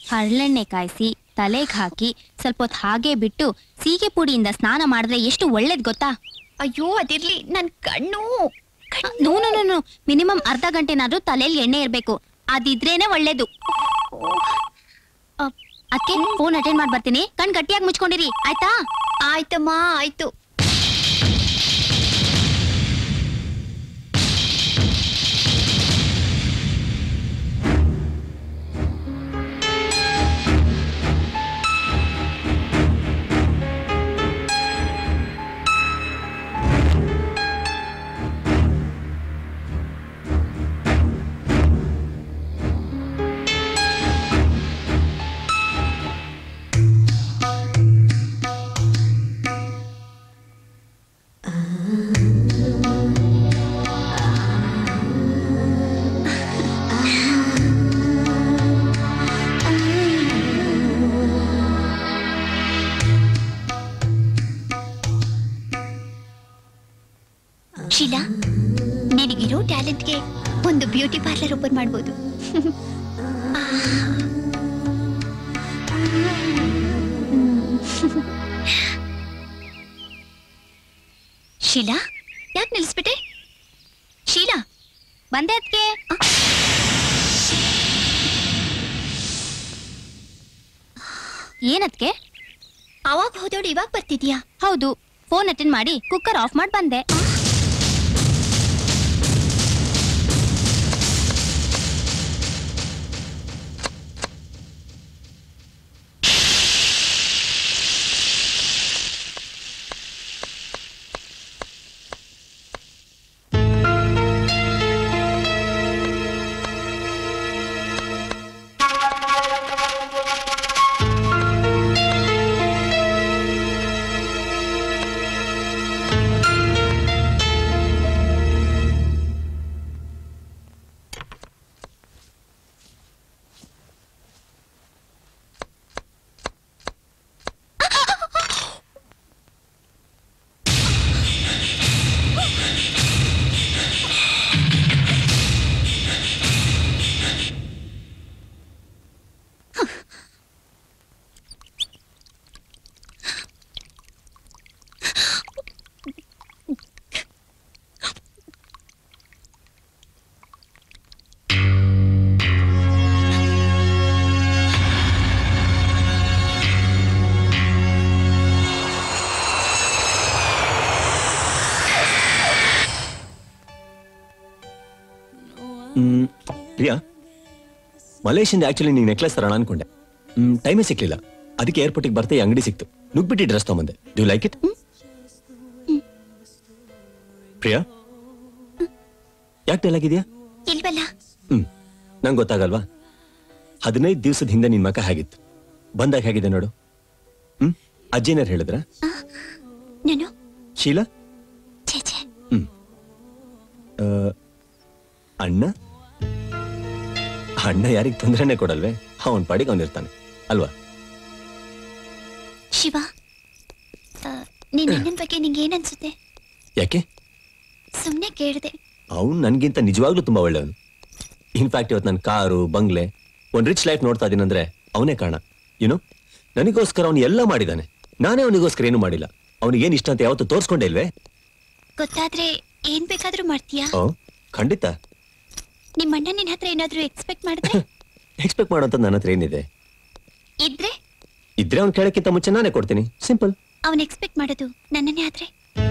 ಹರಳೆಣ್ಣೆ ಕಾಯಿಸಿ ತಲೆಗೆ ಹಾಕಿ ಸ್ವಲ್ಪ ಹೊತ್ತು ಹಾಗೆ ಬಿಟ್ಟು ಸೀಗೆ ಪುಡಿಯಿಂದ ಸ್ನಾನ ಮಾಡಿದ್ರೆ ಎಷ್ಟು ಒಳ್ಳೇದ್ ಗೊತ್ತಾ ಅಯ್ಯೋ ಅದಿರ್ಲಿ ನನ್ ಕಣ್ಣು no no no no minimum ಅರ್ಧ ಗಂಟೆನಾದ್ರೂ ತಲೆಯಲ್ಲಿ ಎಣ್ಣೆ ಇರ್ಬೇಕು ಅದಿದ್ರೇನೆ ಒಳ್ಳೇದು ಅದಕ್ಕೆ ಫೋನ್ ಅಟೆಂಡ್ ಮಾಡಿ ಬರ್ತೀನಿ ಕಣ್ ಗಟ್ಟಿಯಾಗಿ ಮುಚ್ಕೊಂಡಿರಿ ಆಯ್ತಾ ಆಯ್ತಮ್ಮ ಆಯ್ತು ಶೀಲಾ ನಿನಗಿರೋ ಟ್ಯಾಲೆಂಟ್ಗೆ ಒಂದು ಬ್ಯೂಟಿ ಪಾರ್ಲರ್ ಓಪನ್ ಮಾಡ್ಬೋದು ಶೀಲಾ ಯಾಕೆ ನಿಲ್ಲಿಸ್ಬಿಟ್ಟೆ ಶೀಲಾ ಬಂದೆ ಅದಕ್ಕೆ ಏನದ್ಕೆ ಅವಾಗ ಹೋದೋಡು ಇವಾಗ ಬರ್ತಿದ್ಯಾ ಹೌದು ಫೋನ್ ಅಟೆಂಡ್ ಮಾಡಿ ಕುಕ್ಕರ್ ಆಫ್ ಮಾಡಿ ಬಂದೆ ಹ್ಮ್ ಪ್ರಿಯಾ ಮಲೇಷಿಯಿಂದ ಆಕ್ಚುಲಿ ನೀನ್ ನೆಕ್ಲೆಸ್ ತರೋಣ ಅನ್ಕೊಂಡೆ ಹ್ಮ್ ಟೈಮೇ ಸಿಕ್ಲಿಲ್ಲ ಅದಕ್ಕೆ ಏರ್ಪೋರ್ಟಿಗೆ ಬರ್ತಾ ಈ ಅಂಗಡಿ ಸಿಕ್ತು ನುಗ್ಬಿಟ್ಟು ಡ್ರೆಸ್ ತಗೊಂಬಂದೆ ಡು ಲೈಕ್ ಇಟ್ ಪ್ರಿಯಾ ಯಾಕೆ ಡಲ್ ಆಗಿದ್ಯಾ ಇಲ್ವಲ್ಲ ಹ್ಮ್ ನಂಗೆ ಗೊತ್ತಾಗಲ್ವಾ ಹದಿನೈದು ದಿವಸದ ಹಿಂದೆ ನಿನ್ ಮಕ ಹೇಗಿತ್ತು ಬಂದಾಗ ಹೇಗಿದೆ ನೋಡು ಹ್ಮ್ ಅಜ್ಜಿನಾರು ಹೇಳಿದ್ರ ನಾನು ಶೀಲಾ ಛೇ ಛೇ ಹ್ಮ್ ಆ, ಅಣ್ಣ ಅಣ್ಣ ಯಾರಿಗ್ ತೊಂದರೆನೆ ಕೊಡಲ್ವೇ ಅವನ್ ಪಾಡಿಗೆ ಅವನಿರ್ತಾನೆ ಅಲ್ವಾ ಶಿವ ಆ, ನಿನ್ ಅಣ್ಣನ್ ಬಗ್ಗೆ ನಿಂಗೆ ಏನ್ ಅನ್ಸುತ್ತೆ ಯಾಕೆ ಸುಮ್ನೆ ಕೇಳ್ದೆ ಅವ್ನು ನನ್ಗಿಂತ ನಿಜವಾಗ್ಲೂ ತುಂಬಾ ಒಳ್ಳೆಯವನು ಇನ್ಫ್ಯಾಕ್ಟ್ ಇವತ್ತು ನನ್ನ ಕಾರು ಬಂಗ್ಲೆ ಒಂದ್ ರಿಚ್ ಲೈಫ್ ನೋಡ್ತಾ ಇದೀನಂದ್ರೆ ಅವನೇ ಕಾರಣ ಯುನೋ ನನಗೋಸ್ಕರ ಅವನು ಎಲ್ಲ ಮಾಡಿದಾನೆ ನಾನೇ ಅವನಿಗೋಸ್ಕರ ಏನು ಮಾಡಿಲ್ಲ ಅವನಿಗೇನ್ ಇಷ್ಟ ಅಂತ ಯಾವತ್ತೂ ತೋರ್ಸ್ಕೊಂಡೇ ಇಲ್ವೇ ಗೊತ್ತಾದ್ರೆ ಏನ್ ಬೇಕಾದ್ರೂ ಮಾಡ್ತೀಯಾ ಓ ಖಂಡಿತ ನಿಮ್ಮ ಅಣ್ಣ ನಿನ್ ಹತ್ರ ಏನಾದ್ರೂ ಎಕ್ಸ್ಪೆಕ್ಟ್ ಮಾಡಿದ್ರೆ ಎಕ್ಸ್ಪೆಕ್ಟ್ ಮಾಡೋಂತ ನನ್ನ ಹತ್ರ ಏನಿದೆ ಇದ್ರೆ ಇದ್ರೆ ಅವ್ನು ಕೇಳಕ್ಕಿಂತ ಮುಂಚೆ ನಾನೇ ಕೊಡ್ತೀನಿ ಸಿಂಪಲ್ ಅವನ್ ಎಕ್ಸ್ಪೆಕ್ಟ್ ಮಾಡೋದು ನನ್ನನ್ನೇ ಆದ್ರೆ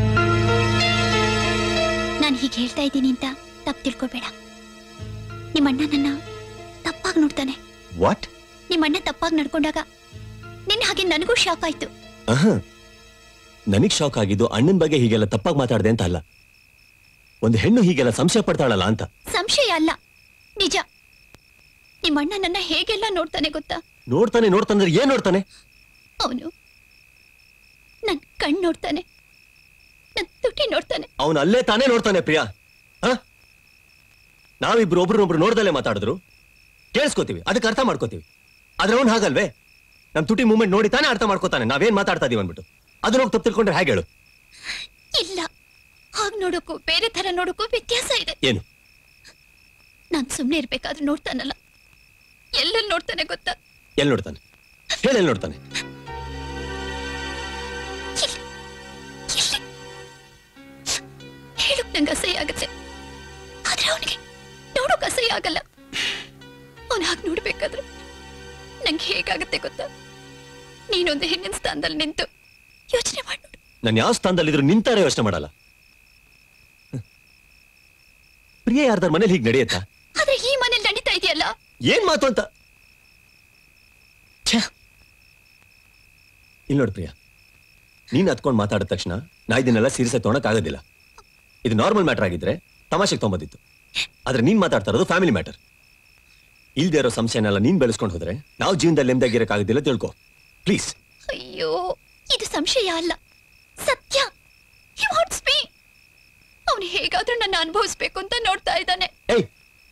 ನಾನು ಹೀಗೆ ಹೇಳ್ತಾ ಇದ್ದೀನಿ ಅಂತ ತಪ್ಪು ತಿಳ್ಕೊಬೇಡ ನಿಮ್ಮ ಅಣ್ಣ ನನ್ನ ತಪ್ಪಾಗಿ ನೋಡ್ತಾನೆ ವಾಟ್ ನಿಮ್ಮ ಅಣ್ಣ ತಪ್ಪಾಗಿ ನಡ್ಕೊಂಡಾಗ ನಿನ್ನ ಹಾಗೆ ನನಗೂ ಶಾಕ್ ಆಯ್ತು ಆಹಾ ನನಗ್ ಶಾಕ್ ಆಗಿದ್ದು ಅಣ್ಣನ ಬಗ್ಗೆ ಹೀಗೆಲ್ಲ ತಪ್ಪಾಗಿ ಮಾತಾಡ್ದೆ ಅಂತ ಅಲ್ಲ ಒಂದು ಹೆಣ್ಣು ಹೀಗೆಲ್ಲ ಸಂಶಯ ಪಡ್ತಾಳಲ್ಲ ಅಂತ ಸಂಶಯ ಅಲ್ಲ ನಿಜ ನಿಮ್ಮ ಅಣ್ಣ ನನ್ನ ಹೇಗೆಲ್ಲ ನೋಡ್ತಾನೆ ಗೊತ್ತಾ ನೋಡ್ತಾನೆ ನೋಡ್ತಾನೆ ಏನ್ ನೋಡ್ತಾನೆ ಅವನು ನನ್ ಕಣ್ ನೋಡ್ತಾನೆ ನನ್ ತುಟಿ ನೋಡ್ತಾನೆ ಅವನು ಅಲ್ಲೇ ತಾನೇ ನೋಡ್ತಾನೆ ಪ್ರಿಯಾ ಹ? ನಾವಿಬ್ರು ಒಬ್ರನ್ನೊಬ್ರು ನೋಡ್ದಲ್ಲೇ ಮಾತಾಡಿದ್ರು ಕೇಳಿಸ್ಕೋತೀವಿ ಅದಕ್ಕೆ ಅರ್ಥ ಮಾಡ್ಕೋತೀವಿ ಆದ್ರೆ ಅವ್ನು ಹಾಗಲ್ವೇ ನಮ್ ತುಟಿ ಮೂಮೆಂಟ್ ನೋಡಿ ತಾನೇ ಅರ್ಥ ಮಾಡ್ಕೋತಾನೆ ನಾವೇನ್ ಮಾತಾಡ್ತಾ ಇದೀವಿ ಅಂದ್ಬಿಟ್ಟು ಅದನ್ನ ಹೋಗಿ ತಪ್ಪು ತಿಳ್ಕೊಂಡ್ರೆ ಹೇಗೆ ಹೇಳು ಇಲ್ಲ ಹಾಗ್ ನೋಡೋಕ್ಕೂ ಬೇರೆ ತರ ನೋಡೋಕ್ಕೂ ವ್ಯತ್ಯಾಸ ಇದೆ ಏನು ನಾನ್ ಸುಮ್ನೆ ಇರ್ಬೇಕಾದ್ರೆ ನೋಡ್ತಾನಲ್ಲ ಎಲ್ಲೆಲ್ಲಿ ನೋಡ್ತಾನೆ ಗೊತ್ತಾ ಎಲ್ಲಿ ನೋಡ್ತಾನೆ ಹೇಳಿ ಎಲ್ಲಿ ನೋಡ್ತಾನೆ ಹೇಳಕ್ ನಂಗೆ ಅಸಹ್ಯ ಆಗತ್ತೆ ಆದ್ರೆ ಅವನಿಗೆ ನೋಡೋಕ್ ಅಸಹ್ಯ ಆಗಲ್ಲ ಅವನ ಹಾಗೆ ನೋಡ್ಬೇಕಾದ್ರೆ ನಂಗೆ ಹೇಗಾಗತ್ತೆ ಗೊತ್ತಾ ನೀನೊಂದು ಹೆಣ್ಣಿನ ಸ್ಥಾನದಲ್ಲಿ ನಿಂತು ಯೋಚನೆ ಮಾಡಿ ನೋಡು ನಾನು ಯಾವ ಸ್ಥಾನದಲ್ಲಿದ್ರು ನಿಂತಾರೆ ಯೋಚನೆ ಮಾಡಲ್ಲ ಪ್ರಿಯ ಯಾರ್ದಾರ ಮನೇಲಿ ಹೀಗೆ ನಡೆಯತ್ತಾ ಆದ್ರೆ ಈ ಮನೇಲಿ ನಡೀತಾ ಇದೆಯಲ್ಲ ಏನ್ ಮಾತು ಅಂತ ಛೆ. ಇಲ್ಲಿ ನೋಡು ಪ್ರಿಯಾ ನೀನ್ ಹತ್ಕೊಂಡು ಮಾತಾಡಿದ ತಕ್ಷಣ ನಾ ಇದನ್ನೆಲ್ಲ ಸೀರಿಯಸ್ ತೊಗೊಳಕ್ ಆಗೋದಿಲ್ಲ ಇದು ನಾರ್ಮಲ್ ಮ್ಯಾಟರ್ ಆಗಿದ್ರೆ ತಮಾಷೆಗೆ ತೊಂಬದಿತ್ತು ಆದ್ರೆ ನೀನ್ ಮಾತಾಡ್ತಾ ಇರೋದು ಫ್ಯಾಮಿಲಿ ಮ್ಯಾಟರ್ ಇಲ್ದೇ ಇರೋ ಸಂಶಯನೆಲ್ಲ ನೀನ್ ಬೆಳೆಸ್ಕೊಂಡು ಹೋದ್ರೆ ನಾವು ಜೀವನದಲ್ಲಿ ನೆಮ್ಮದಿಯಾಗಿರಕ್ಕಾಗೋದಿಲ್ಲ ತಿಳ್ಕೊ ಪ್ಲೀಸ್ ಅಯ್ಯೋ ಇದು ಸಂಶಯ ಅಲ್ಲ ಸತ್ಯ ಹಿ ವಾಂಟ್ಸ್ ಮೀ ಅವನು ಹೇಗಾದ್ರೂ ನನ್ನ ಅನುಭವಿಸ್ಬೇಕು ಅಂತ ನೋಡ್ತಾ ಇದ್ದಾನೆ ಏಯ್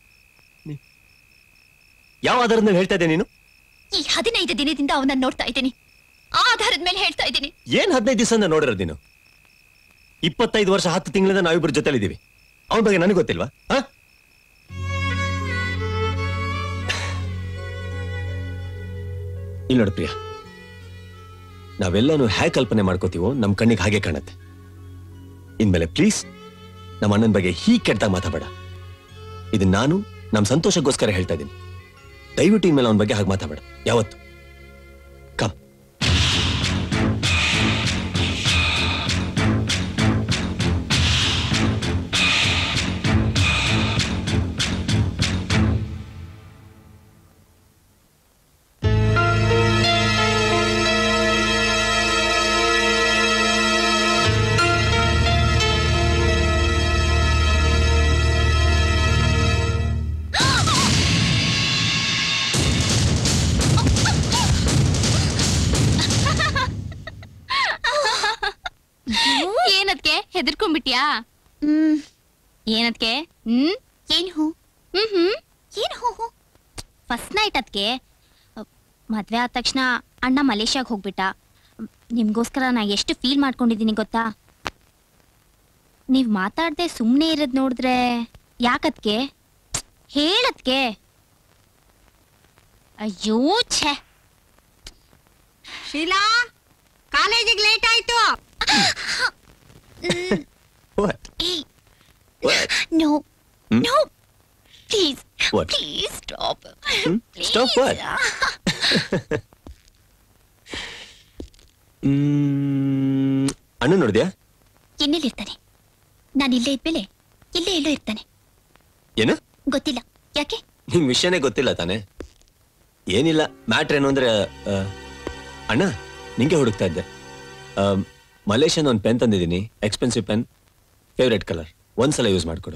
ಯಾವ ಆಧಾರದ ಮೇಲೆ ಹೇಳ್ತಾ ಇದ್ದೆ ನೀನು ಈ ಹದಿನೈದು ದಿನದಿಂದ ಅವನನ್ನ ನೋಡ್ತಾ ಇದ್ದೀನಿ ಆ ಆಧಾರದ ಮೇಲೆ ಹೇಳ್ತಾ ಇದ್ದೀನಿ ಏನ್ ಹದಿನೈದು ದಿವಸ ನೋಡಿರೋದು ನೀನು ಇಪ್ಪತ್ತೈದು ವರ್ಷ ಹತ್ತು ತಿಂಗಳಿಂದ ನಾವಿಬ್ರು ಜೊತೆಲಿದ್ದೀವಿ ಅವನ ಬಗ್ಗೆ ನನಗೆ ಗೊತ್ತಿಲ್ವಾ ಆ? ಇಲ್ಲಿ ನೋಡು ಪ್ರಿಯಾ ನಾವೆಲ್ಲನೂ ಹೇಗೆ ಕಲ್ಪನೆ ಮಾಡ್ಕೋತೀವೋ ನಮ್ ಕಣ್ಣಿಗೆ ಹಾಗೆ ಕಾಣತ್ತೆ ಇನ್ಮೇಲೆ ಪ್ಲೀಸ್ ನಮ್ಮ ಅಣ್ಣನ ಬಗ್ಗೆ ಹೀಗೆ ಕೆಟ್ಟಾಗ ಮಾತಾಡಬೇಡ ಇದು ನಾನು ನಮ್ಮ ಸಂತೋಷಕ್ಕೋಸ್ಕರ ಹೇಳ್ತಾ ಇದ್ದೀನಿ ದಯವಿಟ್ಟು ಇನ್ಮೇಲೆ ಅವನ ಬಗ್ಗೆ ಹಾಗೆ ಮಾತಾಡಬೇಡ ಯಾವತ್ತು ಕಮ್ ಏನದ್ಕೆ ಹೆದರ್ಕೊಂಡ್ಬಿಟ್ಯಾ ಹ್ಮ್ ಏನದ್ಕೆ ಹ್ಮ್ ಏನ್ ಹೂ ಹ್ಮ್ ಹ್ಮ್ ಏನ್ ಹೂ ಹೂ ಫಸ್ಟ್ ನೈಟ್ ಅದ್ಕೆ ಮದ್ವೆ ಆದ ತಕ್ಷಣ ಅಣ್ಣ ಮಲೇಷ್ಯಾಗ್ ಹೋಗ್ಬಿಟ್ಟ ನಿಮ್ಗೋಸ್ಕರ ನಾ ಎಷ್ಟು ಫೀಲ್ ಮಾಡ್ಕೊಂಡಿದ್ದೀನಿ ಗೊತ್ತಾ ನೀವ್ ಮಾತಾಡ್ದೆ ಸುಮ್ನೆ ಇರೋದ್ ನೋಡಿದ್ರೆ ಯಾಕದ್ಕೆ ಹೇಳದ್ಕೆ ಅಯ್ಯೋ ಛೇ ಶೀಲಾ ಕಾಲೇಜಿಗೆ ಲೇಟ್ ಆಯ್ತು no Hmm? No please What? Please stop Hmm? Stop what? Hmm, ಅಣ್ಣ ನೋಡಿದ್ಯಾ ಇನ್ನೆಲ್ಲಿರ್ತಾನೆ ನಾನು ಇಲ್ಲೇ ಇದ್ಮೇಲೆ ಇಲ್ಲೇ ಎಲ್ಲೋ ಇರ್ತಾನೆ ಏನು ಗೊತ್ತಿಲ್ಲ ಯಾಕೆ ನಿಂಗ್ ವಿಷಯನೇ ಗೊತ್ತಿಲ್ಲ ತಾನೆ ಏನಿಲ್ಲ ಮ್ಯಾಟ್ರ್ ಏನು ಅಂದ್ರೆ ಆ, ಅಣ್ಣ ನಿಂಗೆ ಹುಡುಕ್ತಾ ಇದ್ದೆ ಮಲೇಷಿಯನ್ ಒಂದು ಪೆನ್ ತಂದಿದ್ದೀನಿ ಎಕ್ಸ್ಪೆನ್ಸಿವ್ ಪೆನ್ ಫೇವ್ರೆಟ್ ಕಲರ್ ಒಂದ್ಸಲ ಯೂಸ್ ಮಾಡ್ಕೊಡು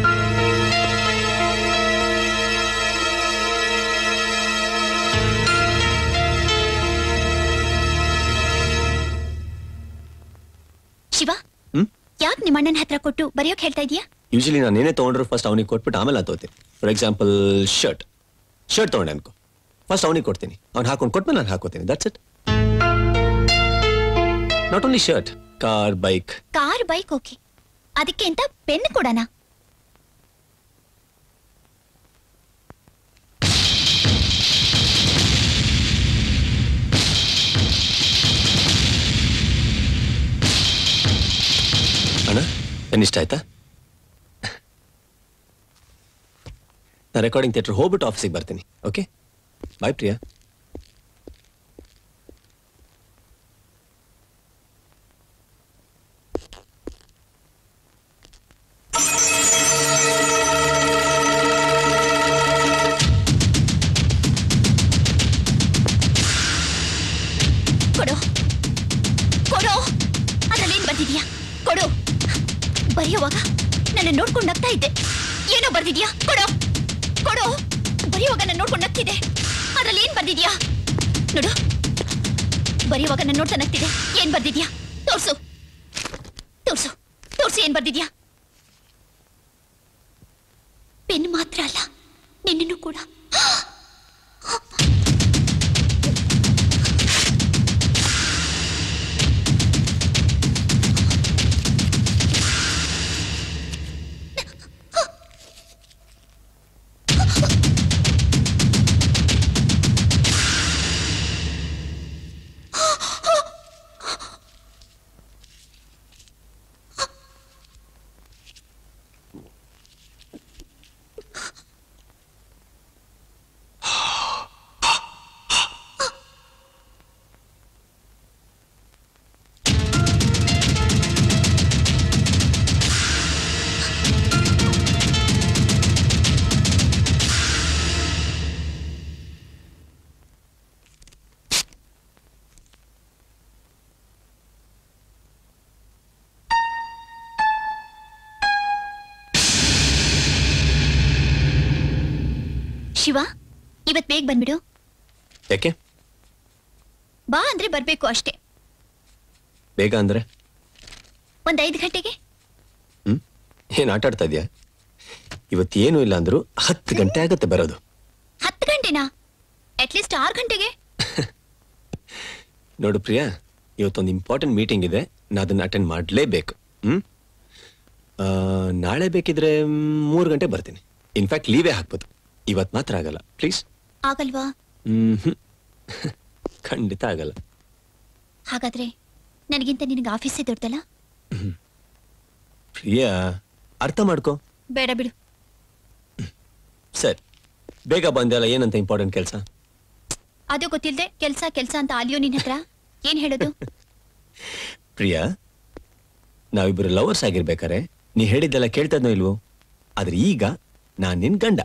ಶಿವ ಹ್ಮ್? ಯಾಕೆ ನಿಮ್ಮ ಅಣ್ಣನ ಹತ್ರ ಕೊಟ್ಟು ಬರೆಯೋಕ್ ಹೇಳ್ತಾ ಇದೀಯಾ ಯೂಶಲಿ ನಾನು ಏನೇ ತೊಗೊಂಡ್ರು ಫಸ್ಟ್ ಅವನಿಗೆ ಕೊಟ್ಬಿಟ್ಟು ಆಮೇಲೆ ನಾನು ತಗೋತೀನಿ ಫಾರ್ ಎಕ್ಸಾಂಪಲ್ ಶರ್ಟ್ ಶರ್ಟ್ ತೊಗೊಂಡೆ ಅನ್ಕೋ ಫಸ್ಟ್ ಅವನಿಗೆ ಕೊಡ್ತೀನಿ ಅವ್ನು ಹಾಕೊಂಡು ಕೊಟ್ಮೇಲೆ ನಾನು ಹಾಕೋತೀನಿ that's it not only shirt car bike car bike okay ಅದಕ್ಕೆ ಅಂತ ಪೆನ್ ಕೊಡೋಣ ಅಣ್ಣ ಪೆನ್ ಇಷ್ಟ ಆಯ್ತಾ ನಾನು ರೆಕಾರ್ಡಿಂಗ್ ಥಿಯೇಟರ್ ಹೋಗ್ಬಿಟ್ಟು ಆಫೀಸಿಗೆ ಬರ್ತೀನಿ ಓಕೆ ಬಾಯ್ ಪ್ರಿಯಾ ಕೊಡು ಕೊಡು ಅದ್ರಲ್ಲಿ ಏನ್ ಬರ್ದಿದ್ಯಾ ಕೊಡು ಬರೆಯುವಾಗ ನನ್ನ ನೋಡ್ಕೊಂಡು ನಗ್ತಾ ಇದ್ದೆ ಏನೋ ಬರ್ದಿದ್ಯಾ ಕೊಡು ಕೊಡು ಬರೆಯುವಾಗ ನನ್ನ ನೋಡ್ಕೊಂಡು ನಗ್ತಿದ್ದೆ ಅದ್ರಲ್ಲಿ ಏನ್ ಬರ್ದಿದ್ಯಾ ನೋಡು ಬರೆಯುವಾಗ ನನ್ನ ನೋಡ್ತಾ ನಗ್ತಿದೆ ಏನ್ ಬರ್ದಿದ್ಯಾ ತೋರ್ಸು ತೋರ್ಸು ತೋರ್ಸು ಏನ್ ಬರ್ದಿದ್ಯಾ ಪೆನ್ ಮಾತ್ರ ಅಲ್ಲ ನಿನ್ನನ್ನು ಕೂಡ ಶಿವ ಇವತ್ ಬೇಗ ಬಂದ್ಬಿಡು ಯಾಕೆ ಬಾ ಅಂದ್ರೆ ಬರ್ಬೇಕು ಅಷ್ಟೇ ಬೇಗ ಅಂದ್ರೆ ಒಂದ್ ಐದು ಗಂಟೆಗೆ ಏನ್ ಆಟ ಆಡ್ತಾ ಇದೀಯಾ ಇವತ್ತೇನು ಇಲ್ಲ ಅಂದ್ರು ಹತ್ತು ಗಂಟೆ ಆಗತ್ತೆ ಬರೋದು ಹತ್ತು ಗಂಟೆನಾ ಅಟ್ಲೀಸ್ಟ್ ಆರು ಗಂಟೆಗೆ ನೋಡು ಪ್ರಿಯಾ ಇವತ್ತೊಂದು ಇಂಪಾರ್ಟೆಂಟ್ ಮೀಟಿಂಗ್ ಇದೆ ನಾ ಅದನ್ನ ಅಟೆಂಡ್ ಮಾಡಲೇಬೇಕು ಹ್ಮ್ ಆ, ನಾಳೆ ಬೇಕಿದ್ರೆ ಮೂರು ಗಂಟೆ ಬರ್ತೀನಿ ಇನ್ಫ್ಯಾಕ್ಟ್ ಲೀವೇ ಹಾಕ್ಬೋದು ಇವತ್ತು ಮಾತ್ರ ಆಗಲ್ಲ ಪ್ಲೀಸ್ ಆಗಲ್ವಾ ಹ್ಮ್ ಖಂಡಿತ ಆಗಲ್ಲ ಹಾಗಾದ್ರೆ ನನಗಿಂತ ನಿನಗೆ ಆಫೀಸೇ ದೊಡ್ಡಲ್ಲ ಪ್ರಿಯಾ ಅರ್ಥ ಮಾಡ್ಕೋ ಬೇಡ ಬಿಡು ಸರಿ ಬೇಗ ಬಂದಲ್ಲ ಏನಂತ ಇಂಪಾರ್ಟೆಂಟ್ ಕೆಲಸ ಅದು ಗೊತ್ತಿಲ್ದೆ ಕೆಲ್ಸ ಕೆಲ್ಸ ಅಂತ ಆಲಿಯೋ ನಿನ್ ಹತ್ರ ಏನ್ ಹೇಳೋದು ಪ್ರಿಯಾ ನಾವಿಬ್ಬರು ಲವರ್ಸ್ ಆಗಿರ್ಬೇಕಾರೆ ನೀ ಹೇಳಿದ್ದೆಲ್ಲ ಕೇಳ್ತಾ ಇದ್ನೋ ಇಲ್ವೋ ಆದ್ರೆ ಈಗ ನಾನ್ ನಿನ್ ಗಂಡ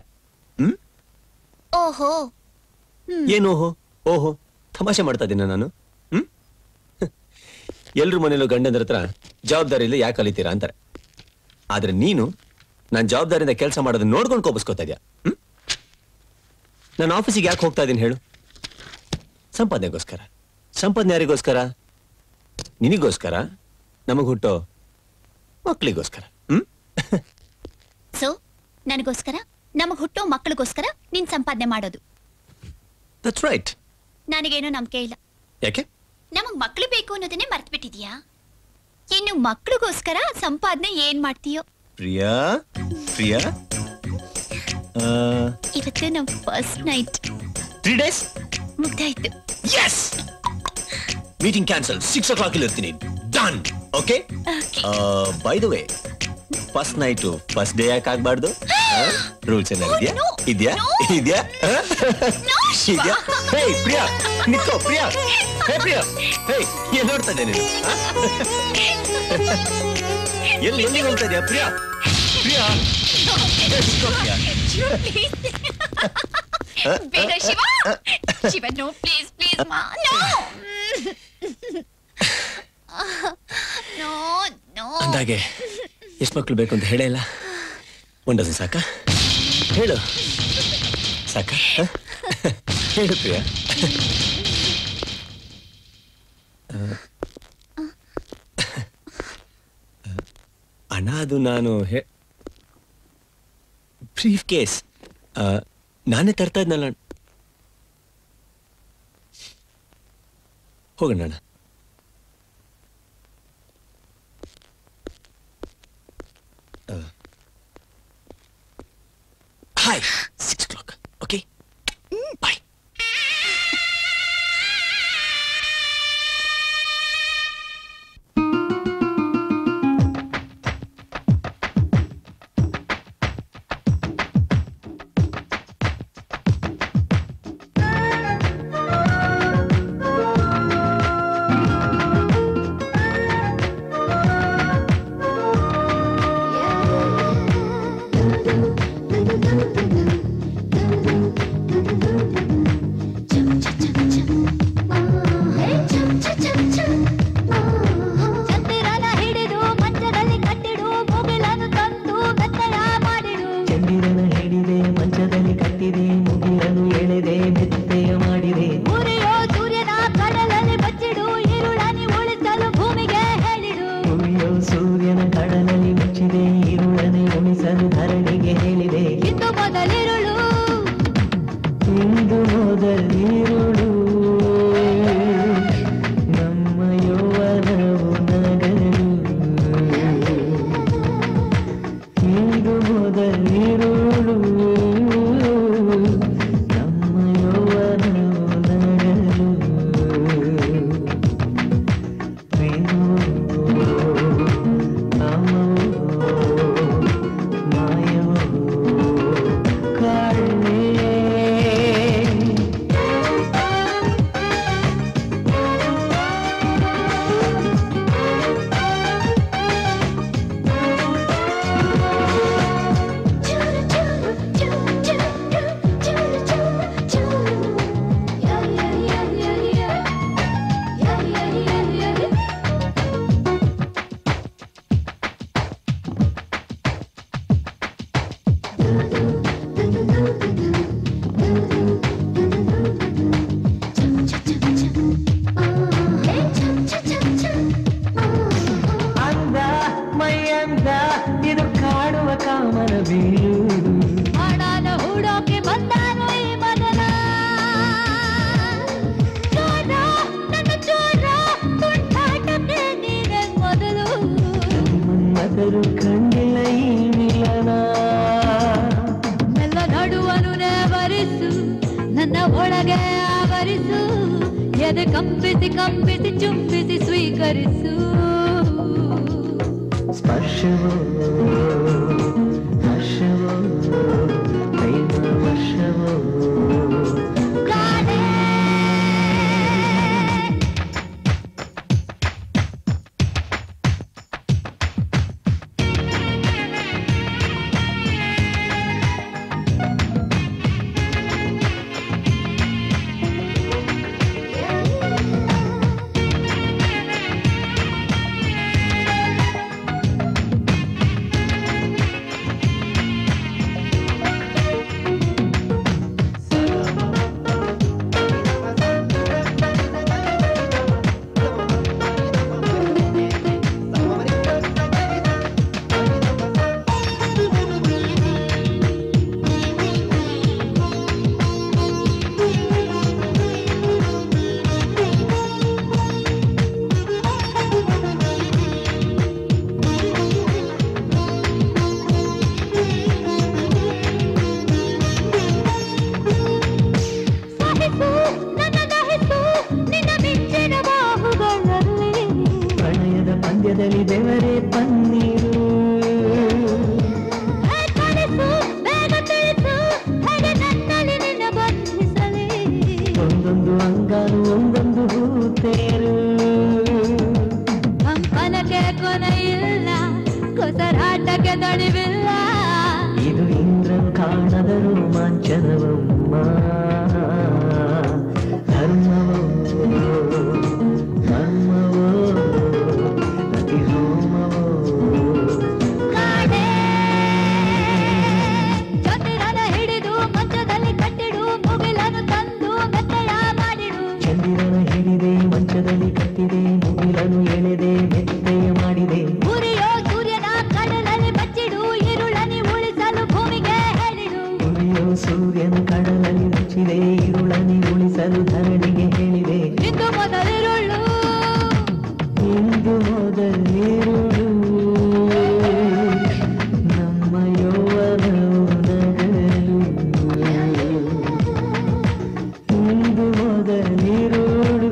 ಓಹೋ ಏನು ಓಹೋ ಓಹೋ ತಮಾಷೆ ಮಾಡ್ತಾ ಇದ್ದೀನ ನಾನು ಹ್ಮ್ ಎಲ್ರ ಮನೇಲೂ ಗಂಡಂದ್ರ ಹತ್ರ ಜವಾಬ್ದಾರಿ ಇಲ್ಲ ಯಾಕೆ ಕಲಿತೀರಾ ಅಂತಾರೆ ಆದ್ರೆ ನೀನು ನಾನು ಜವಾಬ್ದಾರಿಯಿಂದ ಕೆಲಸ ಮಾಡೋದನ್ನ ನೋಡ್ಕೊಂಡು ಕೋಪಿಸ್ಕೋತಾ ಇದೆಯಾ ಹ್ಮ್ ನಾನು ಆಫೀಸಿಗೆ ಯಾಕೆ ಹೋಗ್ತಾ ಇದ್ದೀನಿ ಹೇಳು ಸಂಪಾದನೆಗೋಸ್ಕರ ಸಂಪಾದನೆ ಯಾರಿಗೋಸ್ಕರ ನಿನಗೋಸ್ಕರ ನಮಗ್ ಹುಟ್ಟೋ ಮಕ್ಕಳಿಗೋಸ್ಕರ ಹ್ಮ್ ಸೊ ನನಗೋಸ್ಕರ ನಮಗ್ ಹುಟ್ಟೋ ಮಕ್ಕಳಿಗೋಸ್ಕರ ನೀನ್ ಸಂಪಾದನೆ ಮಾಡೋದು ದಟ್ಸ್ ರೈಟ್ ನನಗೇನೋ ನಂಬಿಕೆ ಇಲ್ಲ ಯಾಕೆ ನಮಗ್ ಮಕ್ಳು ಬೇಕು ಅನ್ನೋದನ್ನೇ ಮರ್ತ್ಬಿಟ್ಟಿದ್ಯಾ ಇನ್ನು ಮಕ್ಳಿಗೋಸ್ಕರ ಸಂಪಾದನೆ ಏನ್ ಮಾಡ್ತೀಯೋ ಪ್ರಿಯಾ ಪ್ರಿಯಾ ಇವತ್ತು ನಮ್ ಫಸ್ಟ್ ನೈಟ್ ತ್ರೀ ಡೇಸ್ ಮುಗ್ದಾಯ್ತು yes meeting cancel six o'clock ಇರ್ತೀನಿ done okay bye the way first night first day ಯಾಕೆ ಆಗ್ಬಾರ್ದು ರೂಲ್ಸ್ ಏನಾದ್ರು ಇದೆಯಾ ಇದೆಯಾ ಇದೆಯಾ ಇದೆಯಾ ಹೇ ಪ್ರಿಯಾ ನಿತ್ಕೋ ಪ್ರಿಯಾ ಹೇ ಪ್ರಿಯಾ ಹೇ ಏನ್ ನೋಡ್ತಾ ಇದ್ದೆ ನೀನು ಆ? ಎಲ್ಲಿ ಎಲ್ಲಿ ಹೋಗ್ತಾ ಇದೆಯಾ ಪ್ರಿಯಾ ಪ್ರಿಯಾ ಹೇ, ನಿತ್ಕೋ ಪ್ರಿಯಾ ಬೇಡ Shiva Shiva no please please ಮಾ ನೋ ನೋ ನೋ ಅಂದಾಗೆ ಎಷ್ಟು ಮಕ್ಕಳು ಬೇಕು ಅಂತ ಹೇಳೇ ಇಲ್ಲ ಒಂದು ಡಜನ್ ಸಾಕ ಹೇಳು ಸಾಕ ಹ? ಹೇಳು ಪ್ರಿಯಾ ಅಣ್ಣ ಅದು ನಾನು ಹೇ ಬ್ರೀಫ್ ಕೇಸ್ ನಾನೇ ತರ್ತಾ ಇದ್ನಲ್ಲ ಅಣ್ಣ. ಹೋಗೋಣ ಅಣ್ಣ Hi, six o'clock. Okay. Bye. ಚಂದಿರನ ಹಿಡಿದು ಮಂಚದಲ್ಲಿ ಕಟ್ಟಿಡು ಮುಗಿಲನ್ನು ತಂದು ಮೆತ್ತಯ ಮಾಡಿಡು ಚಂದಿರನ ಹಿಡಿದೆ ಮಂಚದಲ್ಲಿ ಕಟ್ಟಿದೆ ಮುಗಿಲನ್ನು ಎಳೆದೆ ಮೆತ್ತೆಯ ಮಾಡಿದೆ ಉರಿಯೋ ಸೂರ್ಯನ ಕಡಲಲ್ಲಿ ಬಚ್ಚಿಡು ಈರುಳನಿ ಉಳಿಸಲು ಭೂಮಿಗೆ ಹೇಳಿಡು ಉರಿಯೋ ಸೂರ್ಯನ ಕಡಲಲ್ಲಿ ಮುಚ್ಚಿದೆ ಈರುಳನೆ ಉಳಿಸಲು ಧರಣಿಗೆ ಹೇಳಿದೆ ಇಂದು ಮೊದಲಿರುಳು ಇಂದು ಮೊದಲಿರುಳು ನಮ್ಮ ಯೌವನವು ನಗಲು ಇಂದು ಮೊದಲಿರುಳು ನಮ್ಮ ಯೌವನವು ನಗಲು ಪ್ರೇಮವೋ ಕಾಮವೋ ಮಾಯವೋ ಕಾರಣೆ ಚೂರು ಚೂರು ರಾಮನ ಬೀರು ಹಣನ ಹೂಡೋಕೆ ಬಂದಾನು ಈ ಮದನ ಚೋರ ನನ್ನ ಚೋರ ತುಂಟಾಟಕ್ಕೆ ನೀನೆ ಮೊದಲು ಮನ್ಮಥರು ಕಂಡಿಲ್ಲ ಈ ಮಿಲನ ಮೆಲ್ಲ ನಡುವನು ನೇವರಿಸು ನನ್ನ ಒಳಗೆ ಆವರಿಸು ಎದೆ ಕಂಪಿಸಿ ಕಂಪಿಸಿ ಚುಂಬಿಸಿ ಸ್ವೀಕರಿಸು ಸ್ಪರ್ಶವೋ ಹರ್ಷವೋ ಪ್ರೇಮ ವರ್ಷವೋ ಸಹಿಸು ನನ್ನ ದಹಿಸು ನಿನ್ನ ಮಿಂಚಿನ ಬಾಹುಗಳಲ್ಲಿ ಪ್ರಣಯದ ಪಂದ್ಯದಲ್ಲಿ ಬೆವರೇ ಪನ್ನೀರು ಹೇ ಕಲಿಸು ಬೇಗ ತಿಳಿಸು ಹೇಗೆ ನನ್ನಲ್ಲಿ ನಿನ್ನ ಬಂಧಿಸಲಿ ಒಂದೊಂದು ಅಂಗಾಲು ಒಂದೊಂದು ಹೂತೇರು ಕಂಪನಕ್ಕೆ ಕೊನೆ ಇಲ್ಲ ಕೊಸರಾಟಕ್ಕೆ ದಣಿವಿಲ್ಲ ಇದು ಇಂದ್ರನು ಕಾಣದ ರೋಮಾಂಚನವಮ್ಮ ಧರ್ಮವೋ ಧರ್ಮವೋ ಅತಿ ಹೋಮವೋ ಚಂದಿರನ ಹಿಡಿದು ಮಂಚದಲ್ಲಿ ಕಟ್ಟಿಡು ಮುಗಿಲನ್ನು ತಂದು ಮೆತ್ತೆಯ ಮಾಡಿಡು ಚಂದಿರನ ಹಿಡಿದೆ ಮಂಚದಲ್ಲಿ ಕಟ್ಟಿದೆ ಮುಗಿಲನು ಎಳೆದೆ ಮೆತ್ತೆಯ ಮಾಡಿದೆ ಉರಿಯೋ ಸೂರ್ಯನ ಕಡಲಲ್ಲಿ ಬಚ್ಚಿಡು ಇರುಳನಿ ಉಳಿಸಲು ಭೂಮಿಗೆ ಹೇಳಿಡು ಉರಿಯೋ ಸೂರ್ಯನ ಕಡಲಲ್ಲಿ ಮುಚ್ಚಿದೆ ಇರುಳನಿ ಉಳಿಸಲು ಧರಣಿಗೆ ಹೇಳಿದೆ ಇಂದು ಮೊದಲಿರುಳು ಇಂದು ಮೊದಲಿರುಳು ನಮ್ಮ ಯೌವನವು ನಗಲು ಇಂದು ಮೊದಲಿರುಳು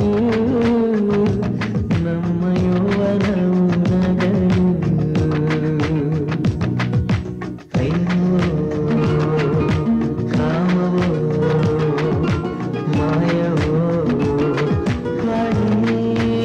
ನಮ್ಮ ಯೌವನವು ನಗಲು ಪ್ರೇಮವೋ ಕಾಮವೋ ಮಾಯವೋ ಕಾಣೆ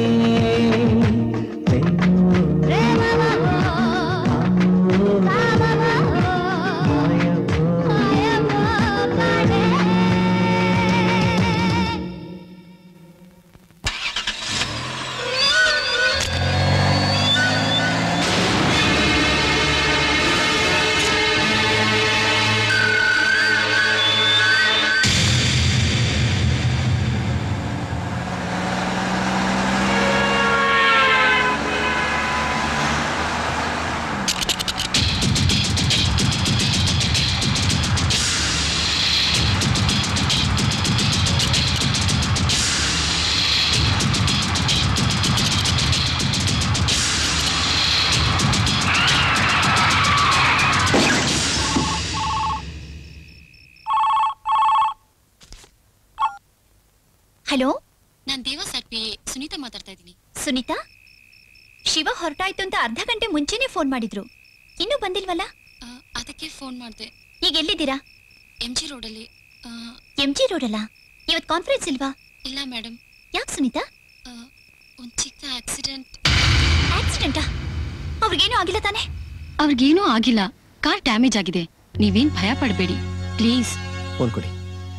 ಹಲೋ ನಾನ್ ದೇವ ಸರ್ಪಿ ಸುನೀತಾ ಮಾತಾಡ್ತಾ ಇದ್ದೀನಿ ಸುನೀತಾ ಶಿವ ಹೊರಟಾಯ್ತು ಅಂತ ಅರ್ಧ ಗಂಟೆ ಮುಂಚೆನೆ ಫೋನ್ ಮಾಡಿದ್ರು ಇನ್ನೂ ಬಂದಿಲ್ವಲ್ಲ ಅದಕ್ಕೆ ಫೋನ್ ಮಾಡಿದೆ ಈಗ ಎಲ್ಲಿದ್ದೀರಾ ಎಂ ಜಿ ರೋಡಲ್ಲಿ ಎಂ ಜಿ ರೋಡಲ್ಲ ಇವತ್ ಕಾನ್ಫರೆನ್ಸ್ ಇಲ್ವಾ ಇಲ್ಲ ಮೇಡಮ್ ಯಾಕೆ ಸುನೀತಾ ಒಂದ್ ಚಿಕ್ಕ ಆಕ್ಸಿಡೆಂಟ್ ಆಕ್ಸಿಡೆಂಟಾ ಅವ್ರಿಗೇನು ಆಗಿಲ್ಲ ತಾನೆ ಅವ್ರಿಗೇನೂ ಆಗಿಲ್ಲ ಕಾರ್ ಡ್ಯಾಮೇಜ್ ಆಗಿದೆ ನೀವೇನ್ ಭಯ ಪಡಬೇಡಿ ಪ್ಲೀಸ್ ಫೋನ್ ಕೊಡಿ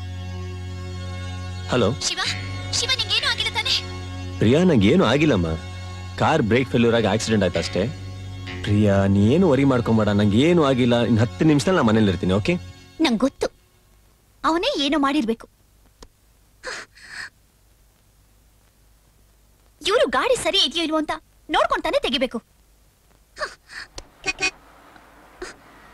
ಹಲೋ ಶಿವ ಶಿವ ನಿಂಗೇನು ಆಗಿಲ್ಲ ತಾನೆ ಪ್ರಿಯಾ ನಂಗೇನು ಆಗಿಲ್ಲಮ್ಮ ಕಾರ್ ಬ್ರೇಕ್ ಫೇಲ್ಯೂರ್ ಆಗಿ ಆಕ್ಸಿಡೆಂಟ್ ಆಯ್ತು ಅಷ್ಟೇ ಪ್ರಿಯಾ ನೀನು ವರಿ ಮಾಡ್ಕೊಂಬೇಡ ನಂಗೆ ಏನು ಆಗಿಲ್ಲ ಇನ್ ಹತ್ತು ನಿಮಿಷದಲ್ಲಿ ನಾನು ಮನೇಲಿ ಇರ್ತೀನಿ ಓಕೆ ನಂಗ್ ಗೊತ್ತು ಅವನೇ ಏನೋ ಮಾಡಿರ್ಬೇಕು ಇವರು ಗಾಡಿ ಸರಿ ಇದೆಯೋ ಇಲ್ವೋ ಅಂತ ನೋಡ್ಕೊಂತಾನೆ ತೆಗಿಬೇಕು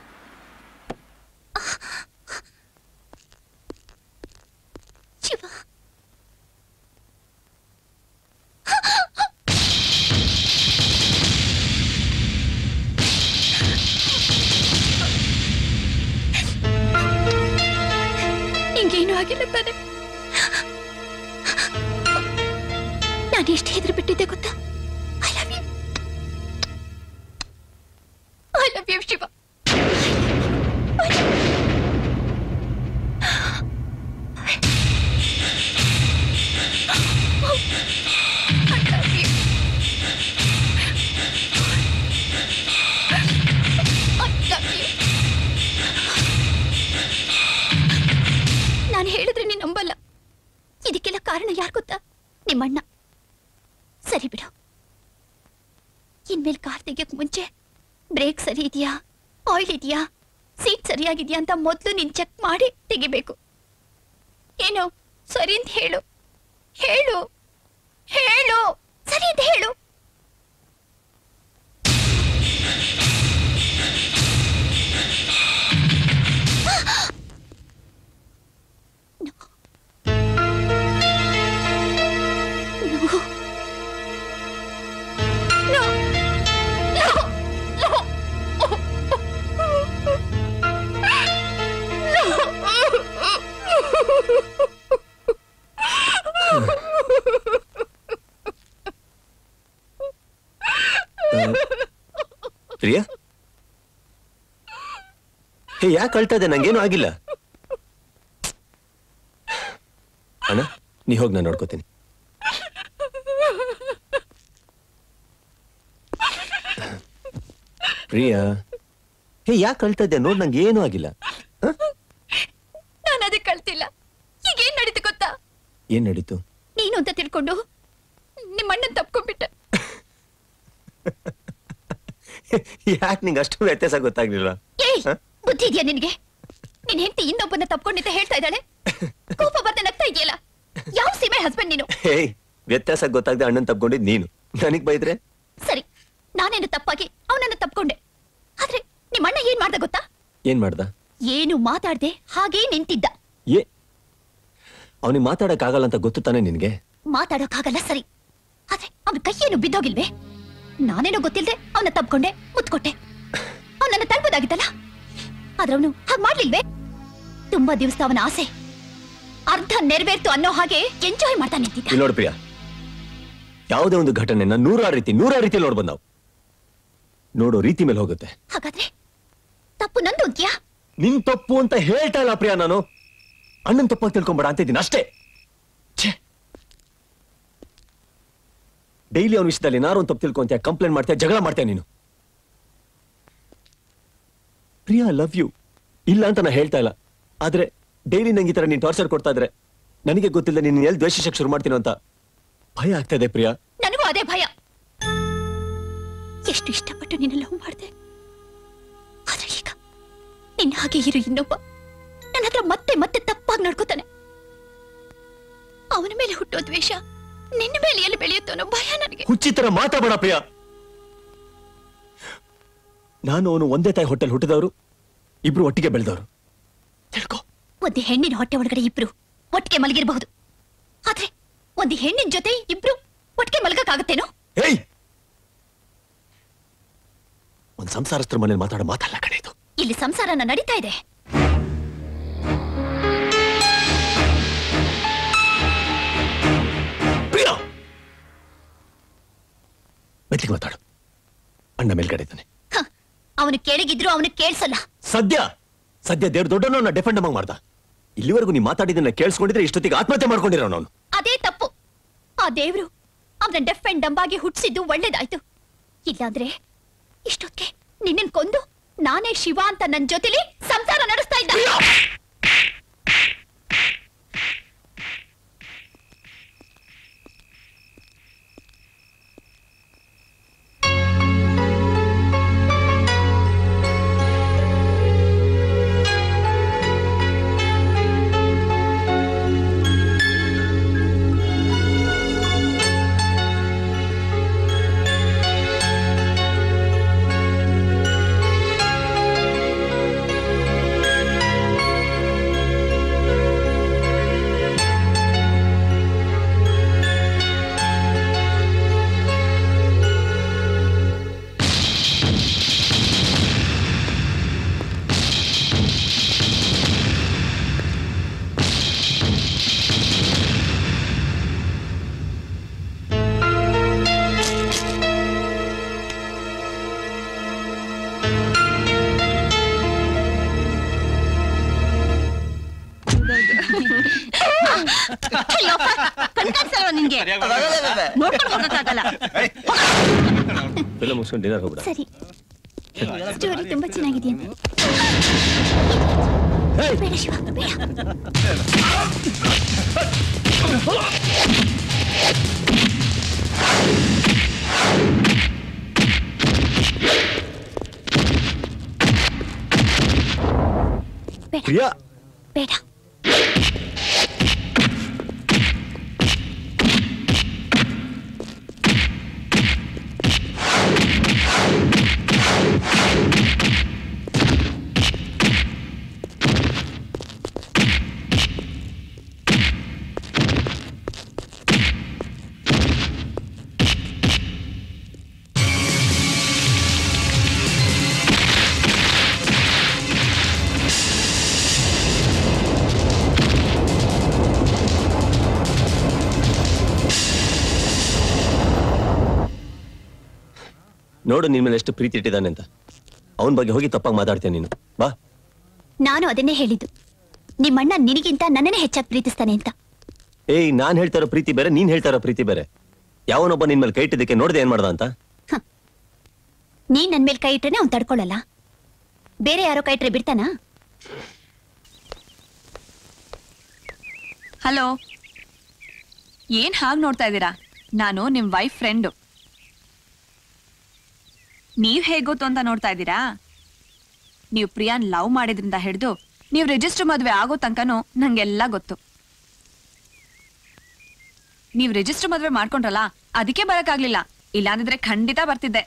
ಆಗಿಲ್ಲ ತಾನೆ ನಾನು ಎಷ್ಟು ಹೆದರು ಬಿಟ್ಟಿದ್ದೆ ಗೊತ್ತಾ I love you I love you Shiva ನಾನು ಹೇಳಿದ್ರೆ ನೀನ್ ನಂಬಲ್ಲ ಇದಕ್ಕೆಲ್ಲ ಕಾರಣ ಯಾರು ಗೊತ್ತಾ ನಿಮ್ಮಣ್ಣ ಸರಿ ಬಿಡು ಇನ್ಮೇಲೆ ಕಾರ್ ತೆಗಿಯಕ್ ಮುಂಚೆ ಬ್ರೇಕ್ ಸರಿ ಇದೆಯಾ ಆಯಿಲ್ ಇದೆಯಾ ಸೀಟ್ ಸರಿಯಾಗಿದ್ಯಾ ಅಂತ ಮೊದಲು ನೀನ್ ಚೆಕ್ ಮಾಡಿ ತೆಗಿಬೇಕು ಏನು ಸರಿ ಅಂತ ಹೇಳು ಹೇಳು ಹೇಳು ಸರಿ ಅಂತ ಹೇಳು ಪ್ರಿಯಾ ಹೇ ಯಾಕೆ ಅಳ್ತಾ ಇದೆ ನಂಗೇನು ಆಗಿಲ್ಲ ಅಣ್ಣ ನೀ ಹೋಗಿ ನಾನು ನೋಡ್ಕೋತೀನಿ ಪ್ರಿಯಾ ಹೇ ಯಾಕೆ ಅಳ್ತಾ ಇದ್ದೆ ನೋಡ್ ನಂಗೆ ಏನೂ ಆಗಿಲ್ಲ ನಾನು ಅದಕ್ಕೆ ಕಳ್ತಿಲ್ಲ ಈಗ ಏನ್ ನಡೀತು ಗೊತ್ತಾ ಏನ್ ನಡೀತು ನೀನು ಅಂತ ತಿಳ್ಕೊಂಡು ನಿಮ್ಮಣ್ಣನ್ ತಪ್ಕೊಂಡ್ಬಿಟ್ಟೆ ಯಾಕೆ ನಿಂಗೆ ಅಷ್ಟು ವ್ಯತ್ಯಾಸ ಗೊತ್ತಾಗ್ಲಿಲ್ಲ ಏಯ್ ಬುದ್ಧಿ ಇದೆಯಾ ನಿನಗೆ ನಿನ್ ಹೆಂಡತಿ ಇನ್ನೊಬ್ಬನ ತಪ್ಕೊಂಡಿದ್ದ ಹೇಳ್ತಾ ಇದ್ದಾಳೆ ಕೋಪ ಬರ್ದೆ ನಗ್ತಾ ಇದೆಯಲ್ಲ ಯಾವ ಸೀಮೆ ಹಸ್ಬೆಂಡ್ ನೀನು ಹೇಯ್ ವ್ಯತ್ಯಾಸ ಗೊತ್ತಾಗದೆ ಅಣ್ಣನ್ ತಪ್ಕೊಂಡಿದ್ ನೀನು ನನಗ್ ಬೈದ್ರೆ ಸರಿ ನಾನೇನು ತಪ್ಪಾಗಿ ಅವನನ್ನ ತಪ್ಕೊಂಡೆ ಆದ್ರೆ ನಿಮ್ಮಣ್ಣ ಏನ್ ಮಾಡ್ದ ಗೊತ್ತಾ ಏನ್ ಮಾಡ್ದ ಏನು ಮಾತಾಡ್ದೆ ಹಾಗೇ ನಿಂತಿದ್ದ ಏ ಅವನಿಗೆ ಮಾತಾಡಕ್ ಆಗಲ್ಲ ಅಂತ ಗೊತ್ತು ತಾನೆ ನಿನ್ಗೆ ಮಾತಾಡೋಕ್ಕಾಗಲ್ಲ ಸರಿ ಆದ್ರೆ ಅವನ ಕೈಯೇನು ಬಿದ್ದೋಗಿಲ್ವೇ ನಾನೇನೋ ಗೊತ್ತಿಲ್ದೆ ಅವನ ತಪ್ಕೊಂಡೆ ಮುತ್ಕೊಟ್ಟೆ ಅವನನ್ನ ತಳ್ಬೋದಾಗಿತ್ತಲ್ಲ ಆದ್ರೆ ಅವನು ಹಾಗೆ ಮಾಡ್ಲಿಲ್ವೇ ತುಂಬಾ ದಿವಸ ಅವನ ಆಸೆ ಅರ್ಧ ನೆರವೇರ್ತು ಅನ್ನೋ ಹಾಗೆ ಎಂಜಾಯ್ ಮಾಡ್ತಾ ನಿಂತಿದ್ದ ಇಲ್ಲಿ ನೋಡು ಪ್ರಿಯಾ ಯಾವುದೇ ಒಂದು ಘಟನೆನ ನೂರಾರು ರೀತಿ ನೂರಾರು ರೀತಿ ನೋಡ್ ಬಂದಾವ್ ನೋಡೋ ರೀತಿ ಮೇಲೆ ಹೋಗುತ್ತೆ ಹಾಗಾದ್ರೆ ತಪ್ಪು ನಂದು ಅಂತ್ಯಾ ನಿನ್ ತಪ್ಪು ಅಂತ ಹೇಳ್ತಾ ಇಲ್ಲ ಪ್ರಿಯಾ ನಾನು ಅಣ್ಣನ್ ತಪ್ಪಾಗಿ ತಿಳ್ಕೊಂಬೇಡ ಅಂತ ಇದ್ದೀನಿ ಅಷ್ಟೇ ಡೈಲಿ ಅವನ ವಿಷಯದಲ್ಲಿ ಏನಾರು ಒಂದು ತಪ್ಪು ತಿಳ್ಕೊಂತೀಯ ಕಂಪ್ಲೇಂಟ್ ಮಾಡ್ತೀಯ ಜಗಳ ಮಾಡ್ತೀಯ ನೀನು ಪ್ರಿಯಾ ಲವ್ ಯು ಇಲ್ಲ ಅಂತ ನಾ ಹೇಳ್ತಾ ಇಲ್ಲ ಆದ್ರೆ ಡೈಲಿ ನಂಗೆ ಈ ತರ ನೀನ್ ಟಾರ್ಚರ್ ಕೊಡ್ತಾ ಇದ್ರೆ ನನಗೆ ಗೊತ್ತಿಲ್ಲ ನೀನ್ ಎಲ್ಲಿ ದ್ವೇಷಿಸಕ್ ಶುರು ಮಾಡ್ತೀನೋ ಅಂತ ಭಯ ಆಗ್ತಾ ಇದೆ ಪ್ರಿಯಾ ನನಗೂ ಅದೇ ಭಯ ಎಷ್ಟು ಇಷ್ಟಪಟ್ಟು ನಿನ್ನ ಲವ್ ಮಾಡಿದೆ ಆದ್ರೆ ಈಗ ನಿನ್ನ ಹಾಗೆ ಇರು ಇನ್ನೊಬ್ಬ ನನ್ನ ಹತ್ರ ಮತ್ತೆ ಮತ್ತೆ ತಪ್ಪಾಗಿ ನಡ್ಕೋತಾನೆ ಅವನ ಮೇಲೆ ಹುಟ್ಟೋ ದ್ವೇಷ ನಿನ್ನ ಮೇಲೆ ಎಲ್ಲಿ ಬೆಳೆಯುತ್ತೋ ಅನ್ನೋ ಭಯ ನನಗೆ ಹುಚ್ಚಿ ತರ ಮಾತಾಡಬೇಡ ಪ್ರಿಯಾ ನಾನು ಅವನು ಒಂದೇ ತಾಯಿ ಹೊಟ್ಟೆಲ್ ಹುಟ್ಟಿದವರು ಇಬ್ರು ಒಟ್ಟಿಗೆ ಬೆಳೆದವರು ಒಂದು ಹೆಣ್ಣಿನ ಹೊಟ್ಟೆ ಒಳಗಡೆ ಇಬ್ರು ಒಟ್ಟಿಗೆ ಮಲಗಿರಬಹುದು ಆದ್ರೆ ಒಂದು ಹೆಣ್ಣಿನ ಜೊತೆ ಇಬ್ರು ಒಟ್ಟಿಗೆ ಮಲಗಕ್ಕಾಗತ್ತೇನೋ ಏಯ್ ಒಂದ್ ಸಂಸಾರಸ್ಥರ ಮನೇಲಿ ಮಾತಾಡೋ ಮಾತಲ್ಲ ಕಡೆ ಇದು ಇಲ್ಲಿ ಸಂಸಾರನ ನಡೀತಾ ಇದೆ ಪ್ರಿಯಾ ಮೆತ್ತಿಗೆ ಮಾತಾಡು ಅಣ್ಣ ಮೇಲ್ಗಡೆ ಇದ್ದಾನೆ ಅವನು ಕೆಳಗಿದ್ರು ಅವನು ಕೇಳಿಸಲ್ಲ ಸದ್ಯ ಸದ್ಯ ದೇವ್ರ ದೊಡ್ಡವನ್ನ ಡಿಫೆಂಡ್ ಅಮ್ಮ ಮಾಡ್ದ ಇಲ್ಲಿವರೆಗೂ ನೀ ಮಾತಾಡಿದ್ದನ್ನ ಕೇಳಿಸ್ಕೊಂಡಿದ್ರೆ ಇಷ್ಟೊತ್ತಿಗೆ ಆತ್ಮಹತ್ಯೆ ಮಾಡ್ಕೊಂಡಿರೋ ಅವನು ಅದೇ ತಪ್ಪು ಆ ದೇವ್ರು ಅವನ ಡೆಫ್ ಅಂಡ್ ಡಂಬಾಗಿ ಹುಟ್ಟಿಸಿದ್ದು ಒಳ್ಳೇದಾಯ್ತು ಇಲ್ಲಾಂದ್ರೆ ಇಷ್ಟೊತ್ತಿಗೆ ನಿನ್ನನ್ ಕೊಂದು ನಾನೇ ಶಿವ ಅಂತ ನನ್ ಜೊತೆಲಿ ಸಂಸಾರ ನಡೆಸ್ತಾ ಇದ್ದ ಆ ಕಣ್ಕಾಡ್ಸಲ್ವ ನಿನ್ಗೆ ನೋಡ್ಕೊಂಡು ಹೋಗಕ್ಕಾಗಲ್ಲ ಫಿಲಮ್ ಮುಗಿಸ್ಕೊಂಡು ಡಿನ್ನರ್ ಹೋಗ್ಬಿಡ ಸರಿ ಸ್ಟೋರಿ ತುಂಬಾ ಚೆನ್ನಾಗಿದೆ ಅಂತ ಬೇಡ ಶಿವ ಬೇಡ ಪ್ರಿಯಾ ಬೇಡ ನೋಡು ನಿನ್ ಮೇಲೆ ಎಷ್ಟು ಪ್ರೀತಿ ಇಟ್ಟಿದ್ದಾನೆ ಅಂತ ಅವನ ಬಗ್ಗೆ ಹೋಗಿ ತಪ್ಪಾಗಿ ಮಾತಾಡ್ತೇನೆ ನೀನು ಬಾ ನಾನು ಅದನ್ನೇ ಹೇಳಿದ್ದು ನಿಮ್ಮಣ್ಣ ನಿನಗಿಂತ ನನ್ನನ್ನೇ ಹೆಚ್ಚಾಗಿ ಪ್ರೀತಿಸ್ತಾನೆ ಅಂತ ಏಯ್ ನಾನ್ ಹೇಳ್ತಾ ಇರೋ ಪ್ರೀತಿ ಬೇರೆ ನೀನ್ ಹೇಳ್ತಾ ಇರೋ ಪ್ರೀತಿ ಬೇರೆ ಯಾವನೊಬ್ಬ ನಿನ್ ಮೇಲೆ ಕೈ ಇಟ್ಟಿದ್ದಕ್ಕೆ ನೋಡ್ದೆ ಏನ್ ಮಾಡ್ದ ಅಂತ ನೀನ್ ನನ್ ಮೇಲೆ ಕೈ ಇಟ್ರೇನೆ ಅವ್ನು ತಡ್ಕೊಳ್ಳಲ್ಲ ಬೇರೆ ಯಾರೋ ಕೈ ಇಟ್ರೆ ಬಿಡ್ತಾನಾ ಹಲೋ ಏನ್ ಹಾಗೆ ನೋಡ್ತಾ ಇದ್ದೀರಾ ನಾನು ನಿಮ್ ವೈಫ್ ಫ್ರೆಂಡು ನೀವ್ ಹೇಗ್ ಗೊತ್ತು ಅಂತ ನೋಡ್ತಾ ಇದ್ದೀರಾ ನೀವು ಪ್ರಿಯಾನ್ ಲವ್ ಮಾಡಿದ್ರಿಂದ ಹಿಡಿದು ನೀವು ರಿಜಿಸ್ಟರ್ ಮದ್ವೆ ಆಗೋ ತನಕನೂ ನಂಗೆಲ್ಲ ಗೊತ್ತು ನೀವ್ ರಿಜಿಸ್ಟರ್ ಮದ್ವೆ ಮಾಡ್ಕೊಂಡ್ರಲ್ಲ ಅದಕ್ಕೆ ಬರಕ್ಕಾಗ್ಲಿಲ್ಲ ಇಲ್ಲಾಂದಿದ್ರೆ ಖಂಡಿತ ಬರ್ತಿದ್ದೆ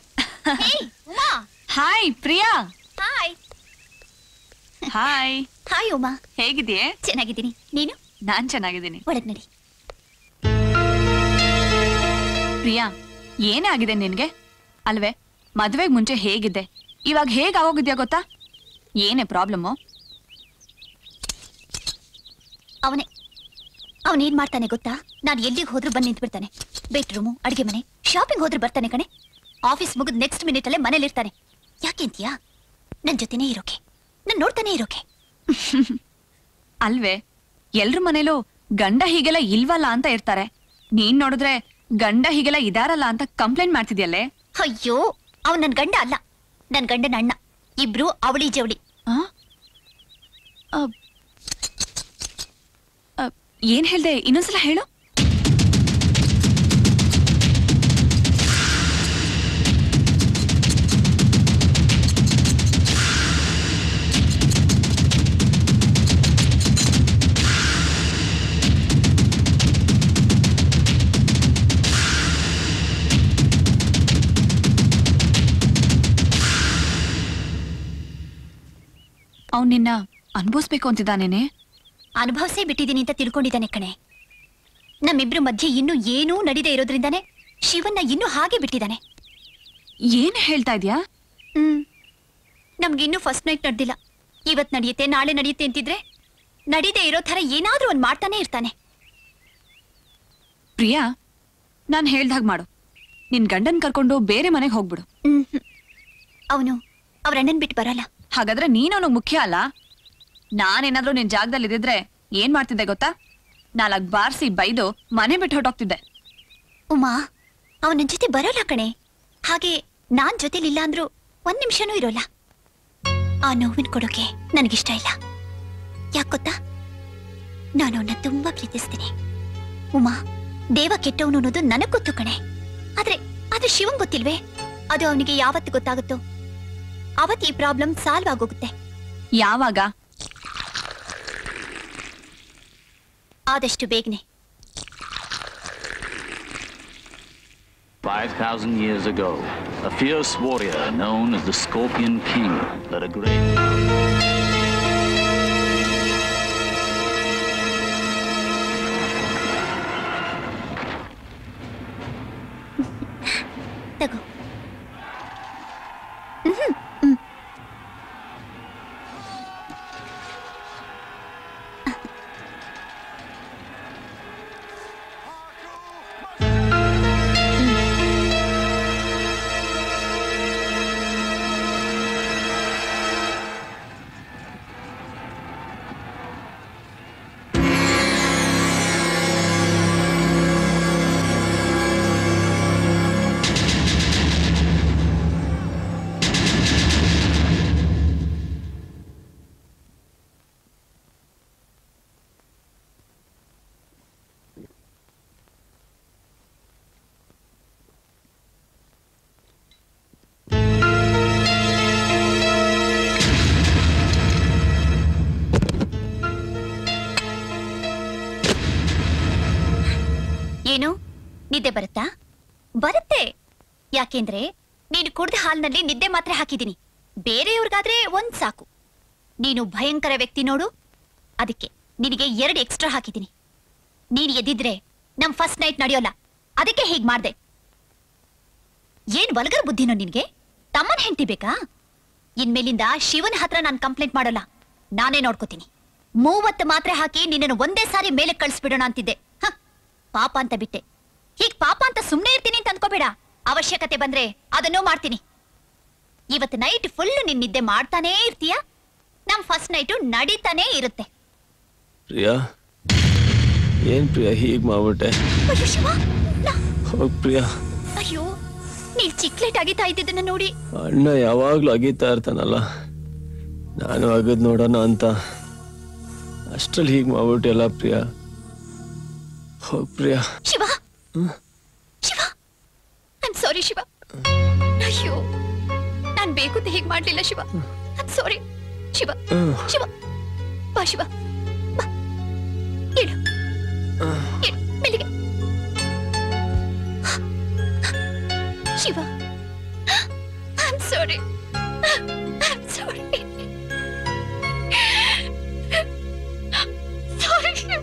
hi Priya hi hi hi Uma ಹೇಗಿದೆಯೇ ಚೆನ್ನಾಗಿದ್ದೀನಿ ನೀನು ನಾನ್ ಚೆನ್ನಾಗಿದ್ದೀನಿ ಒಳಗ್ ನಡಿ ಪ್ರಿಯಾ ಏನೇ ಆಗಿದೆ ನಿನ್ಗೆ ಅಲ್ವೇ ಮದ್ವೆಗ್ ಮುಂಚೆ ಹೇಗಿದ್ದೆ ಇವಾಗ ಹೇಗ್ ಆಗೋಗಿದ್ಯಾ ಗೊತ್ತಾ ಏನೇ ಪ್ರಾಬ್ಲಮ್ಮು ಅವನೇ ಅವನೇನ್ ಮಾಡ್ತಾನೆ ಗೊತ್ತಾ ನಾನು ಎಲ್ಲಿಗೆ ಹೋದ್ರೂ ಬಂದು ನಿಂತ್ಬಿಡ್ತಾನೆ ಬೆಡ್ರೂಮು ಅಡಿಗೆ ಮನೆ ಶಾಪಿಂಗ್ ಹೋದ್ರೂ ಬರ್ತಾನೆ ಕಣೆ ಆಫೀಸ್ ಮುಗಿದ್ ನೆಕ್ಸ್ಟ್ ಮಿನಿಟ್ ಅಲ್ಲೇ ಮನೇಲಿ ಇರ್ತಾನೆ ಯಾಕೆಂತೀಯಾ ನನ್ ಜೊತೆನೇ ಇರೋಕೆ ನನ್ ನೋಡ್ತಾನೆ ಇರೋಕೆ ಅಲ್ವೇ ಎಲ್ರ ಮನೇಲೂ ಗಂಡ ಹೀಗೆಲ್ಲ ಇಲ್ವಲ್ಲ ಅಂತ ಇರ್ತಾರೆ ನೀನ್ ನೋಡಿದ್ರೆ ಗಂಡ ಹೀಗೆಲ್ಲ ಇದಾರಲ್ಲ ಅಂತ ಕಂಪ್ಲೇಂಟ್ ಮಾಡ್ತಿದ್ಯಲ್ಲೇ ಅಯ್ಯೋ ಅವನ್ ನನ್ ಗಂಡ ಅಲ್ಲ ನನ್ ಗಂಡನ ಅಣ್ಣ ಇಬ್ರು ಅವಳಿ ಜವಳಿ ಏನ್ ಹೇಳ್ದೆ ಇನ್ನೊಂದ್ಸಲ ಹೇಳು ಅವ್ನ್ ನಿನ್ನ ಅನ್ಭವಿಸ್ಬೇಕು ಅಂತಿದ್ದಾನೇನೆ ಅನುಭವಿಸೇ ಬಿಟ್ಟಿದ್ದೀನಿ ಅಂತ ತಿಳ್ಕೊಂಡಿದ್ದಾನೆ ಕಣೆ ನಮ್ಮಿಬ್ರು ಮಧ್ಯೆ ಇನ್ನೂ ಏನೂ ನಡೀದೇ ಇರೋದ್ರಿಂದಾನೆ ಶಿವನ್ನ ಇನ್ನೂ ಹಾಗೆ ಬಿಟ್ಟಿದ್ದಾನೆ ಏನ್ ಹೇಳ್ತಾ ಇದ್ಯಾ ಹ್ಮ್ ನಮ್ಗಿನ್ನೂ ಫಸ್ಟ್ ನೈಟ್ ನಡೆದಿಲ್ಲ ಇವತ್ ನಡೆಯುತ್ತೆ ನಾಳೆ ನಡೆಯುತ್ತೆ ಅಂತಿದ್ರೆ ನಡೀದೇ ಇರೋ ಥರ ಏನಾದ್ರೂ ಒಂದ್ ಮಾಡ್ತಾನೆ ಇರ್ತಾನೆ ಪ್ರಿಯಾ ನಾನ್ ಹೇಳ್ದಾಗ ಮಾಡು ನಿನ್ ಗಂಡನ್ ಕರ್ಕೊಂಡು ಬೇರೆ ಮನೆಗೆ ಹೋಗ್ಬಿಡು ಅವನು ಅವ್ರ ಅಣ್ಣನ್ ಬಿಟ್ಟು ಬರಲ್ಲ ಹಾಗಾದ್ರೆ ನೀನ್ ಅವನಿಗೆ ಮುಖ್ಯ ಅಲ್ಲ ನಾನೇನಾದ್ರೂ ನಿನ್ ಜಾಗದಲ್ಲಿ ಇದ್ದಿದ್ರೆ ಏನ್ ಮಾಡ್ತಿದ್ದೆ ಗೊತ್ತಾ ನಾಲ್ಕ್ ಬಾರ್ಸಿ ಬೈದು ಮನೆ ಬಿಟ್ಟು ಹೊರಟೋಗ್ತಿದ್ದೆ ಉಮಾ ಅವನ ನನ್ ಜೊತೆ ಬರೋಲ್ಲ ಕಣೆ ಹಾಗೆ ನಾನ್ ಜೊತೆಲಿಲ್ಲ ಅಂದ್ರೂ ಒಂದ್ ನಿಮಿಷನೂ ಇರೋಲ್ಲ ಆ ನೋವಿನ ಕೊಡೋಕೆ ನನಗಿಷ್ಟ ಇಲ್ಲ ಯಾಕ್ ಗೊತ್ತಾ ನಾನು ಅವನ್ನ ತುಂಬಾ ಪ್ರೀತಿಸ್ತೀನಿ ಉಮಾ ದೇವ ಕೆಟ್ಟವನು ಅನ್ನೋದು ನನಗ್ ಗೊತ್ತು ಕಣೆ ಆದ್ರೆ ಅದು ಶಿವನ್ ಗೊತ್ತಿಲ್ವೇ ಅದು ಅವನಿಗೆ ಯಾವತ್ತು ಗೊತ್ತಾಗುತ್ತೋ ಅವತ್ತು ಈ ಪ್ರಾಬ್ಲಮ್ ಸಾಲ್ವ್ ಆಗೋಗುತ್ತೆ ಯಾವಾಗ ಆದಷ್ಟು ಬೇಗನೆ 5,000 years ago, a fierce warrior known as the Scorpion King led a great. ತಗೋ ನಿದ್ದೆ ಬರುತ್ತಾ ಬರುತ್ತೆ ಯಾಕೆಂದ್ರೆ ನೀನು ಕುಡ್ದ ಹಾಲ್ನಲ್ಲಿ ನಿದ್ದೆ ಮಾತ್ರ ಹಾಕಿದ್ದೀನಿ ಬೇರೆಯವ್ರಿಗಾದ್ರೆ ಒಂದ್ ಸಾಕು ನೀನು ಭಯಂಕರ ವ್ಯಕ್ತಿ ನೋಡು ಅದಕ್ಕೆ ನಿನಗೆ ಎರಡು ಎಕ್ಸ್ಟ್ರಾ ಹಾಕಿದ್ದೀನಿ ನೀನು ಎದ್ದಿದ್ರೆ ನಮ್ ಫಸ್ಟ್ ನೈಟ್ ನಡೆಯೋಲ್ಲ ಅದಕ್ಕೆ ಹೀಗ್ ಮಾಡ್ದೆ ಏನ್ ವಲ್ಗರ್ ಬುದ್ಧಿನೋ ನಿನ್ಗೆ ತಮ್ಮನ್ ಹೆಂಡತಿ ಬೇಕಾ ಇನ್ಮೇಲಿಂದ ಶಿವನ ಹತ್ರ ನಾನು ಕಂಪ್ಲೇಂಟ್ ಮಾಡೋಲ್ಲ ನಾನೇ ನೋಡ್ಕೋತೀನಿ ಮೂವತ್ತು ಮಾತ್ರೆ ಹಾಕಿ ನಿನ್ನನ್ನು ಒಂದೇ ಸಾರಿ ಮೇಲೆ ಕಳಿಸ್ಬಿಡೋಣ ಅಂತಿದ್ದೆ ಹ, ಪಾಪ ಅಂತ ಬಿಟ್ಟೆ ಹೀಗ್ ಪಾಪ ಅಂತ ಸುಮ್ನೆ ಇರ್ತೀನಿ ಅಂತ ಅನ್ಕೋಬೇಡ ಅವಶ್ಯಕತೆ ಬಂದ್ರೆ ಅದನ್ನೂ ಮಾಡ್ತೀನಿ ಇವತ್ತು ನೈಟ್ ಫುಲ್ ನಿನ್ ನಿದ್ದೆ ಮಾಡ್ತಾನೇ ಇರ್ತೀಯ ನಮ್ ಫಸ್ಟ್ ನೈಟು ನಡೀತಾನೇ ಇರುತ್ತೆ ಪ್ರಿಯಾ ಏನ್ ಪ್ರಿಯಾ ಹೀಗ್ ಮಾಡ್ಬಿಟ್ಟೆ ಅಯ್ಯೋ ಶಿವ ಹೋಗ್ ಪ್ರಿಯಾ ಅಯ್ಯೋ ನೀವ್ ಚಿಕ್ಲೆಟ್ ಆಗಿತಾ ಇದ್ದಿದ್ದನ್ನ ನೋಡಿ ಅಣ್ಣ ಯಾವಾಗ್ಲೂ ಅಗೀತಾ ಇರ್ತಾನಲ್ಲ ನಾನು ಅಗದ್ ನೋಡೋಣ ಅಂತ ಅಷ್ಟ್ರಲ್ಲಿ ಹೀಗ್ ಮಾಡ್ಬಿಟ್ಟೆಲ್ಲ ಪ್ರಿಯಾ ಹೋಗ್ ಪ್ರಿಯಾ ಶಿವ ಶಿವ ಐಮ್ ಸಾರಿ ಶಿವ ಅಯ್ಯೋ ನಾನ್ ಬೇಕು ಅಂತ ಹೀಗ್ ಮಾಡ್ಲಿಲ್ಲ ಶಿವ ಐಮ್ ಸಾರಿ ಶಿವ ಶಿವ ಬಾ ಶಿವ ಬಾ ಇಡು ಇಡು ಮೆಲ್ಲಿಗೆ Shiva I'm sorry I'm sorry sorry Shiva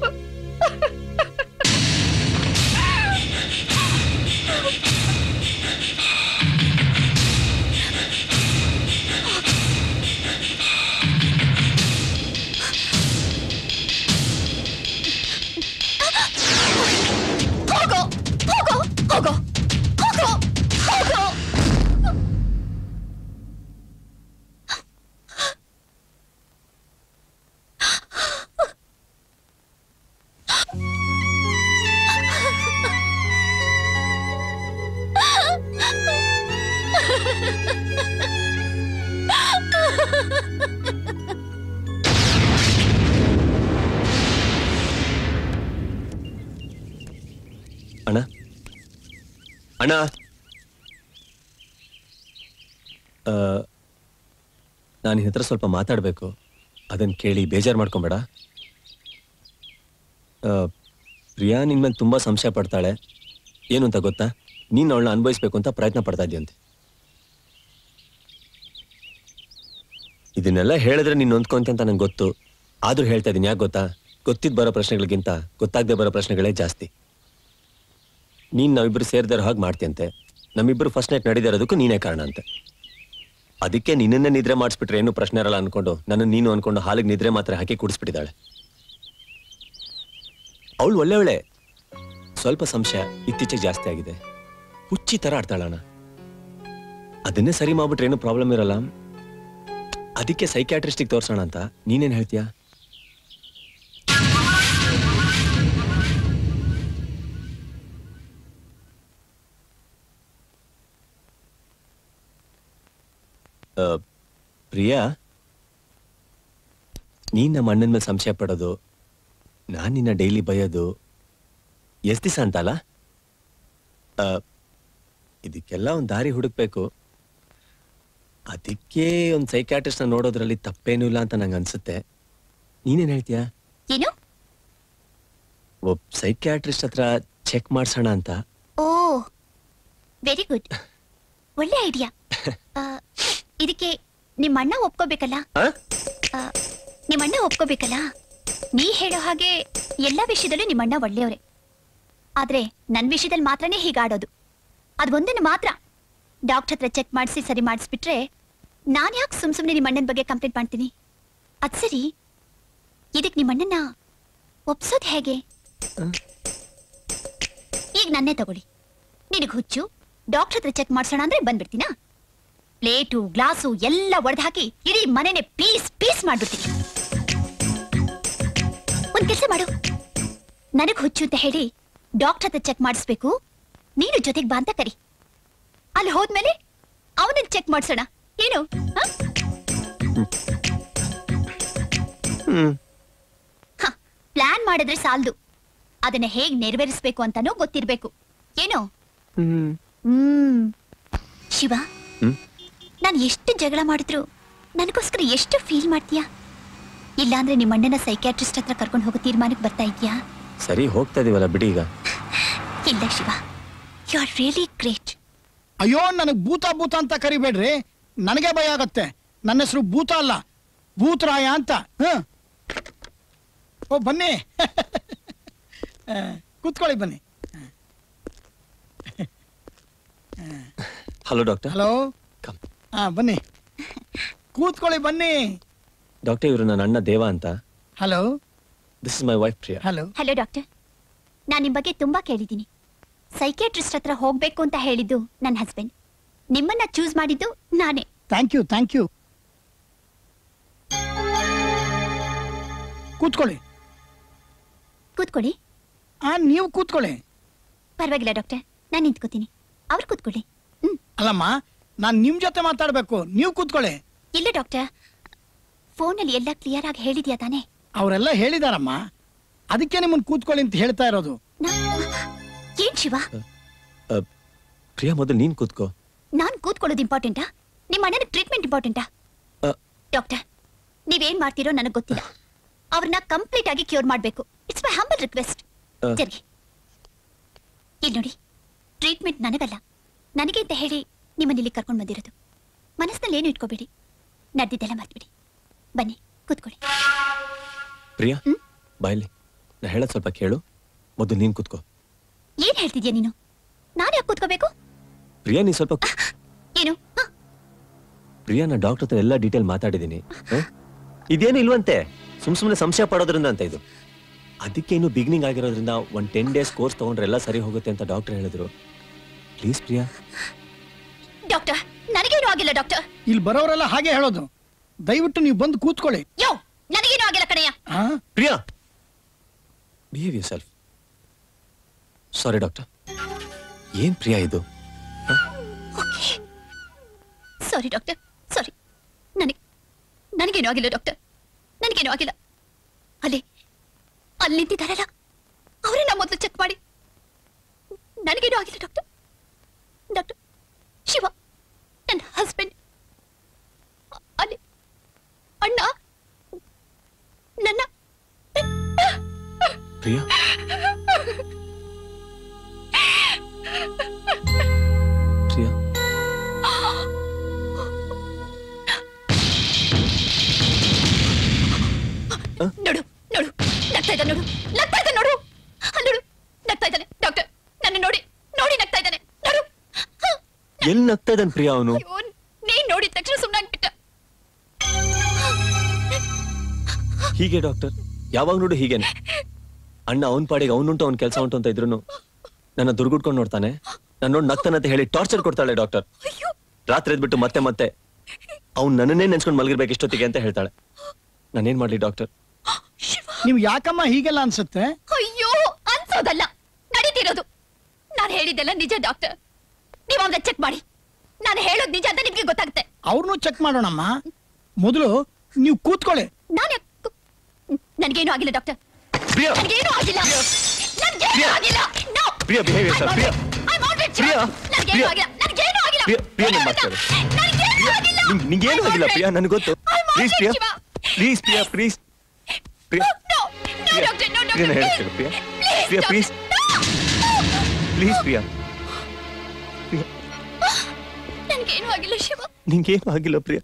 ಹೋಗೋ ಹೋಗೋ ಹೋಗೋ ಹೋಗೋ ಹೋಗೋ ಅಣ್ಣ ಅಣ್ಣ ನಾನು ನಿನ್ನ ಹತ್ರ ಸ್ವಲ್ಪ ಮಾತಾಡಬೇಕು ಅದನ್ನ ಕೇಳಿ ಬೇಜಾರು ಮಾಡ್ಕೊಂಬೇಡ ಆ, ಪ್ರಿಯಾ ನಿನ್ ಮೇಲೆ ತುಂಬಾ ಸಂಶಯ ಪಡ್ತಾಳೆ ಏನು ಅಂತ ಗೊತ್ತಾ ನೀನು ಅವಳನ್ನ ಅನುಭವಿಸ್ಬೇಕು ಅಂತ ಪ್ರಯತ್ನ ಪಡ್ತಾ ಇದೆಯಂತೆ ಇದನ್ನೆಲ್ಲ ಹೇಳಿದ್ರೆ ನೀನು ನೊಂದ್ಕೊಂತ ಅಂತ ನಂಗೆ ಗೊತ್ತು ಆದ್ರೂ ಹೇಳ್ತಾ ಇದ್ದೀನಿ ಯಾಕೆ ಗೊತ್ತಾ ಗೊತ್ತಿದ್ ಬರೋ ಪ್ರಶ್ನೆಗಳಿಗಿಂತ ಗೊತ್ತಾಗದೆ ಬರೋ ಪ್ರಶ್ನೆಗಳೇ ಜಾಸ್ತಿ ನೀನ್ ನಾವಿಬ್ರು ಸೇರಿದಾರ ಹಾಗೆ ಮಾಡ್ತೀಯಂತೆ ನಮ್ಮಿಬ್ರು ಫಸ್ಟ್ ನೈಟ್ ನಡೀದಿರೋದಕ್ಕೂ ನೀನೇ ಕಾರಣ ಅಂತೆ ಅದಕ್ಕೆ ನಿನ್ನನ್ನೇ ನಿದ್ರೆ ಮಾಡಿಸ್ಬಿಟ್ರೆ ಏನು ಪ್ರಶ್ನೆ ಇರಲ್ಲ ಅನ್ಕೊಂಡು ನನ್ನ ನೀನು ಅನ್ಕೊಂಡು ಹಾಲಿಗೆ ನಿದ್ರೆ ಮಾತ್ರ ಹಾಕಿ ಕುಡಿಸ್ಬಿಟ್ಟಿದ್ದಾಳೆ ಅವಳು ಒಳ್ಳೆವಳೆ ಸ್ವಲ್ಪ ಸಂಶಯ ಇತ್ತೀಚೆಗೆ ಜಾಸ್ತಿ ಆಗಿದೆ ಹುಚ್ಚಿ ತರ ಆಡ್ತಾಳಣ್ಣ ಅದನ್ನೇ ಸರಿ ಮಾಡ್ಬಿಟ್ರೆ ಏನು ಪ್ರಾಬ್ಲಮ್ ಇರಲ್ಲ ಅದಕ್ಕೆ ಸೈಕ್ಯಾಟ್ರಿಸ್ಟಿಗೆ ತೋರ್ಸೋಣ ಅಂತ ನೀನೇನ್ ಹೇಳ್ತೀಯಾ ಆ, ಪ್ರಿಯಾ ನೀನ್ ನಮ್ಮ ಅಣ್ಣನ ಮೇಲೆ ಸಂಶಯ ಪಡೋದು ನಾನ್ ನಿನ್ನ ಡೈಲಿ ಬೈಯೋದು ಎಷ್ಟ್ ದಿವಸ ಅಂತಲ್ಲ ಆ, ಇದಕ್ಕೆಲ್ಲ ಒಂದು ದಾರಿ ಹುಡುಕ್ಬೇಕು ಅದಕ್ಕೆ ಒಂದು ಸೈಕ್ಯಾಟ್ರಿಸ್ಟ್ ನೋಡೋದ್ರಲ್ಲಿ ತಪ್ಪೇನೂ ಇಲ್ಲ ಅಂತ ನಂಗೆ ಅನ್ಸುತ್ತೆ ನೀನೇನ್ ಹೇಳ್ತೀಯಾ ಏನು ಒಬ್ಬ ಸೈಕ್ಯಾಟ್ರಿಸ್ಟ್ ಹತ್ರ ಚೆಕ್ ಮಾಡ್ಸೋಣ ಅಂತ ಓ ವೆರಿ ಗುಡ್ ಒಳ್ಳೆ ಐಡಿಯಾ ಇದಕ್ಕೆ ನಿಮ್ಮ ಅಣ್ಣ ಒಪ್ಕೋಬೇಕಲ್ಲ ಆ? ಆ, ನಿಮ್ಮ ಅಣ್ಣ ಒಪ್ಕೋಬೇಕಲ್ಲ ನೀ ಹೇಳೋ ಹಾಗೆ ಎಲ್ಲ ವಿಷಯದಲ್ಲೂ ನಿಮ್ಮ ಅಣ್ಣ ಒಳ್ಳೆಯವರೇ ಆದ್ರೆ ನನ್ ವಿಷಯದಲ್ಲಿ ಮಾತ್ರನೇ ಹೀಗಾಡೋದು ಅದೊಂದನ್ನು ಮಾತ್ರ ಡಾಕ್ಟರ್ ಹತ್ರ ಚೆಕ್ ಮಾಡಿಸಿ ಸರಿ ಮಾಡಿಸ್ಬಿಟ್ರೆ ನಾನ್ ಯಾಕೆ ಸುಮ್ ಸುಮ್ನೆ ನಿಮ್ಮ ಅಣ್ಣನ ಬಗ್ಗೆ ಕಂಪ್ಲೇಂಟ್ ಮಾಡ್ತೀನಿ ಅದ್ ಸರಿ ಇದಕ್ ನಿಮ್ಮ ಅಣ್ಣನ ಒಪ್ಸೋದ್ ಹೇಗೆ ಈಗ ನನ್ನೇ ತಗೊಳ್ಳಿ ನಿನಗ್ ಹುಚ್ಚು ಡಾಕ್ಟರ್ ಹತ್ರ ಚೆಕ್ ಮಾಡ್ಸೋಣ ಅಂದ್ರೆ ಬಂದ್ಬಿಡ್ತೀನಾ ಪ್ಲೇಟು ಗ್ಲಾಸು ಎಲ್ಲ ಒಡೆದು ಹಾಕಿ ಇಡೀ ಮನೆನೆ ಪೀಸ್ ಪೀಸ್ ಮಾಡ್ಬಿಡ್ತೀನಿ ಒಂದ್ ಕೆಲಸ ಮಾಡು ನನಗ್ ಹುಚ್ಚು ಅಂತ ಹೇಳಿ ಡಾಕ್ಟರ್ ಹತ್ರ ಚೆಕ್ ಮಾಡಿಸ್ಬೇಕು ನೀನು ಜೊತೆಗ್ ಬಾ ಅಂತ ಕರಿ ಅಲ್ಲಿ ಹೋದ್ಮೇಲೆ ಅವನನ್ನ ಚೆಕ್ ಮಾಡ್ಸೋಣ ಏನು ಹ? ಹ, ಪ್ಲಾನ್ ಮಾಡಿದ್ರೆ ಸಾಲ್ದು ಅದನ್ನ ಹೇಗ್ ನೆರವೇರಿಸ್ಬೇಕು ಅಂತಾನೂ ಗೊತ್ತಿರ್ಬೇಕು ಏನು ಹ್ಮ್ ಶಿವ ಹ್ಮ್? ನಾನು ಎಷ್ಟು ಜಗಳ ಮಾಡಿದ್ರು ನನಗೋಸ್ಕರ ಎಷ್ಟು ಫೀಲ್ ಮಾಡ್ತೀಯಾ ಇಲ್ಲಾಂದ್ರೆ ನಿಮ್ಮ ಅಣ್ಣನ ಸೈಕ್ಯಾಟ್ರಿಸ್ಟ್ ಹತ್ರ ಕರ್ಕೊಂಡು ಹೋಗೋ ತೀರ್ಮಾನಕ್ಕೆ ಬರ್ತಾ ಇದೀಯಾ ಸರಿ ಹೋಗ್ತಾ ಇದೀವಲ್ಲ ಬಿಡಿ ಈಗ ಇಲ್ಲ Shiva you are really great ಅಯ್ಯೋ ನನಗೆ ಭೂತ ಭೂತ ಅಂತ ಕರಿಬೇಡ್ರಿ ನನಗೆ ಭಯ ಆಗತ್ತೆ ನನ್ನ ಹೆಸರು ಭೂತ ಅಲ್ಲ ಭೂತರಾಯ ಅಂತ ಹ ಓ ಬನ್ನಿ ಆ, ಕೂತ್ಕೊಳ್ಳಿ ಬನ್ನಿ ಹಲೋ ಡಾಕ್ಟರ್ ಹಲೋ ಹಾ ಬನ್ನಿ ಕೂತ್ಕೊಳ್ಳಿ ಬನ್ನಿ ಡಾಕ್ಟರ್ ಇವರು ನನ್ನ ಅಣ್ಣ ದೇವ ಅಂತ hello this is my wife Priya hello hello doctor ನಾನು ನಿಮ್ಮ ಬಗ್ಗೆ ತುಂಬಾ ಕೇಳಿದ್ದೀನಿ ಸೈಕಿಯಾಟ್ರಿಸ್ಟ್ ಹತ್ರ ಹೋಗ್ಬೇಕು ಅಂತ ಹೇಳಿದ್ದು ನನ್ನ ಹಸ್ಬೆಂಡ್ ನಿಮ್ಮನ್ನ ಚೂಸ್ ಮಾಡಿದ್ದು ನಾನೇ ಥ್ಯಾಂಕ್ ಯು ಥ್ಯಾಂಕ್ ಯು ಕೂತ್ಕೊಳ್ಳಿ ಕೂತ್ಕೊಳ್ಳಿ ಆ ನೀವು ಕೂತ್ಕೊಳ್ಳಿ ಪರವಾಗಿಲ್ಲ ಡಾಕ್ಟರ್ ನಾನು ನಿಂತ್ಕೋತೀನಿ ಅವ್ರು ಕೂತ್ಕೊಳ್ಳಿ ಅಲ್ಲಮ್ಮ ನಾನು ನಿಮ್ ಜೊತೆ ಮಾತಾಡ್ಬೇಕು ನೀವು ಕೂತ್ಕೊಳ್ಳಿ ಇಲ್ಲ ಡಾಕ್ಟರ್ ಫೋನಲ್ಲಿ ಎಲ್ಲ ಕ್ಲಿಯರ್ ಆಗಿ ಹೇಳಿದ್ಯಾ ತಾನೇ ಅವರೆಲ್ಲ ಹೇಳಿದಾರಮ್ಮ ಅದಕ್ಕೆ ನಿಮ್ಮನ್ನ ಕೂತ್ಕೊಳ್ಳಿ ಅಂತ ಹೇಳ್ತಾ ಇರೋದು ಏನ್ ಶಿವ ಅ, ಪ್ರಿಯಾ ಮೊದಲು ನೀನ್ ಕೂತ್ಕೋ ನಾನ್ ಕೂತ್ಕೊಳ್ಳೋದು ಇಂಪಾರ್ಟೆಂಟಾ ನಿಮ್ಮ ಅಣ್ಣನ ಟ್ರೀಟ್ಮೆಂಟ್ ಇಂಪಾರ್ಟೆಂಟಾ ಅ. ಡಾಕ್ಟರ್ ನೀವೇನ್ ಮಾಡ್ತೀರೋ ನನಗೆ ಗೊತ್ತಿಲ್ಲ ಅವ್ರನ್ನ ಕಂಪ್ಲೀಟ್ ಆಗಿ ಕ್ಯೂರ್ ಮಾಡ್ಬೇಕು it's my humble request uh. ಜರ್ಗಿ ಇಲ್ಲಿ ನೋಡಿ ಟ್ರೀಟ್ಮೆಂಟ್ ನನಗಲ್ಲ ನನಗೆ ಅಂತ ಹೇಳಿ ನಿಮ್ಮನ್ನ ಇಲ್ಲಿ ಕರ್ಕೊಂಡು ಬಂದಿರೋದು ಮನಸ್ಸಿನಲ್ಲಿ ಏನು ಇಟ್ಕೋಬೇಡಿ ನಡೆದಿದ್ದೆಲ್ಲ ಮರ್ತ್ಬಿಡಿ ಬನ್ನಿ ಕೂತ್ಕೊಳ್ಳಿ ಪ್ರಿಯಾ ಬಾಯ್ಲಿ ನಾ ಹೇಳೋದ್ ಸ್ವಲ್ಪ ಕೇಳು ಮೊದಲು ನೀನ್ ಕೂತ್ಕೋ ಏನ್ ಹೇಳ್ತಿದ್ಯಾ ನೀನು ನಾನು ಯಾಕೆ ಕೂತ್ಕೋಬೇಕು ಪ್ರಿಯಾ ನೀ ಸ್ವಲ್ಪ ಕೂ- ಏನು ಹ? ಪ್ರಿಯಾ ನಾ ಡಾಕ್ಟರ್ ಹತ್ರ ಎಲ್ಲ ಡೀಟೇಲ್ ಮಾತಾಡಿದ್ದೀನಿ ಹ? ಇದೇನು ಇಲ್ವಂತೆ ಸುಮ್ ಸುಮ್ಮನೆ ಸಂಶಯ ಪಡೋದ್ರಿಂದ ಅಂತ ಇದು ಅದಕ್ಕೆ ಇನ್ನು ಬಿಗಿನಿಂಗ್ ಆಗಿರೋದ್ರಿಂದ ಒಂದ್ ಟೆನ್ ಡೇಸ್ ಕೋರ್ಸ್ ತಗೊಂಡ್ರೆ ಎಲ್ಲ ಸರಿ ಹೋಗುತ್ತೆ ಅಂತ ಡಾಕ್ಟರ್ ಹೇಳಿದ್ರು ಪ್ಲೀಸ್ ಪ್ರಿಯಾ ಡಾಕ್ಟರ್ ನನಗೇನು ಆಗಿಲ್ಲ ಡಾಕ್ಟರ್ ಇಲ್ಲಿ ಬರೋರೆಲ್ಲ ಹಾಗೆ ಹೇಳೋದು ದಯವಿಟ್ಟು ನೀವು ಬಂದು ಕೂತ್ಕೊಳ್ಳಿ ಯೋ ನನಗೇನು ಆಗಿಲ್ಲ ಕಣಯ್ಯ ಆ? Priya behave yourself sorry doctor ಏನ್ ಪ್ರಿಯಾ ಇದು ಸಾರಿ ಡಾಕ್ಟರ್ ಸಾರಿ ನನಗೆ ನನಗೇನು ಆಗಿಲ್ಲ ಡಾಕ್ಟರ್ ನನಗೇನು ಆಗಿಲ್ಲ ಅಲ್ಲಿ ಅಲ್ಲಿ ನಿಂತಿದ್ದಾರಲ್ಲ ಅವರನ್ನ ಮೊದಲು ಚೆಕ್ ಮಾಡಿ ನನಗೇನು ಆಗಿಲ್ಲ ಡಾಕ್ಟರ್ ಡಾಕ್ಟರ್ ಶಿವ ನನ್ನ ಹಸ್ಬೆಂಡ್ ಅಲ್ಲಿ ಅಣ್ಣ ನನ್ನ ಪ್ರಿಯಾ ಪ್ರಿಯಾ ನೋಡು ನೋಡು ನಗ್ತಾ ಇದ್ದಾನೆ ನೋಡು ನಗ್ತಾ ಇದ್ದಾನೆ ನೋಡು ಆ, ನೋಡು ನಗ್ತಾ ಇದ್ದಾನೆ ಡಾಕ್ಟರ್ ನನ್ನ ನೋಡಿ ನೋಡಿ ನಗ್ತಾ ಇದ್ದಾನೆ ನೋಡು ಎಲ್ಲಿ ನಗ್ತಾ ಇದ್ದಾನೆ ಪ್ರಿಯಾ ಅವನು ಅಯ್ಯೋ, ನೀನ್ ನೋಡಿದ ತಕ್ಷಣ ಸುಮ್ಮನಾಗ್ಬಿಟ್ಟ ಹೀಗೆ ಡಾಕ್ಟರ್ ಯಾವಾಗ ನೋಡು ಹೀಗೇನೆ ಅಣ್ಣ ಅವನ್ ಪಾಡಿಗೆ ಅವನುಂಟು ಅವ್ನ ಕೆಲಸ ಉಂಟು ಅಂತ ಇದ್ರು ನನ್ನ ದುರ್ಗುಟ್ಕೊಂಡು ನೋಡ್ತಾನೆ ನಾನು ನೋಡಿ ನಗ್ತಾನೆ ಅಂತ ಹೇಳಿ ಟಾರ್ಚರ್ ಕೊಡ್ತಾಳೆ ಡಾಕ್ಟರ್ ರಾತ್ರಿ ಎದ್ಬಿಟ್ಟು ಮತ್ತೆ ಮತ್ತೆ ಅವ್ನು ನನ್ನನ್ನೇ ನೆನ್ಸ್ಕೊಂಡು ಮಲಗಿರ್ಬೇಕು ಇಷ್ಟೊತ್ತಿಗೆ ಅಂತ ಹೇಳ್ತಾಳೆ ನಾನೇನ್ ಮಾಡ್ಲಿ ಡಾಕ್ಟರ್ ನೀವು ಯಾಕಮ್ಮ ಹೀಗೆಲ್ಲ ಅನ್ಸುತ್ತೆ ಅಯ್ಯೋ ಅನ್ಸೋದಲ್ಲ ನಡೀತಿರೋದು ನಾನು ಹೇಳಿದ್ದೆಲ್ಲ ನಿಜ ಡಾಕ್ಟರ್ ನೀವು ಅವನ್ನ ಚೆಕ್ ಮಾಡಿ ನಾನು ಹೇಳೋದು ನಿಜ ಅಂತ ನಿಮ್ಗೆ ಗೊತ್ತಾಗುತ್ತೆ ಅವ್ರನ್ನೂ ಚೆಕ್ ಮಾಡೋಣಮ್ಮ ಮೊದಲು ನೀವು ಕೂತ್ಕೊಳ್ಳಿ ನಾನು ನನಗೇನು ಆಗಿಲ್ಲ ಡಾಕ್ಟರ್ ಪ್ರಿಯಾ ನನಗೇನು ಆಗಿಲ್ಲ ನನಗೇನು ಆಗಿಲ್ಲ no Priya behaviour sir Priya Priya ನನಗೇನು ಪ್ರಿಯಾ ಆಗಿಲ್ಲ ನನಗೇನು ಆಗಿಲ್ಲ ಪ್ರಿಯಾ ಪ್ರಿಯಾ ನನ್ ಮಾತಾಡು ನನಗೇನು ಆಗಿಲ್ಲ ನಿಂಗ್- ನಿಂಗೇನು ಆಗಿಲ್ಲ ಪ್ರಿಯಾ ನನಗೆ ಗೊತ್ತು please Priya please Priya please Priya no doctor no Priya doctor ಹೇಳ್ತೀನಿ ಪ್ರಿಯಾ ಪ್ರಿಯಾ ಪ್ಲೀಸ್ ಪ್ಲೀಸ್ ಪ್ರಿಯಾ ನನಗೇನು ಆಗಿಲ್ಲ ಶಿವ ನಿಂಗೇನು ಆಗಿಲ್ಲ ಪ್ರಿಯಾ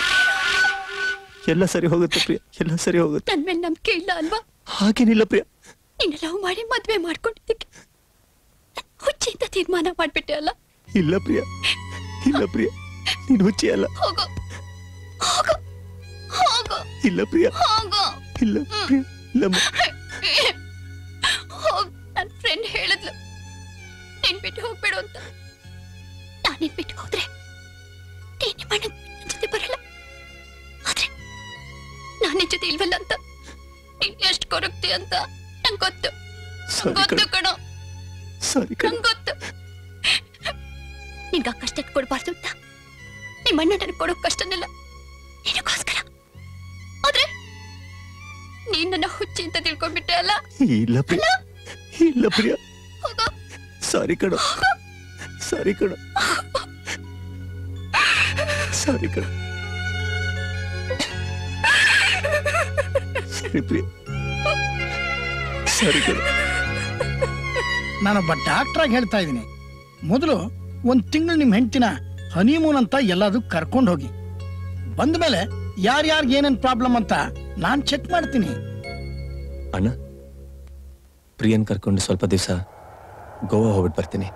ಎಲ್ಲ ಸರಿ ಹೋಗುತ್ತೆ ಪ್ರಿಯಾ ಎಲ್ಲ ಸರಿ ಹೋಗುತ್ತೆ ನನ್ ಮೇಲೆ ನಂಬಿಕೆ ಇಲ್ಲ ಅಲ್ವಾ ಹಾಗೇನಿಲ್ಲ ಪ್ರಿಯಾ ನಿನ್ನ ಲವ್ ಮಾಡಿ ಮದ್ವೆ ಮಾಡ್ಕೊಂಡಿದ್ದಕ್ಕೆ ಹುಚ್ಚಿಂತ ತೀರ್ಮಾನ ಮಾಡ್ಬಿಟ್ಟೆ ಅಲ್ಲ ಇಲ್ಲ ಪ್ರಿಯಾ ಇಲ್ಲ ಪ್ರಿಯಾ ನೀನು ಹುಚ್ಚಿ ಅಲ್ಲ ಹೋಗೋ ಹೋಗೋ ಹೋಗೋ ಇಲ್ಲ ಪ್ರಿಯಾ ಹೋಗೋ ಇಲ್ಲ ಪ್ರಿಯಾ ಇಲ್ಲಮ್ಮ ಹೋಗ್ ನನ್ ಫ್ರೆಂಡ್ ಹೇಳಿದ್ಲು ನೀನ್ ಬಿಟ್ಟು ಹೋಗ್ಬೇಡು ಅಂತ ನಾನಿನ್ ಬಿಟ್ಟು ಹೋದ್ರೆ ನೀನ್ ನಿಮ್ಮ ಅಣ್ಣನ್ ನನ್ ಜೊತೆ ಬರಲ್ಲ ಆದ್ರೆ ನಾನ್ ನಿನ್ ಜೊತೆ ಇಲ್ವಲ್ಲ ಅಂತ ನೀನ್ ಎಷ್ಟ್ ಕೊರಗ್ತಿ ಅಂತ ನಂಗ್ ಗೊತ್ತು ಸರಿ ಗೊತ್ತು ಕಣೋ. ಕಣೋ ಸರಿ ಕಣೋ. ನಂಗ್ ಗೊತ್ತು ನಿನ್ಗ ಆ ಕಷ್ಟ ಕೊಡ್ಬಾರ್ದು ಅಂತ ನಿಮ್ಮ ಅಣ್ಣ ನನಗೆ ಕೊಡೋ ಕಷ್ಟನೆಲ್ಲ ನಿನಗೋಸ್ಕರ ಆದ್ರೆ ನೀನ್ ನನ್ನ ಹುಚ್ಚಿ ಅಂತ ತಿಳ್ಕೊಂಡ್ಬಿಟ್ಟೆ ಅಲ್ಲ ಇಲ್ಲ ಪ್ರಿಯಾ ಇಲ್ಲ ಪ್ರಿಯಾ ಹೋಗೋ ಸಾರಿ ಕಣೋ ಸಾರಿ ಕಣೋ ಸಾರಿ ಕಣೋ ಸರಿ ಪ್ರಿಯಾ ಸರಿ ಕಣೋ ನಾನೊಬ್ಬ ಡಾಕ್ಟ್ರಾಗಿ ಹೇಳ್ತಾ ಇದ್ದೀನಿ ಮೊದಲು ಒಂದ್ ತಿಂಗಳು ನಿಮ್ ಹೆಂಡತಿನ ಹನಿಮೂನ್ ಅಂತ ಎಲ್ಲಾದ್ರೂ ಕರ್ಕೊಂಡು ಹೋಗಿ ಬಂದ ಮೇಲೆ ಯಾರ್ಯಾರ್ಗೆ ಏನೇನ್ ಪ್ರಾಬ್ಲಮ್ ಅಂತ ನಾನ್ ಚೆಕ್ ಮಾಡ್ತೀನಿ ಅಣ್ಣ ಪ್ರಿಯನ್ ಕರ್ಕೊಂಡು ಸ್ವಲ್ಪ ದಿವಸ ಗೋವಾ ಹೋಗ್ಬಿಟ್ಟು ಬರ್ತೀನಿ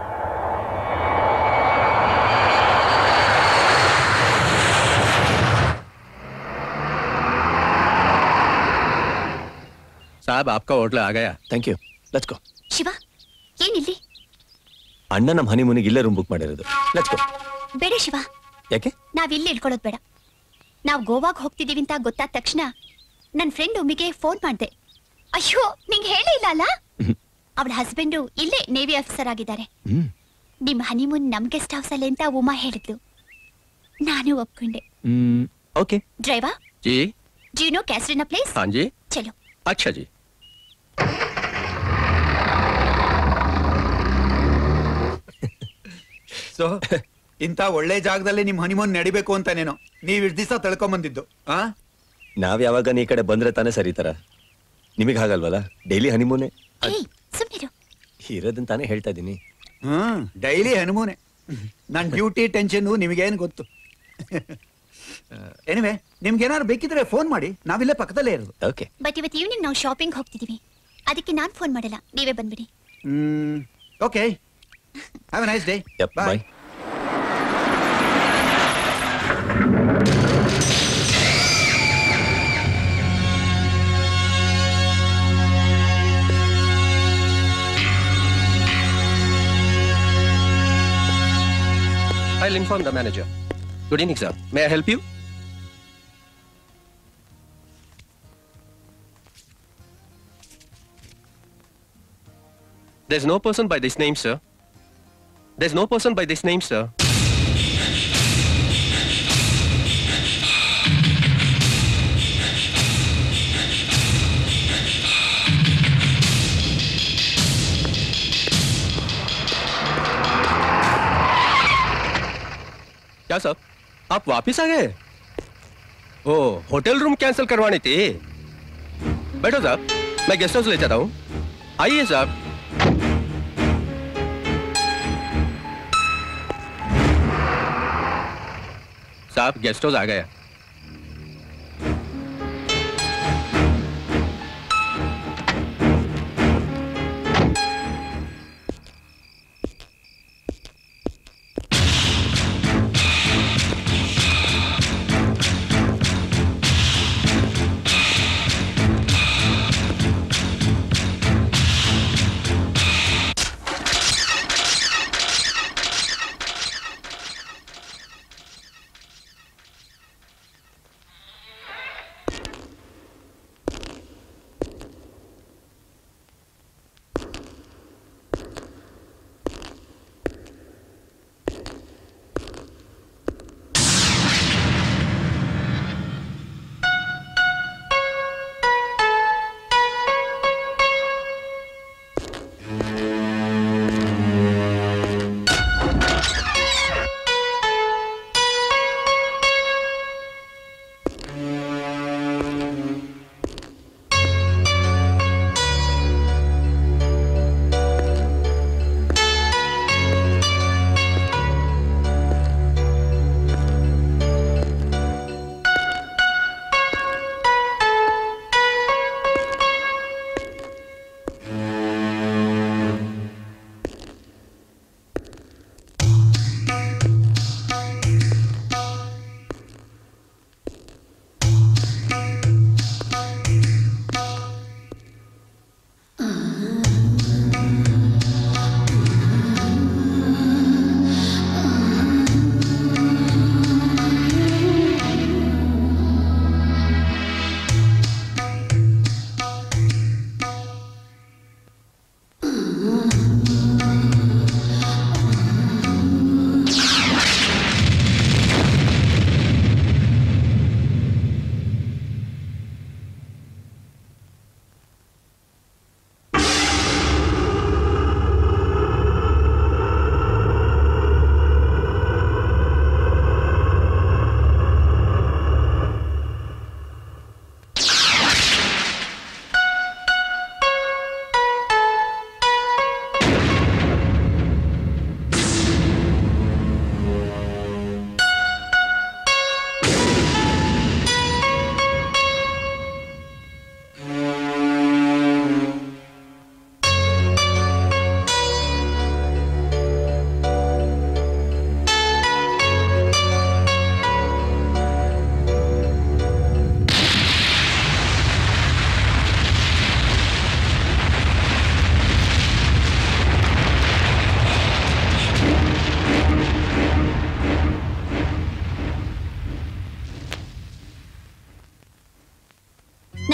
ಸಾಬ್ ಆಪ್ಕಾ ಹೋಟ್ಲ ಆಗಯ thank you let's go Shiva ಏನಿಲ್ಲಿ ಅಣ್ಣ ನಮ್ಮ ಹನಿಮೂನಿಗೆ ಇಲ್ಲೇ ರೂಮ್ ಬುಕ್ ಮಾಡಿರೋದು ಲೆಟ್ಸ್ ಗೋ ಬೇಡ ಶಿವ ಯಾಕೆ ನಾವ್ ಇಲ್ಲಿ ಇಳ್ಕೊಳ್ಳೋದ್ ಬೇಡ ನಾವ್ ಗೋವಾಗ್ ಹೋಗ್ತಿದೀವಿ ಅಂತ ಗೊತ್ತಾದ ತಕ್ಷಣ ನನ್ ಫ್ರೆಂಡ್ ಒಮ್ಮಿಗೆ ಫೋನ್ ಮಾಡ್ದೆ ಅಯ್ಯೋ ನಿಂಗೆ ಹೇಳೇ ಇಲ್ಲ ಅಲ್ಲ ಅವಳ ಹಸ್ಬೆಂಡು ಇಲ್ಲೇ ನೇವಿ ಆಫೀಸರ್ ಆಗಿದ್ದಾರೆ ಹ್ಮ್ ನಿಮ್ ಹನಿಮೂನ್ ನಮ್ ಗೆಸ್ಟ್ ಹೌಸ್ ಅಲ್ಲಿ ಅಂತ ಉಮಾ ಹೇಳಿದ್ಲು ನಾನು ಒಪ್ಕೊಂಡೆ hmm okay driver ji ji no ಕ್ಯಾಸ್ರಿನ ಪ್ಲೇಸ್ हाँ जी ಚಲೋ अच्छा जी ಸೊ ಇಂಥ ಒಳ್ಳೆ ಜಾಗದಲ್ಲಿ ನಿಮ್ ಹನಿಮೂನ್ ನಡಿಬೇಕು ಅಂತಾನೇನೋ ನೀವ್ ಇಷ್ಟ ದಿವಸ ತಳ್ಕೊಂಬಂದಿದ್ದು ಆ ನಾವ್ ಯಾವಾಗ ಈ ಕಡೆ ಬಂದ್ರೆ ತಾನೇ ಸರಿತಾರ ನಿಮಗೆ ಹಾಗಲ್ವಲ್ಲ ಡೈಲಿ ಹನಿಮೂನೆ ಏಯ್ ಸುಮ್ನಿರು ಇರೋದನ್ನ ತಾನೇ ಹೇಳ್ತಾ ಇದ್ದೀನಿ ಹ್ಮ್ ಡೈಲಿ ಹನಿಮೂನೆ ನನ್ ಡ್ಯೂಟಿ ಟೆನ್ಷನ್ ನಿಮಗೇನು ಗೊತ್ತು ಎನಿವೆ ನಿಮ್ಗೇನಾದ್ರು ಬೇಕಿದ್ರೆ ಫೋನ್ ಮಾಡಿ ನಾವಿಲ್ಲೇ ಪಕ್ಕದಲ್ಲೇ ಇರೋದು ಓಕೆ ಬಟ್ ಇವತ್ತು ಈವ್ನಿಂಗ್ ನಾವು ಶಾಪಿಂಗ್ ಹೋಗ್ತಿದೀವಿ ಅದಕ್ಕೆ ನಾನ್ ಫೋನ್ ಮಾಡಲ್ಲ ನೀವೇ ಬಂದ್ಬಿಡಿ hmm okay have a nice day bye I'll inform the manager. Good evening, sir. May I help you? There's no person by this name, sir. There's no person by this name, sir. क्या sir आप वापिस आ गए ओ hotel room cancel करवानी थी बैठो साहब मैं guest house ले जाता हूँ आइए साहब साहब गेस्ट हाउस आ गया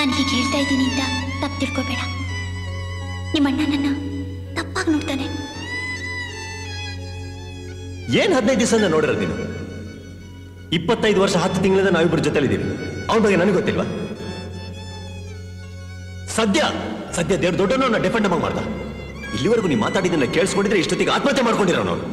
ನಾನು ಹೀಗೆ ಹೇಳ್ತಾ ಇದ್ದೀನಿ ಅಂತ ತಪ್ಪು ತಿಳ್ಕೊಬೇಡ ನಿಮ್ಮಣ್ಣ ನನ್ನ ತಪ್ಪಾಗಿ ನೋಡ್ತಾನೆ ಏನ್ ಹದಿನೈದು ದಿವಸ ನೋಡಿರೋದು ನೀನು ಇಪ್ಪತ್ತೈದು ವರ್ಷ ಹತ್ತು ತಿಂಗಳಿಂದ ನಾವಿಬ್ಬರ ಜೊತೆಲಿದ್ದೀವಿ ಅವನ ಬಗ್ಗೆ ನನಗೆ ಗೊತ್ತಿಲ್ವಾ ಸದ್ಯ ಸದ್ಯ ದೇವ್ರ ದೊಡ್ಡನ ಡಿಫೆಂಡ್ ಆಗಿ ಮಾಡ್ದ ಇಲ್ಲಿವರೆಗೂ ನೀವು ಮಾತಾಡಿದ್ದನ್ನ ಕೇಳಿಸ್ಕೊಂಡಿದ್ರೆ ಇಷ್ಟೊತ್ತಿಗೆ ಆತ್ಮಹತ್ಯೆ ಮಾಡ್ಕೊಂಡಿರೋ ನಾವು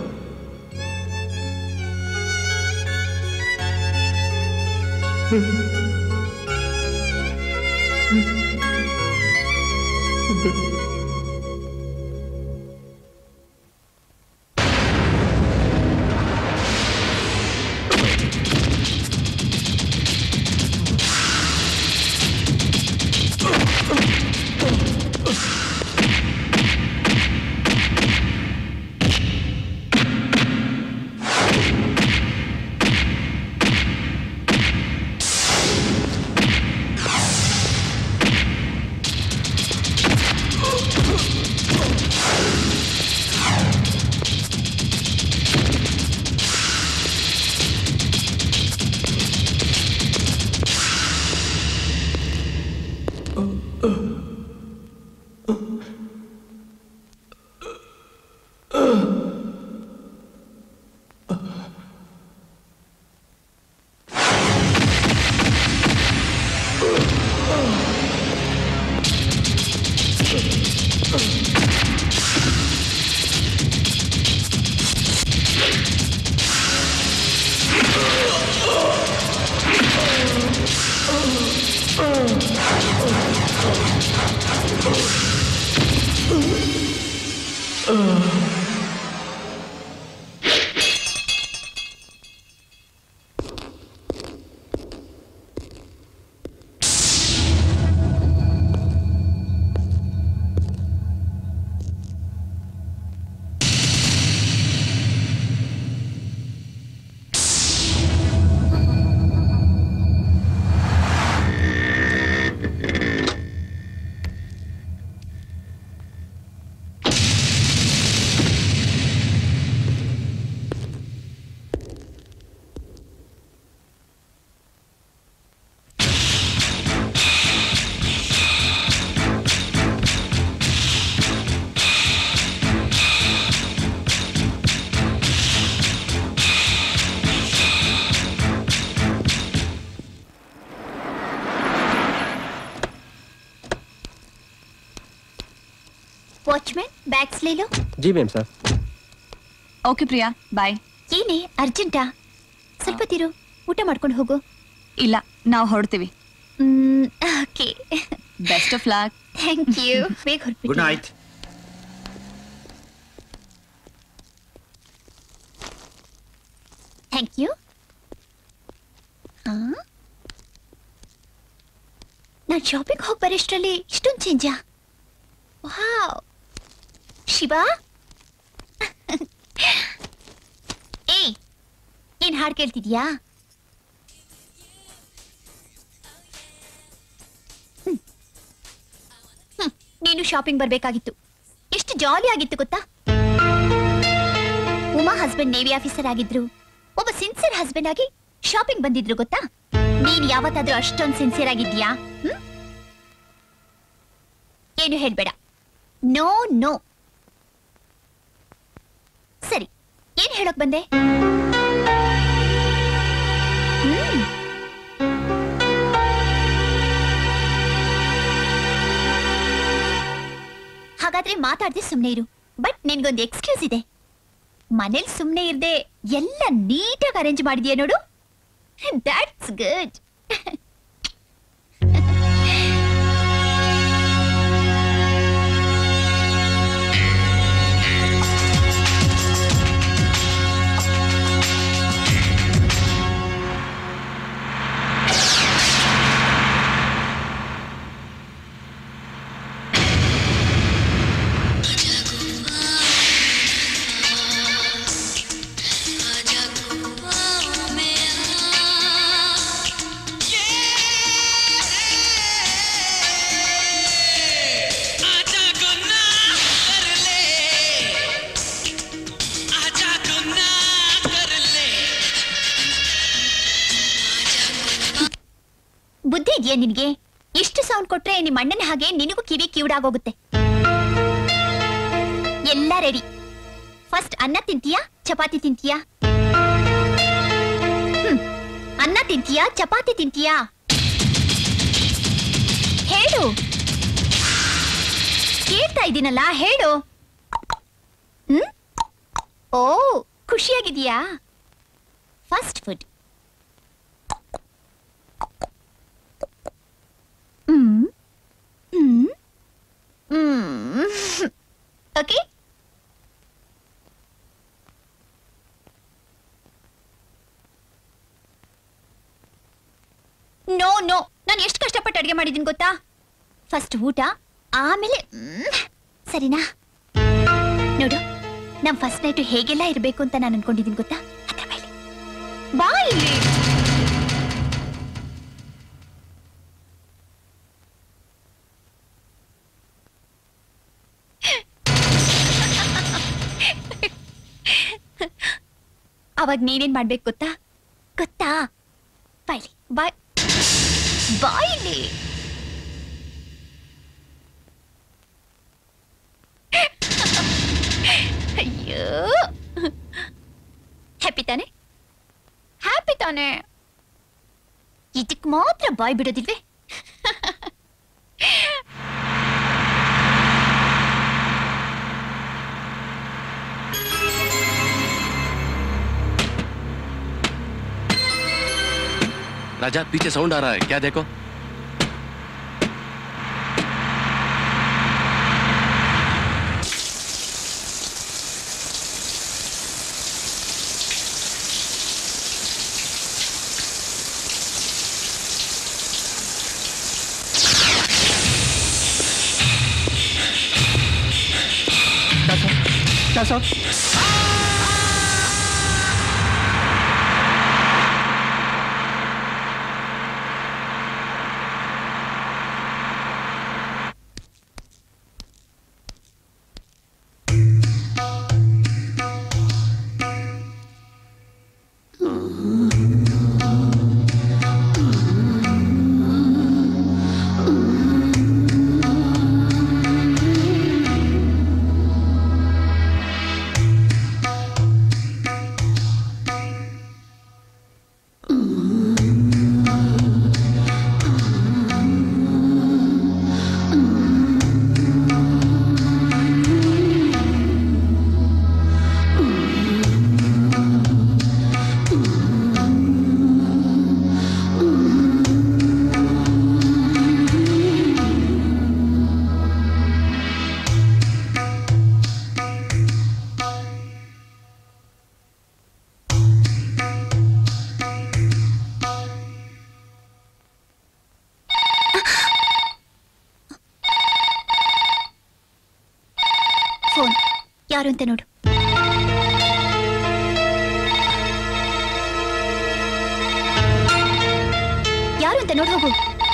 ವಾಚ್ಮ್ಯಾನ್ ಬ್ಯಾಗ್ಸ್ ಲೇಲು ಜಿ ma'am sir okay Priya bye ಏನೇ ಅರ್ಜೆಂಟಾ ಸ್ವಲ್ಪ ತಿರು ಊಟ ಮಾಡ್ಕೊಂಡು ಹೋಗು ಇಲ್ಲ ನಾವು ಹೊರಡ್ತೀವಿ okay best of luck thank you ಬೇಗ ಹೊರಡ್ಬಿಟ್ಟು ಗುಡ್ ನೈಟ್ ಥ್ಯಾಂಕ್ ಯು ನಾನು ಶಾಪಿಂಗ್ ಹೋಗಿ ಬರೋಷ್ಟರಲ್ಲಿ ಇಷ್ಟೊಂದು ಚೇಂಜಾ ವಾವ್ ಶಿವ ಏಯ್ ಏನ್ ಹಾಡು ಕೇಳ್ತಿದ್ಯಾ ಹ್ಮ್. ಹ್ಮ್, ನೀನು ಶಾಪಿಂಗ್ ಬರ್ಬೇಕಾಗಿತ್ತು ಎಷ್ಟು ಜಾಲಿ ಆಗಿತ್ತು ಗೊತ್ತಾ ಉಮಾ ಹಸ್ಬೆಂಡ್ ನೇವಿ ಆಫೀಸರ್ ಆಗಿದ್ರು ಒಬ್ಬ ಸಿನ್ಸಿಯರ್ ಹಸ್ಬೆಂಡ್ ಆಗಿ ಶಾಪಿಂಗ್ ಬಂದಿದ್ರು ಗೊತ್ತಾ ನೀನ್ ಯಾವತ್ತಾದ್ರೂ ಅಷ್ಟೊಂದು ಸಿನ್ಸಿಯರ್ ಆಗಿದ್ಯಾ ಹ್ಮ್? ಏನು ಹೇಳ್ಬೇಡ ನೋ ನೋ ಸರಿ ಏನ್ ಹೇಳಕ್ ಬಂದೆ ಹ್ಮ್. ಹಾಗಾದ್ರೆ ಮಾತಾಡ್ದೆ ಸುಮ್ನೆ ಇರು ಬಟ್ ನಿನ್ಗೊಂದು ಎಕ್ಸ್ಕ್ಯೂಸ್ ಇದೆ ಮನೇಲಿ ಸುಮ್ನೆ ಇರ್ದೆ ಎಲ್ಲ ನೀಟಾಗಿ ಅರೇಂಜ್ ಮಾಡಿದ್ಯಾ ನೋಡು ದಟ್ಸ್ ಗುಡ್ ಬುದ್ಧಿ ಇದೆಯಾ ನಿನ್ಗೆ ಇಷ್ಟು ಸೌಂಡ್ ಕೊಟ್ರೆ ನಿಮ್ಮ ಅಣ್ಣನ ಹಾಗೆ ನಿನಗೂ ಕಿವಿ ಕಿವುಡಾಗೋಗುತ್ತೆ ಎಲ್ಲ ರೆಡಿ ಫಸ್ಟ್ ಅನ್ನ ತಿಂತೀಯಾ ಚಪಾತಿ ತಿಂತೀಯಾ ಹ್ಮ್. ಅನ್ನ ತಿಂತೀಯಾ ಚಪಾತಿ ತಿಂತೀಯಾ ಹೇಳು ಕೇಳ್ತಾ ಇದ್ದೀನಲ್ಲ ಹೇಳು ಹ್ಮ್ ಓ ಖುಷಿಯಾಗಿದೆಯಾ first food hmm hmm hmm okay no no ನಾನು ಎಷ್ಟು ಕಷ್ಟಪಟ್ಟು ಅಡುಗೆ ಮಾಡಿದ್ದೀನಿ ಗೊತ್ತಾ ಫಸ್ಟ್ ಊಟ ಆಮೇಲೆ ಮ್, ಸರಿನಾ ನೋಡು ನಮ್ ಫಸ್ಟ್ ನೈಟ್ ಹೇಗೆಲ್ಲ ಇರಬೇಕು ಅಂತ ನಾನು ಅನ್ಕೊಂಡಿದ್ದೀನಿ ಗೊತ್ತಾ ಹತ್ರ ಬಾ ಇಲ್ಲಿ. ಬಾ ಇಲ್ಲಿ ಅವಾಗ ನೀನೇನ್ ಮಾಡ್ಬೇಕು ಗೊತ್ತಾ ಗೊತ್ತಾ ಬಾಯ್ಲಿ ಬಾಯ್ ಬಾಯ್ಲಿ ಅಯ್ಯೋ ಹ್ಯಾಪಿ ತಾನೆ ಹ್ಯಾಪಿ ತಾನೆ ಇದಕ್ ಮಾತ್ರ ಬಾಯ್ ಬಿಡೋದಿಲ್ವೇ राजा पीछे साउंड आ रहा है क्या देखो क्या सर ಫೋನ್ ಯಾರು ಅಂತ ನೋಡು ಯಾರು ಅಂತ ನೋಡು ಹೋಗು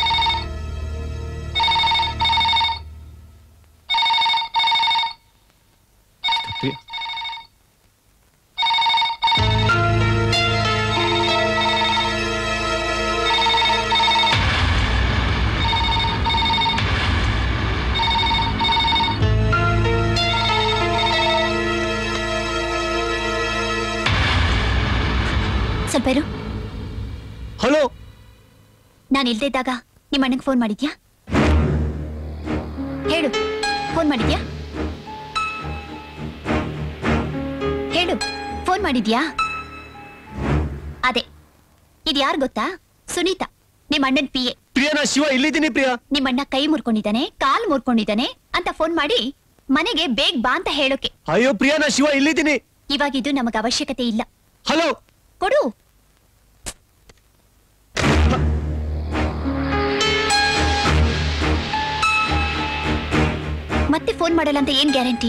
ಸ್ವಲ್ಪ ಇರು ಹಲೋ ನಾನು ಇಲ್ದೇ ಇದ್ದಾಗ ನಿಮ್ಮ ಅಣ್ಣಂಗೆ ಫೋನ್ ಮಾಡಿದ್ಯಾ ಹೇಳು ಫೋನ್ ಮಾಡಿದ್ಯಾ ಹೇಳು ಫೋನ್ ಮಾಡಿದ್ಯಾ ಅದೇ ಇದು ಯಾರು ಗೊತ್ತಾ ಸುನೀತಾ ನಿಮ್ಮ ಅಣ್ಣನ್ ಪಿ ಎ ಪ್ರಿಯನಾ ಶಿವ ಇಲ್ಲಿದ್ದೀನಿ ಪ್ರಿಯಾ ನಿಮ್ಮ ಅಣ್ಣ ಕೈ ಮುರ್ಕೊಂಡಿದ್ದಾನೆ ಕಾಲ್ ಮುರ್ಕೊಂಡಿದ್ದಾನೆ ಅಂತ ಫೋನ್ ಮಾಡಿ ಮನೆಗೆ ಬೇಗ ಬಾ ಅಂತ ಹೇಳೋಕೆ ಅಯ್ಯೋ ಪ್ರಿಯನಾ ಶಿವ ಇಲ್ಲಿದ್ದೀನಿ ಇವಾಗ ಇದು ನಮಗೆ ಅವಶ್ಯಕತೆ ಇಲ್ಲ ಹಲೋ ಕೊಡು ಮತ್ತೆ ಫೋನ್ ಮಾಡಲ್ಲ ಅಂತ ಏನ್ ಗ್ಯಾರಂಟಿ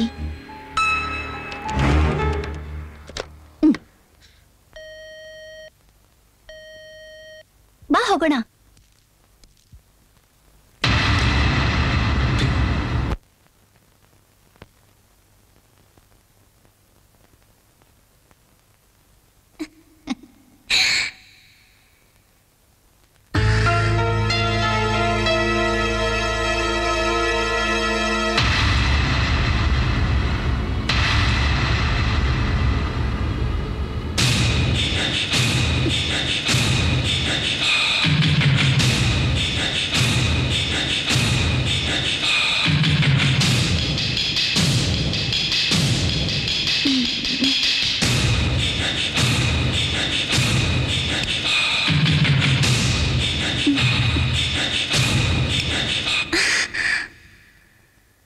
ಬಾ ಹೋಗೋಣ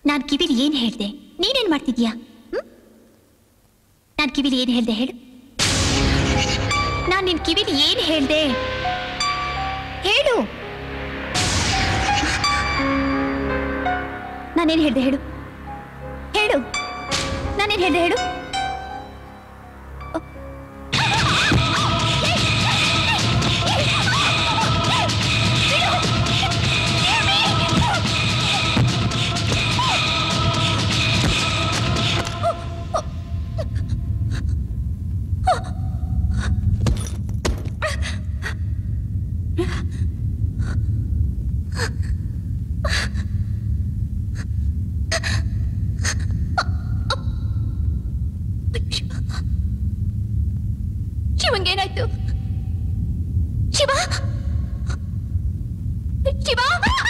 ನಾನ್ ಕಿವಿಲಿ ಏನ್ ಹೇಳ್ದೆ ನೀನೇನ್ ಮಾಡ್ತಿದ್ಯಾ ಹ್ಮ್ ನಾನ್ ಕಿವಿಲಿ ಏನ್ ಹೇಳ್ದೆ ಹೇಳು ನಾನ್ ನಿನ್ ಕಿವಿಲಿ ಏನ್ ಹೇಳ್ದೆ ಹೇಳು ನಾನೇನ್ ಹೇಳ್ದೆ ಹೇಳು ಹೇಳು ನಾನೇನ್ ಹೇಳ್ದೆ ಹೇಳು ಶಿವಂಗೇನಾಯ್ತು ಶಿವ ಶಿವ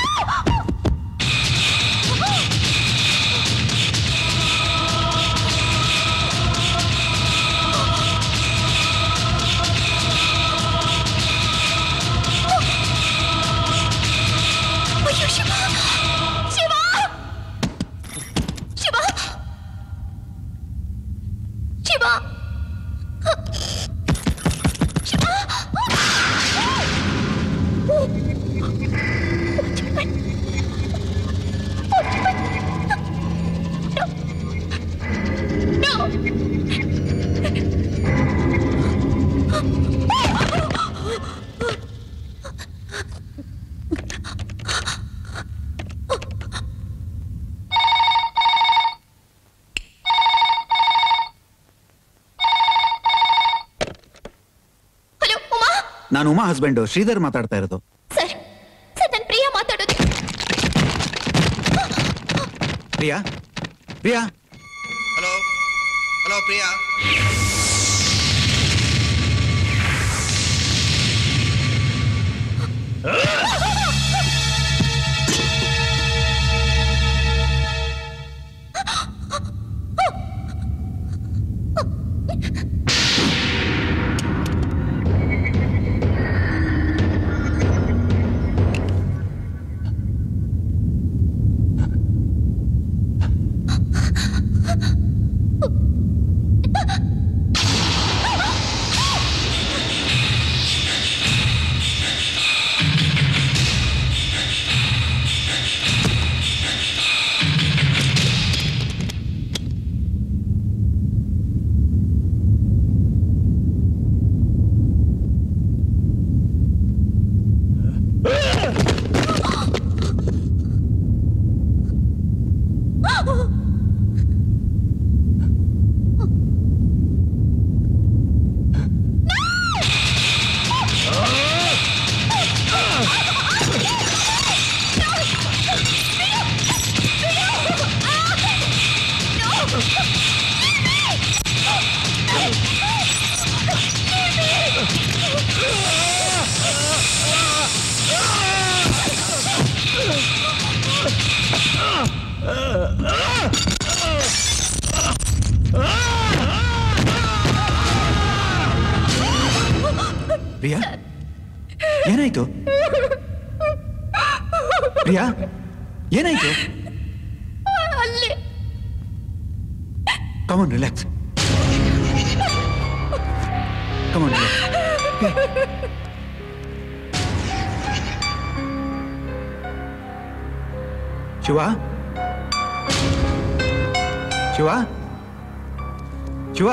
ಅಯ್ಯೋ ಶಿವ ಶಿವ ಶಿವ ಶಿವ ನಾನು ಉಮಾ ಹಸ್ಬೆಂಡು ಶ್ರೀಧರ್ ಮಾತಾಡ್ತಾ ಇರೋದು ಸರ್ ಸರ್ ನನ್ನ ಪ್ರಿಯ ಮಾತಾಡೋದು ಪ್ರಿಯಾ ಪ್ರಿಯಾ ಹಲೋ ಹಲೋ ಪ್ರಿಯಾ ಪ್ರಿಯಾ ಏನಾಯ್ತು ಪ್ರಿಯಾ ಏನಾಯ್ತು ಅಲ್ಲಿ come on relax come on Shiva Shiva Shiva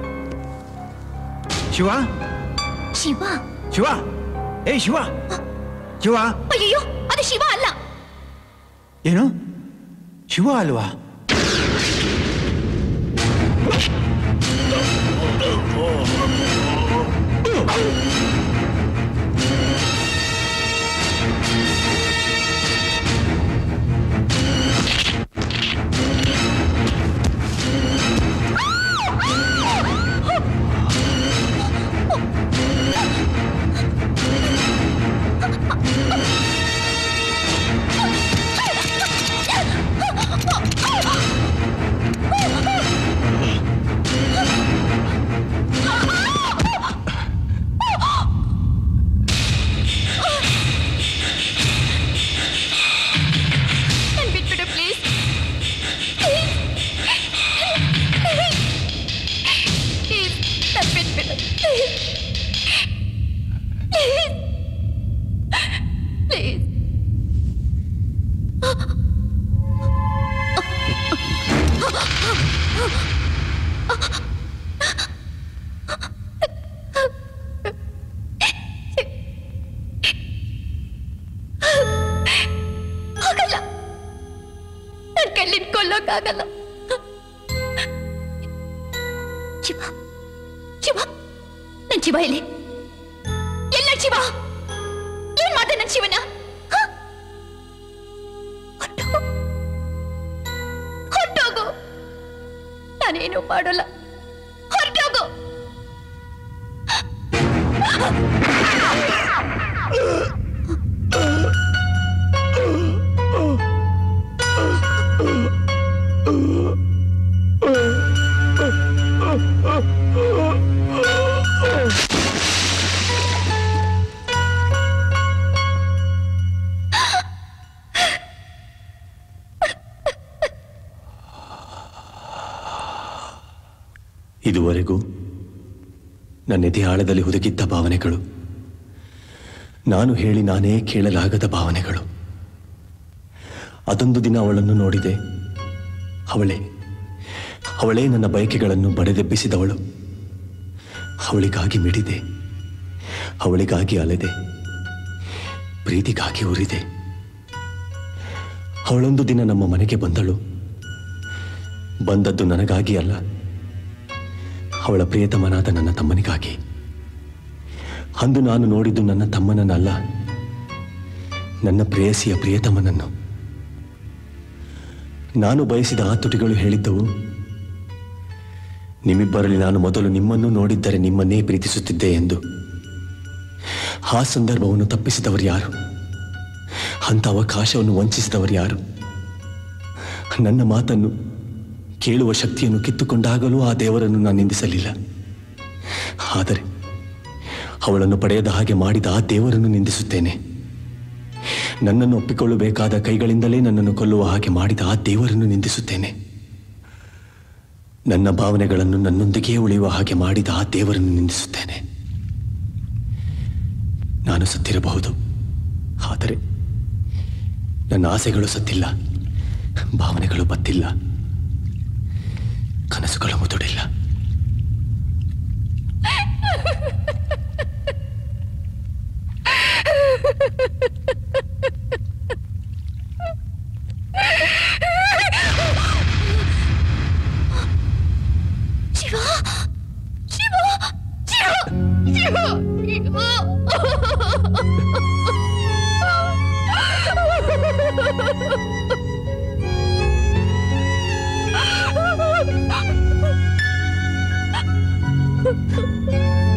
Shiva Shiva Shiva ಏಯ್ ಶಿವ ಶಿವ ಅಯ್ಯೋ ಅದು ಶಿವ ಅಲ್ಲ ಏನು ಶಿವ ಅಲ್ವಾ ಆಗಲ್ಲ ನನ್ ಕಣ್ಣಿನ್ ಕೊಲ್ಲೋಕ್ಕಾಗಲ್ಲ ಶಿವ ಶಿವ ನನ್ ಶಿವ ಇಲ್ಲಿ ಎಲ್ಲ ಶಿವ ಏನ್ ಮಾಡ್ದೆ ನನ್ ಶಿವನ ಹ? ಹೊರ್ಟೋಗು. ಹೊರ್ಟೋಗು ನಾನೇನು ಮಾಡಲ್ಲ ಹೊರಟೋಗು ಇದುವರೆಗೂ ನನ್ನ ಎದೆ ಆಳದಲ್ಲಿ ಹುದುಗಿದ್ದ ಭಾವನೆಗಳು ನಾನು ಹೇಳಿ ನಾನೇ ಕೇಳಲಾಗದ ಭಾವನೆಗಳು ಅದೊಂದು ದಿನ ಅವಳನ್ನು ನೋಡಿದೆ ಅವಳೇ ಅವಳೇ ನನ್ನ ಬಯಕೆಗಳನ್ನು ಬಡೆದೆಬ್ಬಿಸಿದವಳು ಅವಳಿಗಾಗಿ ಮಿಡಿದೆ ಅವಳಿಗಾಗಿ ಅಲೆದೆ ಪ್ರೀತಿಗಾಗಿ ಉರಿದೆ ಅವಳೊಂದು ದಿನ ನಮ್ಮ ಮನೆಗೆ ಬಂದಳು ಬಂದದ್ದು ನನಗಾಗಿ ಅಲ್ಲ ಅವಳ ಪ್ರಿಯತಮನಾದ ನನ್ನ ತಮ್ಮನಿಗಾಗಿ ಅಂದು ನಾನು ನೋಡಿದ್ದು ನನ್ನ ತಮ್ಮನನ್ನಲ್ಲ ನನ್ನ ಪ್ರೇಯಸಿಯ ಪ್ರಿಯತಮನನ್ನು ನಾನು ಬಯಸಿದ ಆ ತುಟಿಗಳು ಹೇಳಿದ್ದವು ನಿಮ್ಮಿಬ್ಬರಲ್ಲಿ ನಾನು ಮೊದಲು ನಿಮ್ಮನ್ನು ನೋಡಿದ್ದರೆ ನಿಮ್ಮನ್ನೇ ಪ್ರೀತಿಸುತ್ತಿದ್ದೆ ಎಂದು ಆ ಸಂದರ್ಭವನ್ನು ತಪ್ಪಿಸಿದವರು ಯಾರು ಅಂತ ಅವಕಾಶವನ್ನು ವಂಚಿಸಿದವರು ಯಾರು ನನ್ನ ಮಾತನ್ನು ಕೇಳುವ ಶಕ್ತಿಯನ್ನು ಕಿತ್ತುಕೊಂಡಾಗಲೂ ಆ ದೇವರನ್ನು ನಾನು ನಿಂದಿಸಲಿಲ್ಲ ಆದರೆ ಅವಳನ್ನು ಪಡೆಯದ ಹಾಗೆ ಮಾಡಿದ ಆ ದೇವರನ್ನು ನಿಂದಿಸುತ್ತೇನೆ ನನ್ನನ್ನು ಒಪ್ಪಿಕೊಳ್ಳಬೇಕಾದ ಕೈಗಳಿಂದಲೇ ನನ್ನನ್ನು ಕೊಲ್ಲುವ ಹಾಗೆ ಮಾಡಿದ ಆ ದೇವರನ್ನು ನಿಂದಿಸುತ್ತೇನೆ ನನ್ನ ಭಾವನೆಗಳನ್ನು ನನ್ನೊಂದಿಗೆ ಉಳಿಯುವ ಹಾಗೆ ಮಾಡಿದ ಆ ದೇವರನ್ನು ನಿಂದಿಸುತ್ತೇನೆ ನಾನು ಸತ್ತಿರಬಹುದು ಆದರೆ ನನ್ನ ಆಸೆಗಳು ಸತ್ತಿಲ್ಲ ಭಾವನೆಗಳು ಬತ್ತಿಲ್ಲ ಕನಸುಗಳು ಮುದುಡಿಲ್ಲ ಶಿವ ಶಿವ ಶಿವ ಶಿವ ಶಿವ